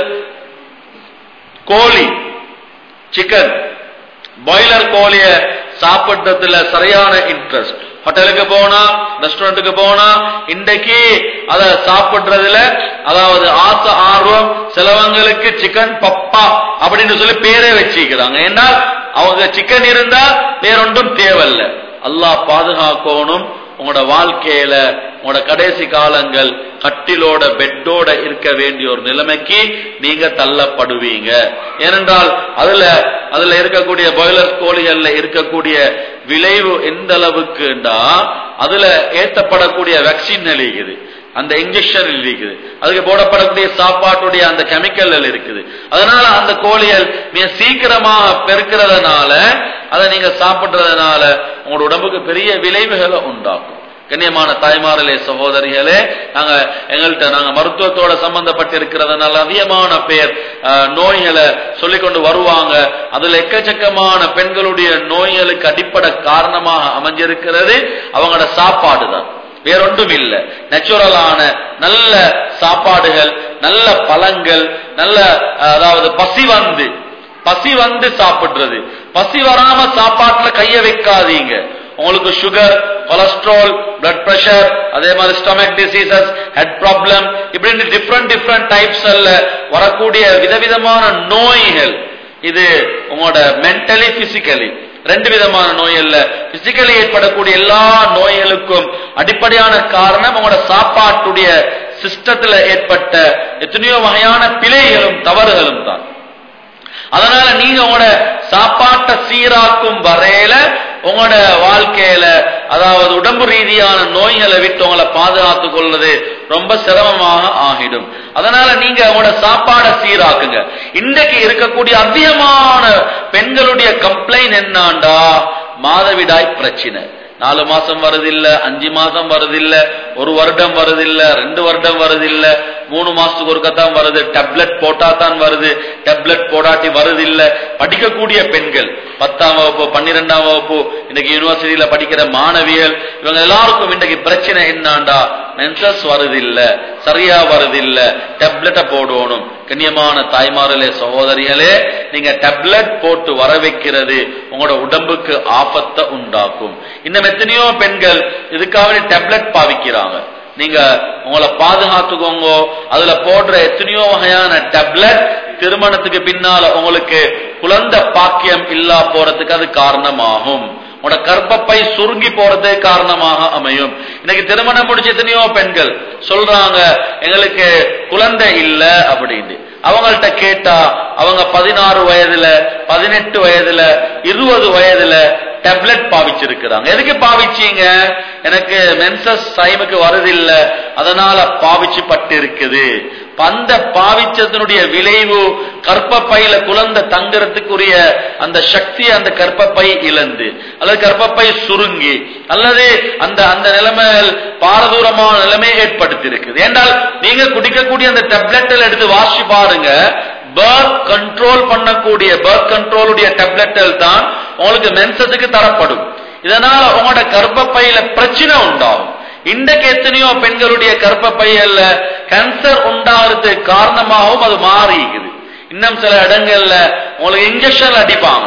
கோழி சிக்கன் பாய்லர் கோழிய சாப்பிடுறதுல சரியான இன்ட்ரெஸ்ட் ஹோட்டலுக்கு போனா ரெஸ்டாரண்ட்டுக்கு போனா இன்றைக்கு அத சாப்பிடுறதுல அதாவது ஆசை ஆர்வம் சிலவங்களுக்கு சிக்கன் பப்பா அப்படின்னு சொல்லி பேரே வச்சிக்கிறாங்க ஏன்னா அவங்க சிக்கன் இருந்தா வேறொன்றும் தேவையில்ல அல்லாஹ் பாதுகாக்கணும் உங்களோட வாழ்க்கையில உங்களோட கடைசி காலங்கள் கட்டிலோட பெட்டோட இருக்க வேண்டிய ஒரு நிலைமைக்கு நீங்க தள்ளப்படுவீங்க ஏனென்றால் அதுல அதுல இருக்கக்கூடிய பாய்லர் கோழிகள்ல இருக்கக்கூடிய விளைவு எந்த அளவுக்குண்டா அதுல ஏத்தப்படக்கூடிய வேக்சின் இருக்குது அந்த இன்ஜெக்ஷன் இருக்குது அதுக்கு போடப்படக்கூடிய சாப்பாட்டுடைய அந்த கெமிக்கல் இருக்குது அதனால அந்த கோழிகள் மிக சீக்கிரமாக பெருக்கிறதுனால அதை நீங்க சாப்பிடுறதுனால உங்களோட உடம்புக்கு பெரிய விளைவுகளை உண்டாக்கும் கண்ணியமான தாய்மார்களே சகோதரிகளே நாங்க எங்கள்கிட்ட நாங்க மருத்துவத்தோட சம்பந்தப்பட்டு இருக்கிறதுனால அதிகமான பேர் அஹ், நோய்களை சொல்லிக்கொண்டு வருவாங்க அதுல எக்கச்சக்கமான பெண்களுடைய நோய்களுக்கு அடிப்படை காரணமாக அமைஞ்சிருக்கிறது அவங்களோட சாப்பாடு தான் வேறொன்றும் இல்லை நேச்சுரலான நல்ல சாப்பாடுகள் நல்ல பழங்கள் நல்ல அஹ், அதாவது பசி வந்து பசி வந்து சாப்பிடுறது பசி வராம சாப்பாட்டுல கைய வைக்காதீங்க உங்களுக்கு சுகர் கொலஸ்ட்ரால் பிளட் பிரஷர் அதே மாதிரி ஸ்டொமக் டிசீசஸ் ஹெட் ப்ராப்ளம் இப்படின்னு டிஃப்ரெண்ட் டிஃப்ரெண்ட் டைப்ஸ் வரக்கூடிய விதவிதமான நோய்கள் இது உங்களோட மென்டலி பிசிக்கலி ரெண்டு விதமான நோய்கள்ல பிசிக்கலி ஏற்படக்கூடிய எல்லா நோய்களுக்கும் அடிப்படையான காரணம் உங்களோட சாப்பாட்டுடைய சிஸ்டத்துல ஏற்பட்ட எத்தனையோ வகையான பிழைகளும் தவறுகளும் தான் அதனால நீங்க உங்களோட சாப்பாட்டை சீராக்கும் வரையில உங்களோட வாழ்க்கையில அதாவது உடம்பு ரீதியான நோய்களை விட்டு உங்களை பாதுகாத்துக் கொள்வது ரொம்ப சிரமமாக ஆகிடும் அதனால நீங்க உங்களோட சாப்பாடை சீராக்குங்க இன்றைக்கு இருக்கக்கூடிய அதிகமான பெண்களுடைய கம்ப்ளைண்ட் என்னாண்டா மாதவிடாய் பிரச்சனை நாலு மாசம் வருதில்ல அஞ்சு மாசம் வருதில்ல ஒரு வருடம் வருதில்ல ரெண்டு வருடம் வருதில்ல மூணு மாசத்துக்கு ஒருக்கத்தான் வருது டேப்லெட் போட்டா தான் வருது டேப்லெட் போடாட்டி வருதில்ல படிக்கக்கூடிய பெண்கள் பத்தாம் வகுப்பு பன்னிரெண்டாம் வகுப்பு இன்னைக்கு யூனிவர்சிட்டியில படிக்கிற மாணவிகள் இவங்க எல்லாருக்கும் இன்னைக்கு பிரச்சனை என்னண்டா மென்சஸ் வருதில்ல சரியா வருதில்ல டேப்லெட்டை போடணும் கண்ணியமான தாய்மார்களே சகோதரிகளே நீங்க டேப்லெட் போட்டு வர வைக்கிறது உங்களோட உடம்புக்கு ஆபத்தை உண்டாக்கும் இன்னும் எத்தனையோ பெண்கள் இதுக்காக டேப்லெட் பாவிக்கிறாங்க நீங்க உங்களை பாதுகாத்துக்கோங்க அதுல போடுற எத்தனையோ வகையான டேப்லெட் திருமணத்துக்கு பின்னால உங்களுக்கு குழந்தை பாக்கியம் இல்லா போறதுக்கு அது காரணமாகும் உங்களோட கர்ப்பப்பை சுருங்கி போறது காரணமாக அமையும் இன்னைக்கு திருமணம் முடிச்ச எத்தனையோ பெண்கள் சொல்றாங்க எங்களுக்கு குழந்தை இல்ல அப்படின்னு அவங்கள்ட்ட கேட்டா அவங்க பதினாறு வயதுல பதினெட்டு வயதுல இருபது வயதுல டேப்லெட் பாவிச்சிருக்கிறாங்க எதுக்கு பாவிச்சீங்க எனக்கு மென்சஸ் டைமுக்கு வருதில்ல அதனால பாவிச்சு பட்டு இருக்குது அந்த பாவிச்சதனுடைய விளைவு கர்ப்பப்பையில குழந்தை தங்குறதுக்குரிய அந்த சக்தி அந்த கர்ப்பப்பை இழந்து அல்லது கர்ப்பப்பை சுருங்கி அல்லது அந்த அந்த நிலைமைகள் பாரதூரமான நிலைமை ஏற்படுத்தி இருக்குது ஏன்றால் நீங்க குடிக்கக்கூடிய அந்த டேப்லெட்டில் எடுத்து வாசி பாருங்க பர்த் கண்ட்ரோல் பண்ணக்கூடிய பர்த் கண்ட்ரோலுடைய டேப்லெட்கள் தான் உங்களுக்கு மென்சத்துக்கு தரப்படும் இதனால உங்களோட கர்ப்பப்பையில பிரச்சனை உண்டாகும் இன்றைக்கு எத்தனையோ பெண்களுடைய கர்ப்பப்பையல்ல கேன்சர் உண்டாகிறதுக்கு காரணமாகவும் அது மாறிக்குது இன்னும் சில இடங்கள்ல உங்களுக்கு இன்ஜெக்ஷன் அடிப்பாங்க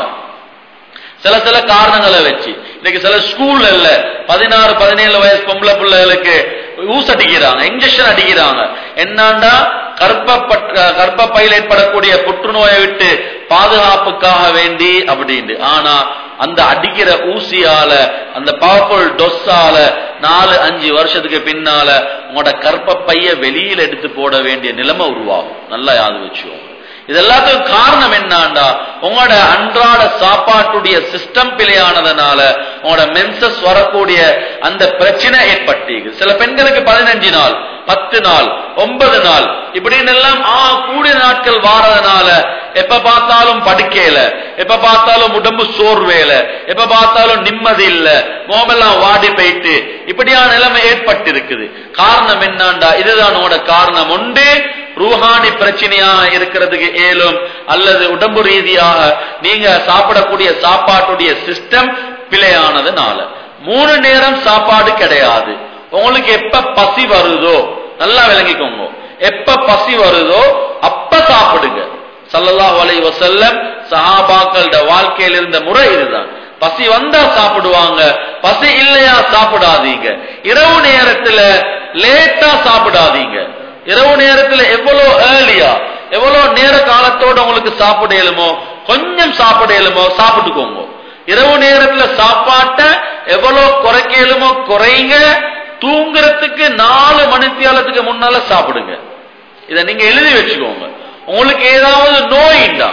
சில சில காரணங்களை வச்சு இன்னைக்கு சில ஸ்கூல்ல இல்ல பதினாறு பதினேழு வயசு பொம்பளை பிள்ளைகளுக்கு ஊஸ் அடிக்கிறாங்க இன்ஜெக்ஷன் அடிக்கிறாங்க என்னண்டா கர்ப்பப்பட்ட கர்ப்பப்பையில் ஏற்படக்கூடிய புற்றுநோயை விட்டு பாதுகாப்புக்காக வேண்டி அப்படின்னு ஆனா அந்த அடிக்கிற ஊசியால அந்த பவர்ஃபுல் டொஸ்ஸால நாலு அஞ்சு வருஷத்துக்கு பின்னால உங்களோட கர்ப்பப்பைய வெளியில எடுத்து போட வேண்டிய நிலைமை உருவாகும் நல்லா யாது வச்சுக்கோங்க இது எல்லாத்துக்கும் காரணம் என்னண்டா உங்களோட அன்றாட சாப்பாட்டுடைய சிஸ்டம் பிழையானதுனால உங்களோட மென்சஸ் வரக்கூடிய அந்த பிரச்சனை ஏற்பட்டீங்க சில பெண்களுக்கு பதினஞ்சு நாள் பத்து நாள் ஒன்பது நாள் இப்படின்னு எல்லாம் ஆ கூடிய நாட்கள் வாரதுனால எப்ப பார்த்தாலும் படுக்கையில எப்ப பார்த்தாலும் உடம்பு சோர்வேல எப்ப பார்த்தாலும் நிம்மதி இல்ல மோமெல்லாம் வாடி போயிட்டு இப்படியான நிலைமை ஏற்பட்டு இருக்குது காரணம் என்னண்டா இதுதான் உங்களோட காரணம் உண்டு ரூஹானி பிரச்சனையாக இருக்கிறதுக்கு ஏலும் அல்லது உடம்பு ரீதியாக நீங்க சாப்பிடக்கூடிய சாப்பாட்டுடைய சிஸ்டம் பிழையானதுனால மூணு நேரம் சாப்பாடு கிடையாது உங்களுக்கு எப்ப பசி வருதோ நல்லா விளங்கிக்கோங்க எப்ப பசி வருதோ அப்ப சாப்பிடுங்க சல்லல்லாஹு அலைஹி வஸல்லம் சஹாபாக்களோட வாழ்க்கையில் இருந்த முறை இதுதான் பசி வந்தா சாப்பிடுவாங்க பசி இல்லையா சாப்பிடாதீங்க இரவு நேரத்துல லேட்டா சாப்பிடாதீங்க இரவு நேரத்துல எவ்வளவு ஏர்லியா எவ்வளவு நேர காலத்தோட உங்களுக்கு சாப்பிட இயலுமோ கொஞ்சம் சாப்பிட இயலுமோ சாப்பிட்டுக்கோங்க இரவு நேரத்துல சாப்பாட்ட எவ்வளவு குறைக்க இயலுமோ குறைங்க தூங்குறதுக்கு நாலு மணித்தியாலத்துக்கு முன்னால சாப்பிடுங்க இத நீங்க எழுதி வச்சுக்கோங்க உங்களுக்கு ஏதாவது நோய்ண்டா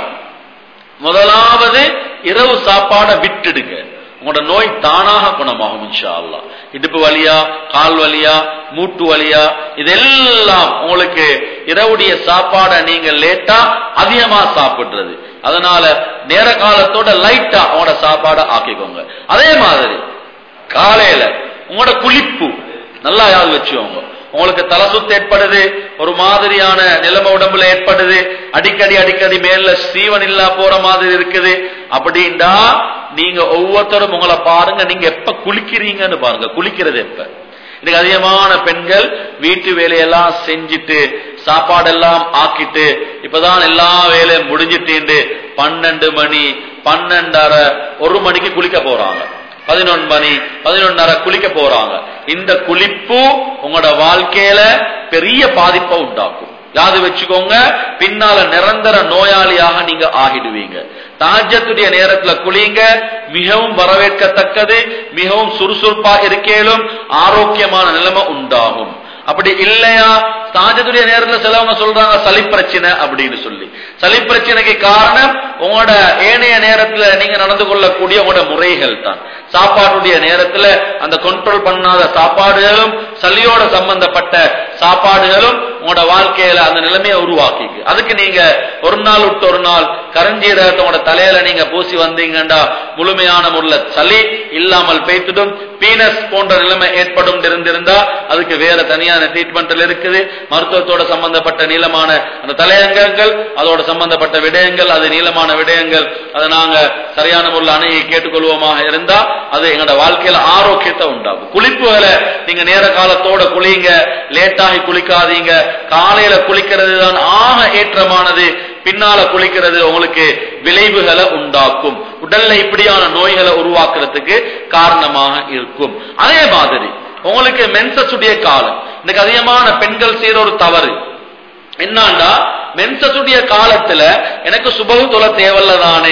முதலாவது இரவு சாப்பாடை விட்டுடுங்க உங்களோட நோய் தானாக குணமாகும் இன்ஷா அல்லா இடுப்பு வலியா கால் வலியா மூட்டு வலியா இதெல்லாம் உங்களுக்கு இரவுடைய சாப்பாடை நீங்க லேட்டா அதிகமா சாப்பிடுறது அதனால நேர காலத்தோட லைட்டா உங்களோட சாப்பாடை ஆக்கிக்கோங்க அதே மாதிரி காலையில உங்களோட குளிப்பு நல்லா யாரு வச்சுக்கோங்க உங்களுக்கு தலை சுத்து ஏற்படுது ஒரு மாதிரியான நிலைமை உடம்புல ஏற்படுது அடிக்கடி அடிக்கடி மேல சீவன் இல்லா போற மாதிரி இருக்குது அப்படின்டா நீங்க ஒவ்வொருத்தரும் உங்களை பாருங்க நீங்க எப்ப குளிக்கிறீங்கன்னு பாருங்க குளிக்கிறது எப்ப இன்னைக்கு அதிகமான பெண்கள் வீட்டு வேலையெல்லாம் செஞ்சுட்டு சாப்பாடெல்லாம் ஆக்கிட்டு இப்பதான் எல்லா வேலையும் முடிஞ்சிட்டு பன்னெண்டு மணி பன்னெண்டரை ஒரு மணிக்கு குளிக்க போறாங்க பதினொன்று மணி பதினொன்னரை குளிக்க போறாங்க இந்த குளிப்பு உங்களோட வாழ்க்கையில பெரிய பாதிப்பை உண்டாக்கும் யாது வச்சுக்கோங்க பின்னால நிரந்தர நோயாளியாக நீங்க ஆகிடுவீங்க தாஜத்துடைய நேரத்துல குளிங்க மிகவும் வரவேற்கத்தக்கது மிகவும் சுறுசுறுப்பா இருக்கேலும் ஆரோக்கியமான நிலைமை உண்டாகும் அப்படி இல்லையா தாஜத்துடைய நேரத்துல சிலவங்க சொல்றாங்க சளி பிரச்சனை அப்படின்னு சொல்லி சளி பிரச்சனைக்கு காரணம் உங்களோட ஏனைய நேரத்துல நீங்க நடந்து கொள்ளக்கூடிய உங்களோட முறைகள் தான் சாப்பாட்டுடைய நேரத்துல அந்த கண்ட்ரோல் பண்ணாத சாப்பாடுகளும் சளியோட சம்பந்தப்பட்ட சாப்பாடுகளும் உங்களோட வாழ்க்கையில அந்த நிலைமையை உருவாக்கிக்கு அதுக்கு நீங்க ஒரு நாள் விட்டு ஒரு நாள் கரஞ்சீரகத்தை உங்களோட தலையில நீங்க பூசி வந்தீங்கண்டா முழுமையான முறையில சளி இல்லாமல் பெய்த்துடும் பீனஸ் போன்ற நிலைமை ஏற்படும் இருந்திருந்தா அதுக்கு வேற தனியான ட்ரீட்மெண்ட்ல இருக்குது மருத்துவத்தோட சம்பந்தப்பட்ட நீளமான அந்த தலையங்கங்கள் அதோட சம்பந்தப்பட்ட விடயங்கள் அது நீளமான விடயங்கள் அதை நாங்க சரியான முறையில் அணுகி கேட்டுக்கொள்வோமாக இருந்தா அது எங்களோட வாழ்க்கையில ஆரோக்கியத்தை உண்டாகும் குளிப்புகளை நீங்க நேர காலத்தோட குளிங்க லேட்டாகி குளிக்காதீங்க காலையில குளிக்கிறது தான் ஆக ஏற்றமானது பின்னால குளிக்கிறது உங்களுக்கு விளைவுகளை உண்டாக்கும் உடல்ல இப்படியான நோய்களை உருவாக்குறதுக்கு காரணமாக இருக்கும் அதே மாதிரி உங்களுக்கு மென்சஸுடைய காலம் இன்னைக்கு அதிகமான பெண்கள் செய்யற ஒரு தவறு என்னண்டா மென்சஸுடைய காலத்துல எனக்கு சுபகு தொலை தேவையில்ல தானே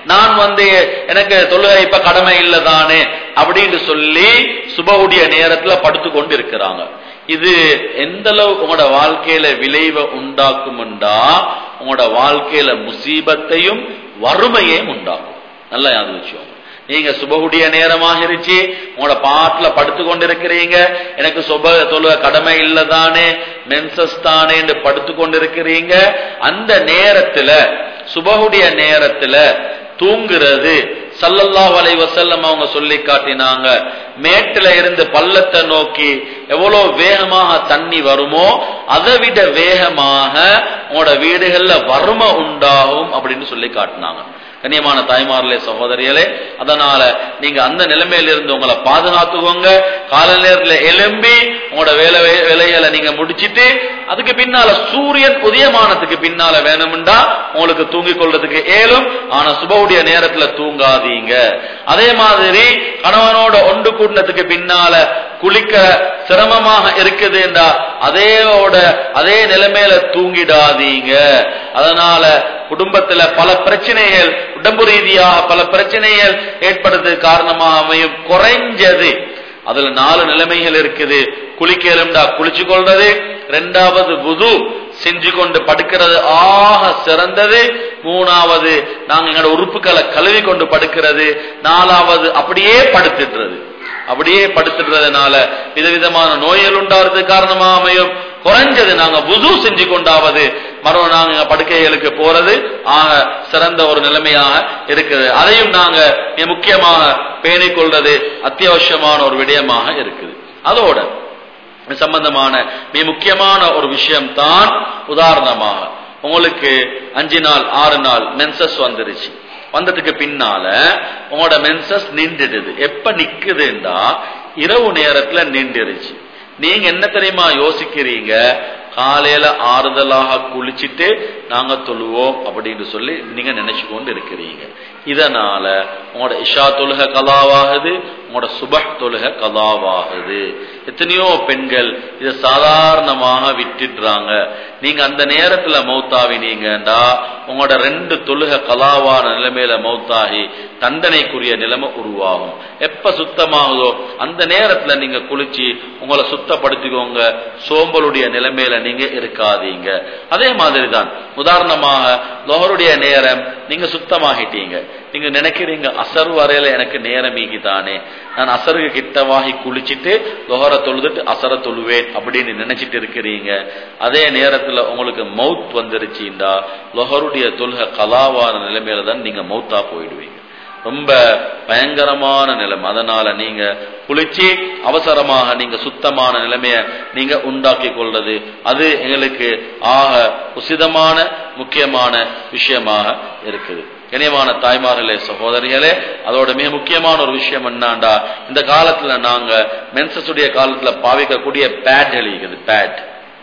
நான் வந்து எனக்கு தொழுகை இப்ப கடமை இல்லதானே அப்படின்னு சொல்லி சுபவுடைய நேரத்துல படுத்து கொண்டு இருக்கிறாங்க இது எந்த அளவு உங்களோட வாழ்க்கையில விளைவை உண்டாக்கும்டா உங்களோட வாழ்க்கையில முசீபத்தையும் வறுமையையும் உண்டாக்கும் நல்லா யாது வச்சுக்கோங்க நீங்க சுபகுடைய நேரமாகிருச்சு உங்களோட பாட்டுல படுத்து கொண்டிருக்கிறீங்க எனக்கு சுப தொழுக கடமை இல்லதானே மென்சஸ் தானே என்று படுத்து கொண்டிருக்கிறீங்க அந்த நேரத்துல சுபகுடைய நேரத்துல தூங்குறது சல்லல்லாஹு அலைஹி வஸல்லம் அவங்க சொல்லி காட்டினாங்க மேட்டுல இருந்து பள்ளத்தை நோக்கி எவ்வளவு வேகமாக தண்ணி வருமோ அதை விட வேகமாக உங்களோட வீடுகள்ல வறுமை உண்டாகும் அப்படின்னு சொல்லி காட்டினாங்க கண்ணியமான தாய்மார்களே சகோதரிகளே அதனால நீங்க அந்த நிலைமையில இருந்து உங்களை பாதுகாத்துக்கோங்க கால நேரத்துல எலும்பி உங்களோட வேலை வேலைகளை நீங்க முடிச்சிட்டு அதுக்கு பின்னால சூரியன் உதயமானத்துக்கு பின்னால வேணும்டா உங்களுக்கு தூங்கிக் கொள்றதுக்கு ஏலும் ஆனா சுபவுடைய நேரத்துல தூங்காதீங்க அதே மாதிரி கணவனோட ஒன்று கூட்டினதுக்கு பின்னால குளிக்க சிரமமாக இருக்குதுண்டா அதேவோட அதே நிலைமையில தூங்கிடாதீங்க அதனால குடும்பத்துல பல பிரச்சனைகள் உடம்பு ரீதியாக பல பிரச்சனைகள் ஏற்படுறது காரணமாக அமையும் குறைஞ்சது அதுல நாலு நிலைமைகள் இருக்குது குளிக்கலும்டா குளிச்சு கொள்றது ரெண்டாவது புது செஞ்சு கொண்டு படுக்கிறது ஆக சிறந்தது மூணாவது நாங்க எங்களோட உறுப்புகளை கழுவி கொண்டு படுக்கிறது நாலாவது அப்படியே படுத்துட்டுறது அப்படியே படுத்துடுறதுனால விதவிதமான நோய்கள் உண்டாறது காரணமா அமையும் குறைஞ்சது நாங்க புது செஞ்சு கொண்டாவது மறுபடியும் நாங்க படுக்கைகளுக்கு போறது ஆக சிறந்த ஒரு நிலைமையாக இருக்குது அதையும் நாங்க மிக முக்கியமாக பேணிக் கொள்றது அத்தியாவசியமான ஒரு விடயமாக இருக்குது அதோட சம்பந்தமான மிக முக்கியமான ஒரு விஷயம் தான் உதாரணமாக உங்களுக்கு அஞ்சு நாள் ஆறு நாள் மென்சஸ் வந்துருச்சு வந்ததுக்கு பின்னால உங்களோட மென்சஸ் நின்றுடுது எப்ப நிக்குதுண்டா இரவு நேரத்துல நின்றுருச்சு நீங்க என்ன தெரியுமா யோசிக்கிறீங்க காலையில ஆறுதலாக குளிச்சுட்டு நாங்க தொழுவோம் அப்படின்னு சொல்லி நீங்க நினைச்சு கொண்டு இருக்கிறீங்க இதனால உங்களோட இஷா தொழுக கலாவாகுது உங்களோட சுபஹ் தொழுக கலாவாகுது எத்தனையோ பெண்கள் இதை சாதாரணமாக விட்டுடுறாங்க நீங்க அந்த நேரத்துல மௌத்தாவினீங்கடா உங்களோட ரெண்டு தொழுக கலாவான நிலைமையில மௌத்தாகி தண்டனைக்குரிய நிலைமை உருவாகும் எப்ப சுத்தமாகுதோ அந்த நேரத்துல நீங்க குளிச்சு உங்களை சுத்தப்படுத்திக்கோங்க சோம்பலுடைய நிலைமையில நீங்க இருக்காதீங்க அதே மாதிரி தான் உதாரணமாக லோகருடைய நேரம் நீங்க சுத்தமாகிட்டீங்க நீங்க நினைக்கிறீங்க அசர் வரையில எனக்கு நேரம் ஈகிதானே நான் அசருக்கு கிட்டவாகி குளிச்சுட்டு லொஹர தொழுதுட்டு அசர தொழுவேன் அப்படின்னு நினைச்சிட்டு இருக்கிறீங்க அதே நேரத்துல உங்களுக்கு மவுத் வந்துருச்சுண்டா லொஹருடைய தொழுக கலாவான நிலைமையில தான் நீங்க மௌத்தா போயிடுவீங்க ரொம்ப பயங்கரமான நிலைமை அதனால நீங்க குளிச்சு அவசரமாக நீங்க சுத்தமான நிலைமைய நீங்க உண்டாக்கி கொள்றது அது எங்களுக்கு ஆக உசிதமான முக்கியமான விஷயமாக இருக்குது இணையமான தாய்மார்களே சகோதரிகளே அதோட மிக முக்கியமான ஒரு விஷயம் என்னண்டா இந்த காலத்துல நாங்க மென்சஸுடைய காலத்துல பாவிக்கக்கூடிய பேட் எழுகிறது பேட்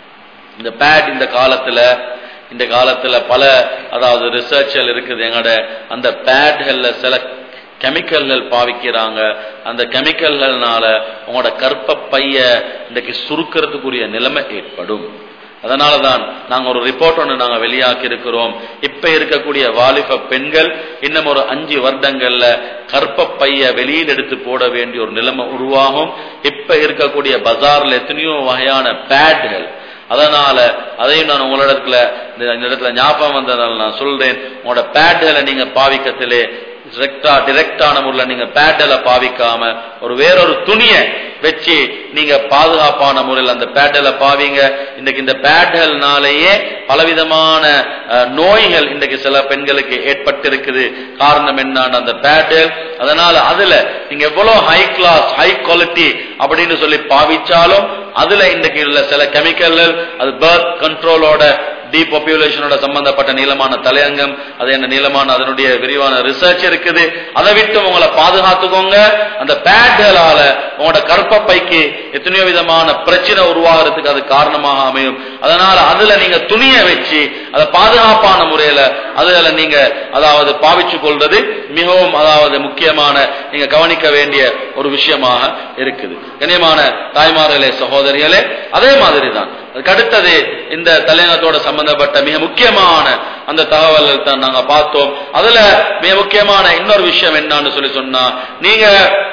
இந்த பேட் இந்த காலத்துல இந்த காலத்துல பல அதாவது ரிசர்ச்கள் இருக்குது எங்களோட அந்த பேட்கள்ல சில கெமிக்கல்கள் பாவிக்கிறாங்க அந்த கெமிக்கல்கள்னால உங்களோட கற்ப பைய இன்றைக்கு சுருக்கிறதுக்குரிய நிலைமை ஏற்படும் அதனால தான் நாங்க ஒரு ரிப்போர்ட் ஒன்று நாங்க வெளியாக்கி இருக்கிறோம் இப்ப இருக்கக்கூடிய வாலிப பெண்கள் இன்னும் ஒரு அஞ்சு வருடங்கள்ல கற்ப பைய வெளியில் எடுத்து போட வேண்டிய ஒரு நிலைமை உருவாகும் இப்ப இருக்கக்கூடிய பஜார்ல எத்தனையோ வகையான பேட்கள் அதனால அதையும் நான் உங்களிடத்துல இந்த இடத்துல ஞாபகம் வந்ததால நான் சொல்றேன் உங்களோட பேட்களை நீங்க பாவிக்கத்திலே டிரெக்டா டிரெக்டான முறையில் நீங்க பேட்டல பாவிக்காம ஒரு வேறொரு துணியை வச்சு நீங்க பாதுகாப்பான முறையில் அந்த பேட்டல பாவிங்க இன்னைக்கு இந்த பேட்டல்னாலேயே பலவிதமான நோய்கள் இன்றைக்கு சில பெண்களுக்கு ஏற்பட்டிருக்குது காரணம் என்னன்னு அந்த பேட்டல் அதனால அதுல நீங்க எவ்வளவு ஹை கிளாஸ் ஹை குவாலிட்டி அப்படின்னு சொல்லி பாவிச்சாலும் அதுல இன்றைக்கு உள்ள சில கெமிக்கல்கள் அது பர்த் கண்ட்ரோலோட டீபாப்புலேஷனோட சம்பந்தப்பட்ட நீளமான தலையங்கம் அது என்ன நீளமான அதனுடைய விரிவான ரிசர்ச் இருக்குது அதை விட்டு உங்களை பாதுகாத்துக்கோங்க அந்த பேட்களால உங்களோட கற்பப்பைக்கு எத்தனையோ விதமான பிரச்சனை உருவாகிறதுக்கு அது காரணமாக அமையும் அதனால அதுல நீங்க துணியை வச்சு அதை பாதுகாப்பான முறையில அதுல நீங்க அதாவது பாவிச்சு கொள்வது மிகவும் அதாவது முக்கியமான நீங்க கவனிக்க வேண்டிய ஒரு விஷயமாக இருக்குது கண்ணியமான தாய்மார்களே சகோதரிகளே அதே மாதிரி தான் அதுக்கு அடுத்தது இந்த தலையங்கத்தோட சம்பந்தப்பட்ட மிக முக்கியமான அந்த தகவல்கள் தான் நாங்க பார்த்தோம் அதுல மிக முக்கியமான இன்னொரு விஷயம் என்னன்னு சொல்லி சொன்னா நீங்க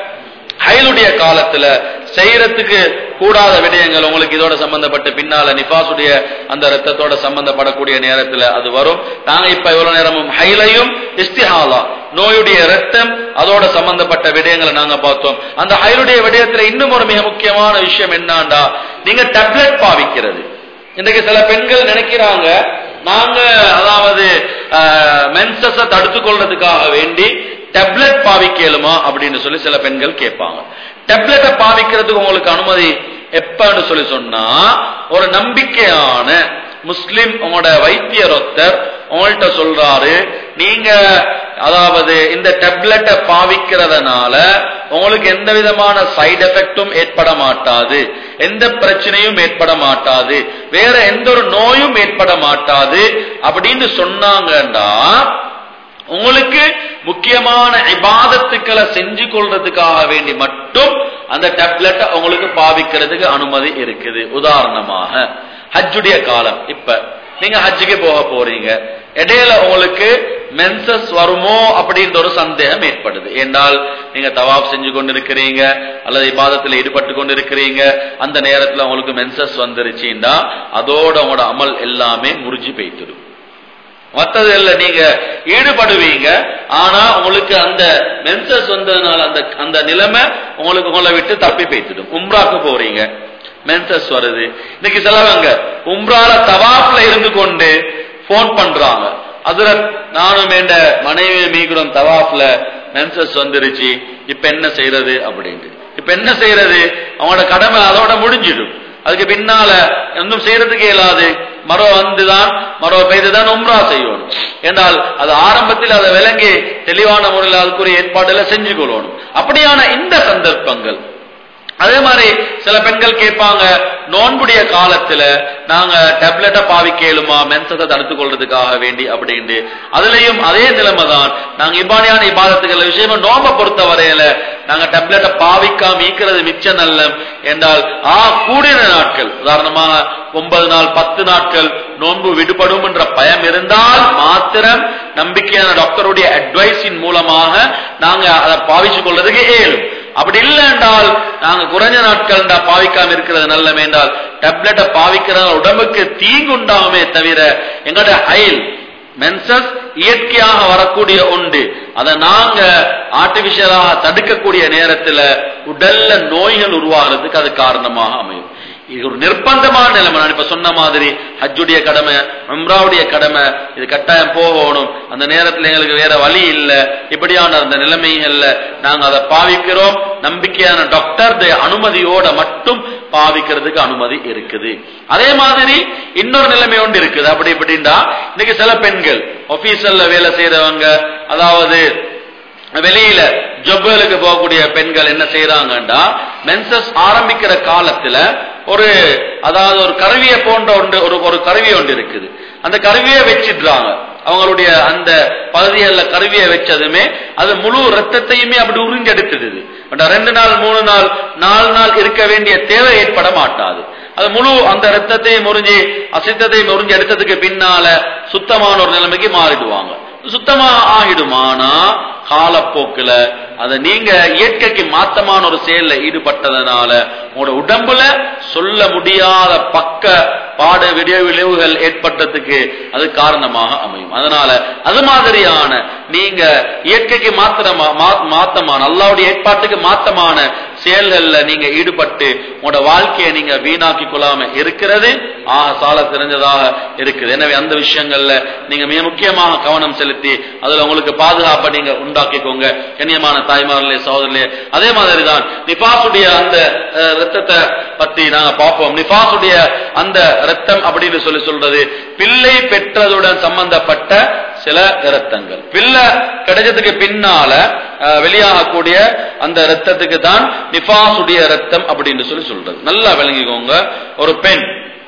ஹைலுடைய காலத்துல செய்யறதுக்கு கூடாத விடயங்கள் உங்களுக்கு இதோட சம்பந்தப்பட்ட பின்னால நிபாசுடைய அந்த ரத்தத்தோட சம்பந்தப்படக்கூடிய நேரத்துல அது வரும் நாங்க இப்ப இவ்வளவு நேரமும் ஹைலையும் இஸ்திஹாலா நோயுடைய ரத்தம் அதோட சம்பந்தப்பட்ட விடயங்களை நாங்க பார்த்தோம் அந்த ஹைலுடைய விடயத்துல இன்னும் ஒரு மிக முக்கியமான விஷயம் என்னண்டா நீங்க டேப்லெட் பாவிக்கிறது இன்றைக்கு சில பெண்கள் நினைக்கிறாங்க நாங்க அதாவது மென்சஸ தடுத்து கொள்றதுக்காக வேண்டி டேப்லெட் பாவிக்கலுமா அப்படின்னு சொல்லி சில பெண்கள் கேட்பாங்க டேப்லெட்டை பாவிக்கிறதுக்கு உங்களுக்கு அனுமதி எப்பன்னு சொல்லி சொன்னா ஒரு நம்பிக்கையான முஸ்லிம் உங்களோட வைத்தியர் ஒருத்தர் உங்கள்கிட்ட சொல்றாரு நீங்க அதாவது இந்த டேப்லெட்டை பாவிக்கிறதுனால உங்களுக்கு எந்த விதமான சைடு எஃபெக்டும் ஏற்பட மாட்டாது எந்த பிரச்சனையும் ஏற்பட மாட்டாது வேற எந்த ஒரு நோயும் ஏற்பட மாட்டாது அப்படின்னு சொன்னாங்கண்டா உங்களுக்கு முக்கியமான இபாதத்துக்களை செஞ்சு கொள்றதுக்காக வேண்டி மட்டும் அந்த டேப்லெட்டை உங்களுக்கு பாவிக்கிறதுக்கு அனுமதி இருக்குது உதாரணமாக ஹஜ்ஜுடைய காலம் இப்ப நீங்க ஹஜ்ஜுக்கு போக போறீங்க இடையில உங்களுக்கு மென்சஸ் வருமோ அப்படின்ற ஒரு சந்தேகம் ஏற்படுது என்றால் நீங்க தவாப் செஞ்சு கொண்டிருக்கிறீங்க அல்லது இபாதத்தில் ஈடுபட்டு கொண்டிருக்கிறீங்க அந்த நேரத்துல உங்களுக்கு மென்சஸ் வந்துருச்சுன்னா அதோட உங்களோட அமல் எல்லாமே முறிஞ்சு போய்த்துடும் மற்றது இல்ல நீங்க ஈடுபடுவீங்க ஆனா உங்களுக்கு அந்த மென்சஸ் வந்ததுனால அந்த அந்த நிலைமை உங்களுக்கு உங்களை விட்டு தப்பி போய்த்துடும் உம்ராக்கு போறீங்க மென்சஸ் வருது இன்னைக்கு சிலவங்க உம்ரால தவாப்ல இருந்து கொண்டு போன் பண்றாங்க அதுல நானும் என்ற மனைவி மீகுடம் தவாப்ல மென்சஸ் வந்துருச்சு இப்ப என்ன செய்யறது அப்படின்ட்டு இப்ப என்ன செய்யறது அவங்களோட கடமை அதோட முடிஞ்சிடும் அதுக்கு பின்னால ஒன்றும் செய்யறதுக்கு இயலாது மரோ வந்துதான் மரோ பெய்துதான் உம்ரா செய்யணும் என்றால் அது ஆரம்பத்தில் அதை விளங்கி தெளிவான முறையில் அதுக்குரிய ஏற்பாடுல செஞ்சு கொள்ளணும் அப்படியான இந்த சந்தர்ப்பங்கள் அதே மாதிரி சில பெண்கள் கேட்பாங்க நோன்புடைய காலத்துல நாங்க டேப்லெட்டை பாவிக்கலுமா மென்சத்தை தடுத்து கொள்றதுக்காக வேண்டி அப்படின்ட்டு அதுலயும் அதே நிலைமை தான் நாங்க இபானியான இபாதத்துக்கள் விஷயமா நோம்ப பொறுத்த வரையில நாங்க டேப்லெட்டை பாவிக்காம ஈக்கிறது மிச்ச நல்லம் என்றால் ஆ கூடின நாட்கள் உதாரணமாக ஒன்பது நாள் பத்து நாட்கள் நோன்பு விடுபடும் என்ற பயம் இருந்தால் மாத்திரம் நம்பிக்கையான டாக்டருடைய அட்வைஸின் மூலமாக நாங்க அதை பாவிச்சு கொள்றதுக்கு ஏழும் அப்படி இல்லை என்றால் நாங்க குறைஞ்ச நாட்கள் பாவிக்காம இருக்கிறது நல்லமே என்றால் டேப்லெட்டை பாவிக்கிறதால உடம்புக்கு தீங்கு உண்டாகுமே தவிர எங்களோட அயல் மென்சஸ் இயற்கையாக வரக்கூடிய உண்டு அதை நாங்க ஆர்டிபிஷியலாக தடுக்கக்கூடிய நேரத்துல உடல்ல நோய்கள் உருவாகிறதுக்கு அது காரணமாக அமையும் இது ஒரு நிர்பந்தமான நிலைமை நான் இப்ப சொன்ன மாதிரி ஹஜ்ஜுடைய கடமை உம்ராவுடைய கடமை இது கட்டாயம் போகணும் அந்த நேரத்தில் எங்களுக்கு வேற வழி இல்லை இப்படியான அந்த நிலைமைகள்ல நாங்க அதை பாவிக்கிறோம் நம்பிக்கையான டாக்டர் அனுமதியோட மட்டும் பாவிக்கிறதுக்கு அனுமதி இருக்குது அதே மாதிரி இன்னொரு நிலைமை ஒன்று இருக்குது அப்படி இப்படின்னா இன்னைக்கு சில பெண்கள் ஆபீஸ்ல வேலை செய்யறவங்க அதாவது வெளியில ஜொப்புகளுக்கு போகக்கூடிய பெண்கள் என்ன செய்யறாங்கன்னா மென்சஸ் ஆரம்பிக்கிற காலத்துல ஒரு அதாவது ஒரு கருவியை போன்ற ஒன்று ஒரு ஒரு கருவி ஒன்று இருக்குது அந்த கருவியை வச்சிடுறாங்க அவங்களுடைய அந்த பகுதிகளில் கருவியை வச்சதுமே அது முழு ரத்தத்தையுமே அப்படி உறிஞ்செடுத்துடுது ரெண்டு நாள் மூணு நாள் நாலு நாள் இருக்க வேண்டிய தேவை ஏற்பட மாட்டாது அது முழு அந்த ரத்தத்தையும் முறிஞ்சி அசித்தத்தையும் முறிஞ்சு எடுத்ததுக்கு பின்னால சுத்தமான ஒரு நிலைமைக்கு மாறிடுவாங்க சுத்தமா ஆகிடுமானா காலப்போக்குல அதை நீங்க இயற்கைக்கு மாத்தமான ஒரு செயல்ல ஈடுபட்டதனால உங்களோட உடம்புல சொல்ல முடியாத பக்க பாட விடிய விளைவுகள் ஏற்பட்டதுக்கு அது காரணமாக அமையும் அதனால அது மாதிரியான நீங்க இயற்கைக்கு மாத்திரமா மாத்தமான அல்லாவுடைய ஏற்பாட்டுக்கு மாத்தமான செயல்கள்ல நீங்க ஈடுபட்டு உங்களோட வாழ்க்கையை நீங்க வீணாக்கி கொள்ளாம இருக்கிறது ஆக சால தெரிஞ்சதாக இருக்குது எனவே அந்த விஷயங்கள்ல நீங்க மிக முக்கியமாக கவனம் செலுத்தி அதுல உங்களுக்கு பாதுகாப்பை நீங்க உண்டாக்கிக்கோங்க கண்ணியமான தாய்மார்களே சகோதரர்களே அதே மாதிரிதான் நிபாசுடைய அந்த ரத்தத்தை பத்தி நாங்க பார்ப்போம் நிபாசுடைய அந்த ரத்தம் அப்படின்னு சொல்லி சொல்றது பிள்ளை பெற்றதுடன் சம்பந்தப்பட்ட சில இரத்தங்கள் பிள்ளை கிடைச்சதுக்கு பின்னால வெளியாகக்கூடிய அந்த ரத்தத்துக்கு தான் நிபாசுடைய ரத்தம் அப்படின்னு சொல்லி சொல்றது நல்லா விளங்கிக்கோங்க ஒரு பெண்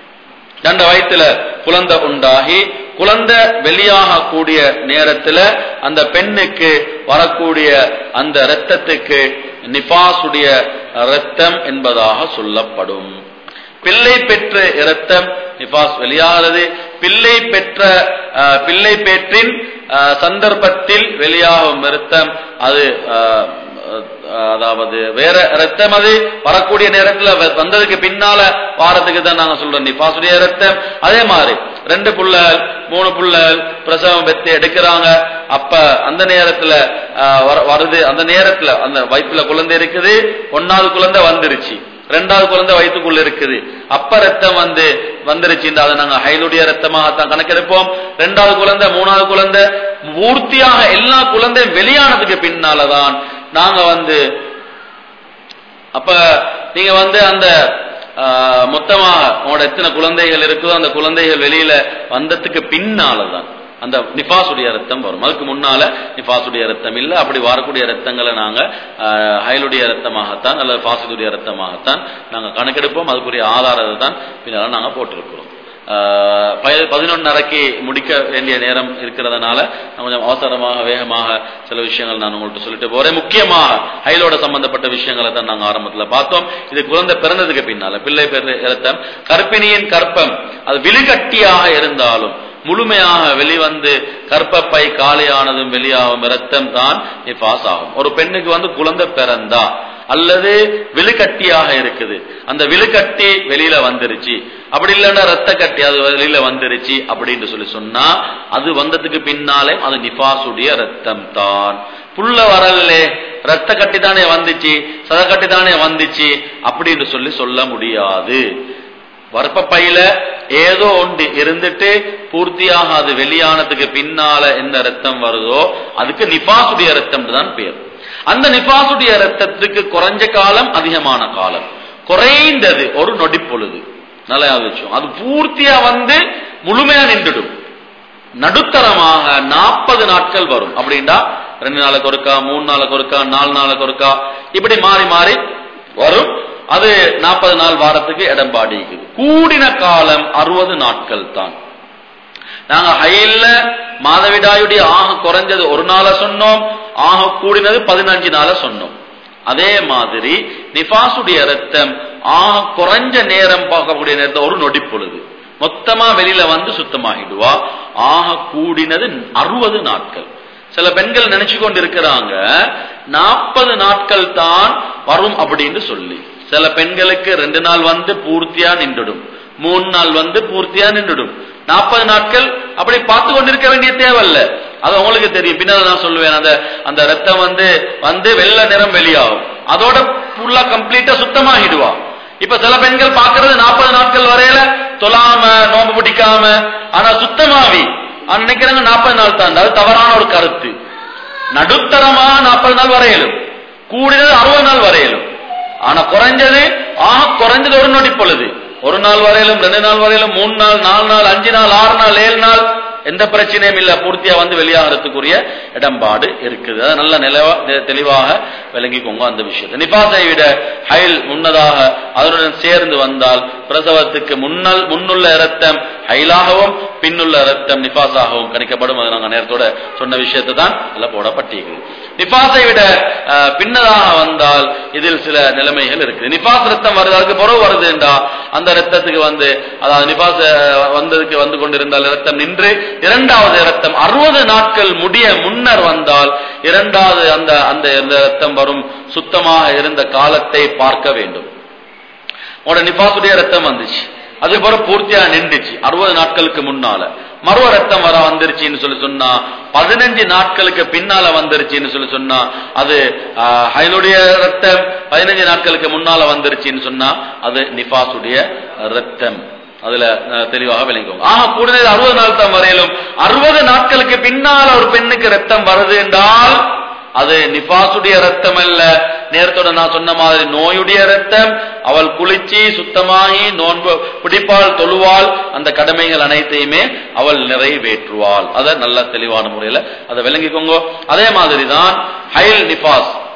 தண்ட வயத்துல குழந்தை உண்டாகி குழந்தை வெளியாகக்கூடிய நேரத்துல அந்த பெண்ணுக்கு வரக்கூடிய அந்த இரத்தத்துக்கு நிபாசுடைய இரத்தம் என்பதாக சொல்லப்படும் பிள்ளை பெற்ற இரத்தம் நிபாஸ் வெளியாகிறது பிள்ளை பெற்ற அஹ், பிள்ளை பெற்றின் அஹ், சந்தர்ப்பத்தில் வெளியாகும் இரத்தம் அது அஹ், அஹ், அதாவது வேற ரத்தம் அது வரக்கூடிய நேரத்துல வ- வந்ததுக்கு பின்னால வாரத்துக்கு தான் நாங்க சொல்றோம் நிபாசுடைய ரத்தம் அதே மாதிரி ரெண்டு புள்ளல் மூணு புள்ளல் பிரசவம் பெத்து எடுக்கிறாங்க அப்ப அந்த நேரத்துல அஹ், வர- வருது அந்த நேரத்துல அந்த வயிற்றுல குழந்தை இருக்குது ஒன்னாவது குழந்தை வந்துருச்சு ரெண்டாவது குழந்தை வயிற்றுக்குள்ள இருக்குது அப்ப ரத்தம் வந்து வந்துருச்சு அதை நாங்க ஹைலுடைய ரத்தமாகத்தான் கணக்கெடுப்போம் ரெண்டாவது குழந்தை மூணாவது குழந்தை பூர்த்தியாக எல்லா குழந்தையும் வெளியானதுக்கு பின்னாலதான் நாங்க வந்து அப்ப நீங்க வந்து அந்த ஆஹ், மொத்தமா உங்களோட எத்தனை குழந்தைகள் இருக்குதோ அந்த குழந்தைகள் வெளியில வந்ததுக்கு பின்னாலதான் அந்த நிபாசுடைய ரத்தம் வரும் அதுக்கு முன்னால நிபாசுடைய ரத்தம் இல்ல அப்படி வரக்கூடிய ரத்தங்களை நாங்க ஆஹ், ஹைலுடைய ரத்தமாகத்தான் அல்லது பாசிதுடைய ரத்தமாகத்தான் நாங்க கணக்கெடுப்போம் அதுக்குரிய ஆதாரத்தை தான் பின்னால நாங்க போட்டிருக்கிறோம் ஆஹ், பய- பதினொன்னரைக்கு முடிக்க வேண்டிய நேரம் இருக்கிறதுனால நான் கொஞ்சம் அவசரமாக வேகமாக சில விஷயங்கள் நான் உங்கள்கிட்ட சொல்லிட்டு போறேன் முக்கியமாக ஹைலோட சம்பந்தப்பட்ட விஷயங்களை தான் நாங்க ஆரம்பத்துல பார்த்தோம் இது குழந்தை பிறந்ததுக்கு பின்னால பிள்ளை பெற இரத்தம் கர்ப்பிணியின் கற்பம் அது விழுகட்டியாக இருந்தாலும் முழுமையாக வெளிவந்து கற்பப்பை காலியானதும் வெளியாகும் இரத்தம் தான் நிபாஸ் ஆகும் ஒரு பெண்ணுக்கு வந்து குழந்தை பிறந்தா அல்லது விழுக்கட்டியாக இருக்குது அந்த விழுக்கட்டி வெளியில வந்துருச்சு அப்படி இல்லைன்னா ரத்த கட்டி அது வெளியில வந்துருச்சு அப்படின்னு சொல்லி சொன்னா அது வந்ததுக்கு பின்னாலே அது நிபாசுடைய ரத்தம் தான் புள்ள வரலே ரத்த கட்டி தானே வந்துச்சு சத கட்டி தானே வந்துச்சு அப்படின்னு சொல்லி சொல்ல முடியாது வர்ப்பப்பையில ஏதோ ஒன்று இருந்துட்டு பூர்த்தியாக அது வெளியானதுக்கு பின்னால எந்த ரத்தம் வருதோ அதுக்கு நிபாசுடைய ரத்தம் தான் பேர் அந்த நிபாசுடைய ரத்தத்துக்கு குறைஞ்ச காலம் அதிகமான காலம் குறைந்தது ஒரு நொடி பொழுது நல்லா யோசிச்சோம் அது பூர்த்தியா வந்து முழுமையா நின்றுடும் நடுத்தரமாக நாற்பது நாட்கள் வரும் அப்படின்னா ரெண்டு நாளுக்கு ஒருக்கா மூணு நாளுக்கு ஒருக்கா நாலு நாளுக்கு ஒருக்கா இப்படி மாறி மாறி வரும் அது நாற்பது நாள் வாரத்துக்கு இடம்பாடி இருக்குது கூடின காலம் அறுபது நாட்கள் தான் நாங்க ஹைல்ல மாதவிடாயுடைய ஆக குறைஞ்சது ஒரு நாள சொன்னோம் ஆக கூடினது பதினஞ்சு நாள சொன்னோம் அதே மாதிரி நிபாசுடைய ரத்தம் ஆக குறைஞ்ச நேரம் பார்க்கக்கூடிய நேரத்தை ஒரு நொடி பொழுது மொத்தமா வெளியில வந்து சுத்தமாகிடுவா ஆக கூடினது அறுபது நாட்கள் சில பெண்கள் நினைச்சு கொண்டு இருக்கிறாங்க நாற்பது நாட்கள் தான் வரும் அப்படின்னு சொல்லி சில பெண்களுக்கு ரெண்டு நாள் வந்து பூர்த்தியா நின்றுடும் மூணு நாள் வந்து பூர்த்தியா நின்றுடும் நாற்பது நாட்கள் அப்படி பார்த்து கொண்டிருக்க வேண்டிய தேவையில்ல அது உங்களுக்கு தெரியும் பின்னால நான் சொல்லுவேன் அந்த அந்த ரத்தம் வந்து வந்து வெள்ளை நிறம் வெளியாகும் அதோட ஃபுல்லா கம்ப்ளீட்டா சுத்தமாகிடுவா இப்ப சில பெண்கள் பாக்குறது நாற்பது நாட்கள் வரையில தொழாம நோம்பு பிடிக்காம ஆனா சுத்தமாவி ஆனா நினைக்கிறாங்க நாற்பது நாள் தான் அது தவறான ஒரு கருத்து நடுத்தரமா நாற்பது நாள் வரையிலும் கூடினது அறுபது நாள் வரையிலும் ஆனா குறைஞ்சது ஆக குறைஞ்சது ஒரு நொடி பொழுது ஒரு நாள் வரையிலும் ரெண்டு நாள் வரையிலும் மூணு நாள் நாலு நாள் அஞ்சு நாள் ஆறு நாள் ஏழு நாள் எந்த பிரச்சனையும் இல்ல பூர்த்தியா வந்து வெளியாகிறதுக்குரிய இடம்பாடு இருக்குது அது நல்ல நிலவா தெ- தெளிவாக விளங்கிக்கோங்க அந்த விஷயத்தை நிபாசை விட ஹைல் முன்னதாக அதனுடன் சேர்ந்து வந்தால் பிரசவத்துக்கு முன்னல் முன்னுள்ள இரத்தம் ஹைலாகவும் பின்னுள்ள இரத்தம் நிபாஸாகவும் கணிக்கப்படும் அது நாங்க நேரத்தோட சொன்ன விஷயத்தை தான் இதுல போடப்பட்டிருக்கிறது நிபாஸை விட அஹ், பின்னதாக வந்தால் இதில் சில நிலைமைகள் இருக்குது நிபாஸ் ரத்தம் வருது அதுக்கு புறவு வருது என்றா அந்த ரத்தத்துக்கு வந்து அதாவது நிபாஸ் அஹ், வந்ததுக்கு வந்து கொண்டிருந்தால் இரத்தம் நின்று இரண்டாவது இரத்தம் அறுபது நாட்கள் முடிய முன்னர் வந்தால் இரண்டாவது அந்த அந்த இந்த ரத்தம் வரும் சுத்தமாக இருந்த காலத்தை பார்க்க வேண்டும் உங்களோட நிபாசுடைய ரத்தம் வந்துச்சு அதுக்கப்புறம் பூர்த்தியா நின்றுச்சு அறுபது நாட்களுக்கு முன்னால மறுவ ரத்தம் வர வந்துருச்சுன்னு சொல்லி சொன்னா பதினஞ்சு நாட்களுக்கு பின்னால வந்துருச்சுன்னு சொல்லி சொன்னா அது ஆஹ், ஹைலுடைய ரத்தம் பதினஞ்சு நாட்களுக்கு முன்னால வந்துருச்சுன்னு சொன்னா அது நிபாசுடைய ரத்தம் அதுல அஹ், தெளிவாக விளங்குவோம் ஆக கூடுதல் அறுபது நாள் தான் வரையிலும் அறுபது நாட்களுக்கு பின்னால ஒரு பெண்ணுக்கு ரத்தம் வருது என்றால் அது நிபாசுடைய ரத்தம் அல்ல நேரத்தோட நான் சொன்ன மாதிரி நோயுடைய ரத்தம் அவள் குளிச்சு சுத்தமாகி நோன்பு பிடிப்பால் தொழுவாள் அந்த கடமைகள் அனைத்தையுமே அவள் நிறைவேற்றுவாள் அத நல்ல தெளிவான முறையில அதை விளங்கிக்கோங்க அதே மாதிரி தான் ஹைல் நிபாஸ்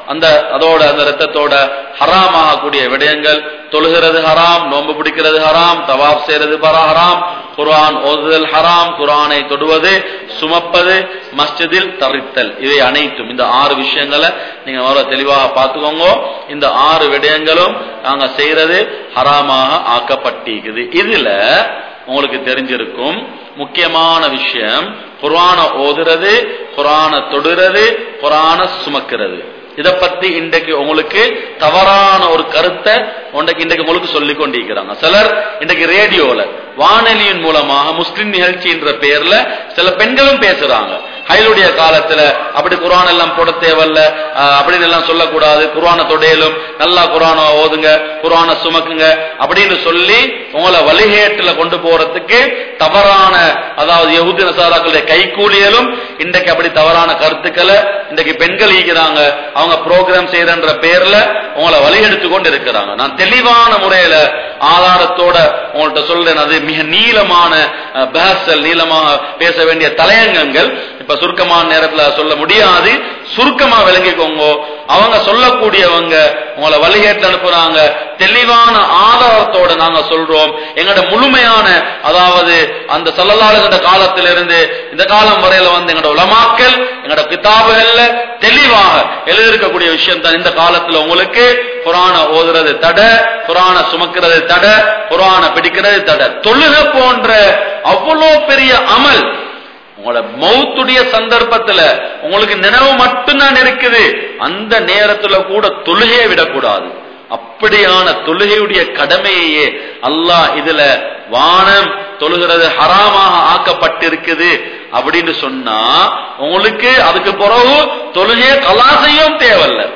அந்த அதோட அந்த ரத்தத்தோட ஹராம் ஆகக்கூடிய விடயங்கள் தொழுகிறது ஹராம் நோன்பு பிடிக்கிறது ஹராம் தவாப் செய்யறது பரா ஹராம் குர்ஆன் ஓதுதல் ஹராம் குர்ஆனை தொடுவது சுமப்பது மஸ்ஜிதில் தரித்தல் இவை அனைத்தும் இந்த ஆறு விஷயங்களை நீங்க முதல்ல தெளிவாக பார்த்துக்கோங்க இந்த ஆறு விடயங்களும் நாங்க செய்யறது ஹராமாக ஆக்கப்பட்டிருக்குது இதுல உங்களுக்கு தெரிஞ்சிருக்கும் முக்கியமான விஷயம் குர்ஆன ஓதுறது குர்ஆன தொடுறது குர்ஆன சுமக்கிறது இத பத்தி இன்றைக்கு உங்களுக்கு தவறான ஒரு கருத்தை உண்டைக்கு இன்றைக்கு உங்களுக்கு சொல்லிக் கொண்டிருக்கிறாங்க சிலர் இன்றைக்கு ரேடியோல வானொலியின் மூலமாக முஸ்லிம் நிகழ்ச்சி என்ற பெயர்ல சில பெண்களும் பேசுறாங்க ஹைலுடைய காலத்துல அப்படி குரான் எல்லாம் போட தேவையில்ல ஆஹ் அப்படின்னு எல்லாம் சொல்லக்கூடாது குரான தொடையிலும் நல்லா குரான ஓதுங்க குரான சுமக்குங்க அப்படின்னு சொல்லி உங்களை வழிகேட்டுல கொண்டு போறதுக்கு தவறான அதாவது யகுதி நசாராக்களுடைய கைகூலியலும் இன்றைக்கு அப்படி தவறான கருத்துக்களை இன்றைக்கு பெண்கள் ஈக்கிறாங்க அவங்க ப்ரோக்ராம் செய்யறன்ற பேர்ல உங்களை வழிகெடுத்து கொண்டு இருக்கிறாங்க நான் தெளிவான முறையில ஆதாரத்தோட உங்கள்ட்ட சொல்றேன் அது மிக நீளமான அஹ், பேசல் நீளமாக பேச வேண்டிய தலையங்கங்கள் இப்ப சுருக்கமான நேரத்துல சொல்ல முடியாது சுருக்கமா விளங்கிக்கோங்க அவங்க சொல்லக்கூடியவங்க உங்களை வழிகேட்டு அனுப்புறாங்க தெளிவான ஆதாரத்தோட நாங்க சொல்றோம் எங்களோட முழுமையான அதாவது அந்த சல்லல்லாஹுடைய காலத்திலிருந்து இந்த காலம் வரையில வந்து எங்களோட உலமாக்கல் எங்களோட கிதாபுகள்ல தெளிவாக எழுதியிருக்கக்கூடிய விஷயம் தான் இந்த காலத்துல உங்களுக்கு குரான ஓதுறது தட குரான சுமக்கிறது தட குரான பிடிக்கிறது தட தொழுக போன்ற அவ்வளோ பெரிய அமல் உங்களோட மௌத்துடைய சந்தர்ப்பத்துல உங்களுக்கு நினைவு மட்டும்தான் இருக்குது அந்த நேரத்துல கூட தொழுகையை விடக்கூடாது அப்படியான தொழுகையுடைய கடமையையே அல்லாஹ் இதுல வானம் தொழுகிறது ஹராமாக ஆக்கப்பட்டிருக்குது அப்படின்னு சொன்னா உங்களுக்கு அதுக்கு பிறகு தொழுகையை கலாசையும் தேவையில்ல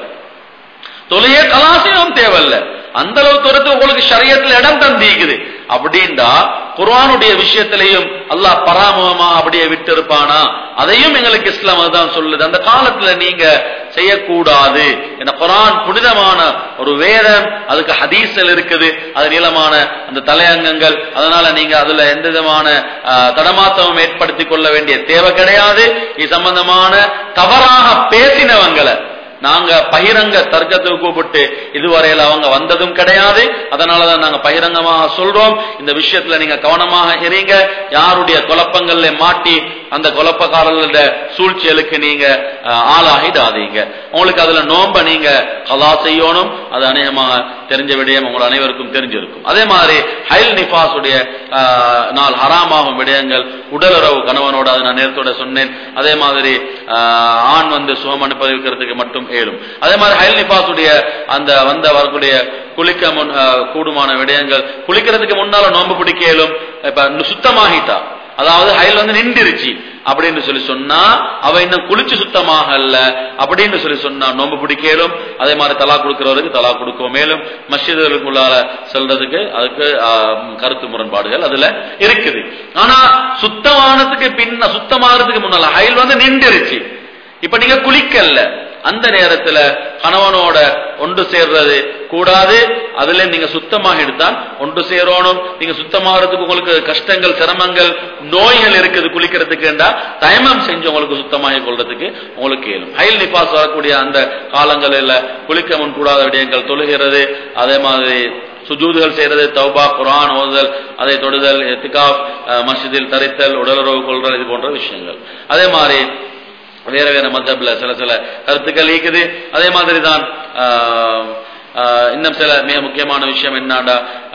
தொழுகையை கலாசையும் தேவையில்ல அந்த அளவு தூரத்து உங்களுக்கு சரியத்துல இடம் தந்திக்குது அப்படின்டா குர்ஆனுடைய விஷயத்திலையும் அல்லாஹ் பராமுகமா அப்படியே விட்டு இருப்பானா அதையும் எங்களுக்கு இஸ்லாம் அதுதான் சொல்லுது அந்த காலத்துல நீங்க செய்யக்கூடாது என குர்ஆன் புனிதமான ஒரு வேதம் அதுக்கு ஹதீஸ்கள் இருக்குது அது நீளமான அந்த தலையங்கங்கள் அதனால நீங்க அதுல எந்த விதமான ஆஹ், தடமாத்தமும் ஏற்படுத்தி கொள்ள வேண்டிய தேவை கிடையாது இது சம்பந்தமான தவறாக பேசினவங்களை நாங்க பகிரங்க தர்க்கத்துக்கு கூப்பிட்டு இதுவரையில அவங்க வந்ததும் கிடையாது அதனாலதான் நாங்க பகிரங்கமாக சொல்றோம் இந்த விஷயத்துல நீங்க கவனமாக இருங்க யாருடைய குழப்பங்கள்ல மாட்டி அந்த குழப்பக்காரர்களோட சூழ்ச்சியலுக்கு நீங்க அஹ், ஆளாகிடாதீங்க உங்களுக்கு அதுல நோம்ப நீங்க கலா செய்யணும் அது அநேகமாக தெரிஞ்ச விடயம் உங்கள் அனைவருக்கும் தெரிஞ்சிருக்கும் அதே மாதிரி ஹைல் நிஃபாஸுடைய ஆஹ், நாள் ஹராமாகும் விடயங்கள் உடலுறவு கணவனோட அது நான் நேரத்தோட சொன்னேன் அதே மாதிரி ஆஹ், ஆண் வந்து சுகம் அனுப்பதிக்கிறதுக்கு மட்டும் ஏழும் அதே மாதிரி ஹைல் நிஃபாஸுடைய அந்த வந்த வரக்கூடிய குளிக்க முன் ஆஹ், கூடுமான விடயங்கள் குளிக்கிறதுக்கு முன்னால நோன்பு பிடிக்க இயலும் இப்ப சுத்தமாகிட்டா அதாவது ஹைல் வந்து நின்றுருச்சு அப்படின்னு சொல்லி சொன்னா அவ இன்னும் குளிச்சு சுத்தமாக அல்ல அப்படின்னு சொல்லி சொன்னா நோன்பு பிடிக்கலும் அதே மாதிரி தலா கொடுக்கிறவருக்கு தலா கொடுக்க மேலும் மஸ்ஜிதுகளுக்குள்ளால செல்றதுக்கு அதுக்கு ஆஹ், கருத்து முரண்பாடுகள் அதுல இருக்குது ஆனா சுத்தமானதுக்கு பின்ன சுத்தமாகறதுக்கு முன்னால ஹைல் வந்து நின்றுருச்சு இப்ப நீங்க குளிக்கல்ல அந்த நேரத்துல கணவனோட ஒன்று சேர்றது கூடாது அதுல நீங்க சுத்தமாக எடுத்தான் ஒன்று சேரணும் நீங்க சுத்தமாகறதுக்கு உங்களுக்கு கஷ்டங்கள் சிரமங்கள் நோய்கள் இருக்குது குளிக்கிறதுக்குண்டா தயமம் செஞ்சு உங்களுக்கு சுத்தமாகி கொள்றதுக்கு உங்களுக்கு இயலும் ஹைல் நிபாஸ் வரக்கூடிய அந்த காலங்களில் குளிக்க முன் கூடாத விடயங்கள் தொழுகிறது அதே மாதிரி சுஜூதுகள் செய்யறது தௌபா குரான் ஓதுதல் அதை தொடுதல் எத்திகாப் மஸ்ஜிதில் தரித்தல் உடலுறவு கொள்றது இது போன்ற விஷயங்கள் அதே மாதிரி வேற வேற மதப்ல சில சில கருத்துக்கள் இருக்குது அதே மாதிரி தான் ஆஹ், ஆஹ், இன்னும் சில மிக முக்கியமான விஷயம் என்னடா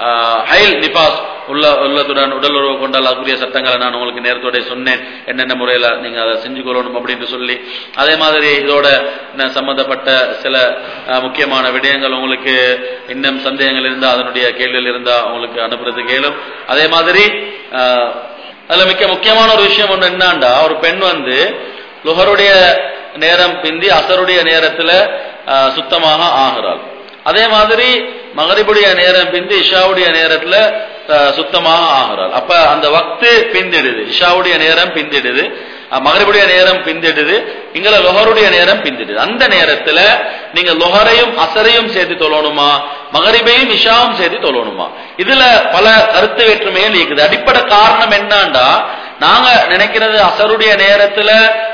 ஹைல் நிபாஸ் உள்ள உள்ளத்துடன் உடலுறவு கொண்டால் அதுக்குரிய சட்டங்களை நான் உங்களுக்கு நேரத்தோட சொன்னேன் என்னென்ன முறையில நீங்க அதை செஞ்சு கொள்ளணும் அப்படின்னு சொல்லி அதே மாதிரி இதோட இன்னும் சம்பந்தப்பட்ட சில ஆஹ், முக்கியமான விடயங்கள் உங்களுக்கு இன்னும் சந்தேகங்கள் இருந்தா அதனுடைய கேள்விகள் இருந்தா உங்களுக்கு அனுப்புறதுக்கு இயலும் அதே மாதிரி ஆஹ், அதுல மிக்க முக்கியமான ஒரு விஷயம் ஒண்ணு என்னண்டா ஒரு பெண் வந்து லுஹருடைய நேரம் பிந்தி அசருடைய நேரத்துல ஆஹ், சுத்தமாக ஆகிறாள் அதே மாதிரி மகரிபுடைய நேரம் பிந்தி இஷாவுடைய நேரத்துல ஆஹ், சுத்தமாக ஆகிறாள் அப்ப அந்த வக்து பிந்திடுது இஷாவுடைய நேரம் பிந்திடுது அஹ், மகரிபுடைய நேரம் பிந்திடுது இங்கள லொஹருடைய நேரம் பிந்திடுது அந்த நேரத்துல நீங்க லொஹரையும் அசரையும் சேர்த்து தொழணுமா மகரிபையும் இஷாவும் சேர்த்து தொழணுமா இதுல பல கருத்து வேற்றுமைகள் இருக்குது அடிப்படை காரணம் என்னண்டா நாங்க நினைக்கிறது அசருடைய நேரத்துல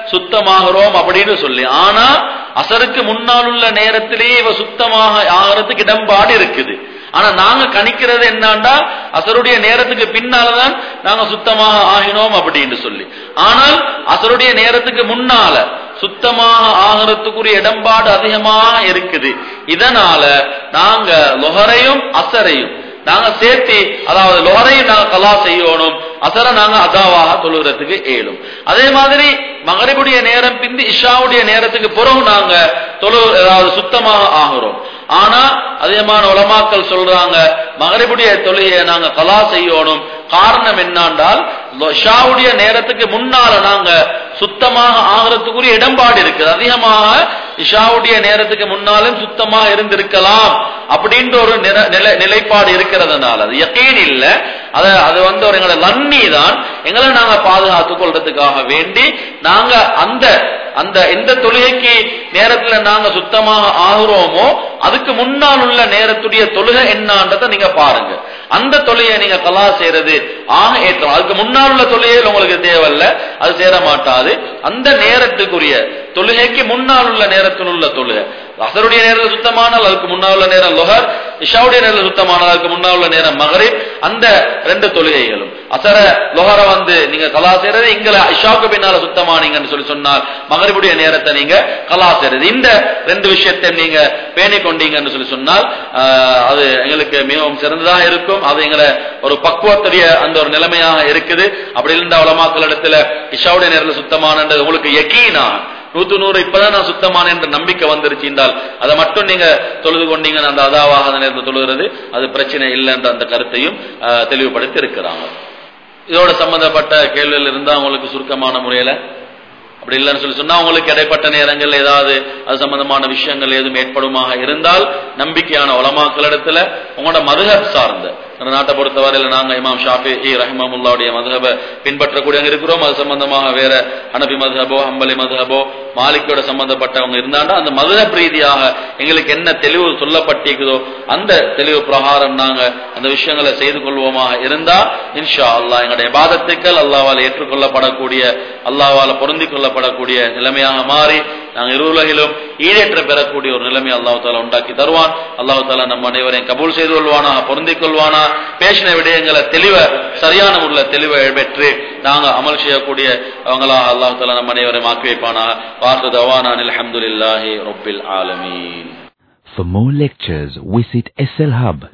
சுத்தமாகிறோம் அப்படின்னு சொல்லி ஆனா அசருக்கு முன்னால் உள்ள நேரத்திலேயே இவ சுத்தமாக ஆகிறதுக்கு இடம்பாடு இருக்குது ஆனா நாங்க கணிக்கிறது என்னண்டா அசருடைய நேரத்துக்கு பின்னாலதான் நாங்க சுத்தமாக ஆகினோம் அப்படின்னு சொல்லி ஆனால் அசருடைய நேரத்துக்கு முன்னால சுத்தமாக ஆகிறதுக்குரிய இடம்பாடு அதிகமாக இருக்குது இதனால நாங்க லொஹரையும் அசரையும் நாங்க சேர்த்து அதாவது லொஹரையும் நாங்க கலா செய்யணும் அசர நாங்க அதாவாக தொழுகிறதுக்கு ஏழும் அதே மாதிரி மகரிபுடைய நேரம் பிந்தி இஷாவுடைய நேரத்துக்கு பிறகு நாங்க தொழு அதாவது சுத்தமாக ஆகிறோம் ஆனா அதிகமான உலமாக்கள் சொல்றாங்க மகரிபுடைய தொழுகையை நாங்க கலா செய்யணும் காரணம் என்னண்டால் ஷாவுடைய நேரத்துக்கு முன்னால நாங்க சுத்தமாக ஆகிறதுக்குரிய இடம்பாடு இருக்குது அதிகமாக இஷாவுடைய நேரத்துக்கு முன்னாலும் சுத்தமாக இருந்திருக்கலாம் அப்படின்ற ஒரு நிலை நிலைப்பாடு இருக்கிறதுனால அது யக்கீன் இல்ல அத அது வந்து ஒரு எங்களை லன்னி தான் எங்களை நாங்க பாதுகாத்துக் கொள்றதுக்காக வேண்டி நாங்க அந்த அந்த எந்த தொழுகைக்கு நேரத்துல நாங்க சுத்தமாக ஆகுறோமோ அதுக்கு முன்னால் உள்ள நேரத்துடைய தொழுகை என்னன்றதை நீங்க பாருங்க அந்த தொழுகையை நீங்க கலா செய்யறது ஆக ஏற்றம் அதுக்கு முன்னால் உள்ள தொழுகையில் உங்களுக்கு தேவையில்ல அது சேர மாட்டாது அந்த நேரத்துக்குரிய தொழுகைக்கு முன்னால் உள்ள நேரத்தில் உள்ள தொழுகை அசருடைய நேரத்தில் சுத்தமானால் அதுக்கு முன்னால் உள்ள நேரம் லொஹர் இஷாவுடைய நேரத்தில் சுத்தமானால் அதுக்கு முன்னால் உள்ள நேரம் மகரிப் அந்த ரெண்டு தொழுகைகளும் அசர லொஹர வந்து நீங்க கலா செய்யறது இங்க இஷாவுக்கு பின்னால சுத்தமானீங்கன்னு சொல்லி சொன்னால் மகரிபுடைய நேரத்தை நீங்க கலா செய்யறது இந்த ரெண்டு விஷயத்தை நீங்க பேணி கொண்டீங்கன்னு சொல்லி சொன்னால் அது எங்களுக்கு மிகவும் சிறந்ததாக இருக்கும் அது எங்களை ஒரு பக்குவத்துடைய அந்த ஒரு நிலைமையாக இருக்குது அப்படி இருந்த உலமாக்கள் இடத்துல இஷாவுடைய நேரத்தில் சுத்தமானது உங்களுக்கு யக்கீனா நூத்து நூறு இப்பதான் நான் சுத்தமான என்ற நம்பிக்கை வந்துருச்சு என்றால் அதை மட்டும் நீங்க தொழுது கொண்டீங்க அந்த அதாவாக அந்த நேரத்தில் தொழுகிறது அது பிரச்சனை இல்லை என்ற அந்த கருத்தையும் தெளிவுபடுத்தி இருக்கிறாங்க இதோட சம்பந்தப்பட்ட கேள்விகள் இருந்தா உங்களுக்கு சுருக்கமான முறையில அப்படி இல்லைன்னு சொல்லி சொன்னா உங்களுக்கு இடைப்பட்ட நேரங்கள் ஏதாவது அது சம்பந்தமான விஷயங்கள் எதுவும் ஏற்படுமாக இருந்தால் நம்பிக்கையான உலமாக்களிடத்துல உங்களோட மதுஹப் சார்ந்த நாட்டை பொறுத்தவரையில் நாங்க இமாம் ஷாஃபி இ ரஹிமமுல்லாவுடைய மதுஹபை பின்பற்றக்கூடியவங்க இருக்கிறோம் அது சம்பந்தமாக வேற அனபி மதுஹபோ ஹம்பலி மதுஹபோ மாலிக்கோட சம்பந்தப்பட்டவங்க இருந்தாண்டா அந்த மதுஹப் ரீதியாக எங்களுக்கு என்ன தெளிவு சொல்லப்பட்டிருக்குதோ அந்த தெளிவு பிரகாரம் நாங்க அந்த விஷயங்களை செய்து கொள்வோமாக இருந்தா இன்ஷா அல்லாஹ் எங்களுடைய பாதத்துக்கள் அல்லாவால் ஏற்றுக்கொள்ளப்படக்கூடிய அல்லாவால் பொருந்தி கொள்ளப்படக்கூடிய நிலைமையாக மாறி நாங்கள் இருவுலகிலும் ஈடேற்ற பெறக்கூடிய ஒரு நிலைமை அல்லாஹு தாலா உண்டாக்கி தருவான் அல்லாஹு தாலா நம்ம அனைவரையும் கபூல் செய்து கொள்வானா பொருந்திக் கொள்வானா பேசின விடயங்களை தெளிவ சரியான முறையில் தெளிவை பெற்று நாங்க அமல் செய்யக்கூடிய அவங்களாக அல்லாஹு தாலா நம்ம அனைவரையும் ஆக்கி வைப்பானா வார்த்து தவானான் அலமதுல்லாஹி ரொப்பில் ஆலமீன் For more lectures, visit slhub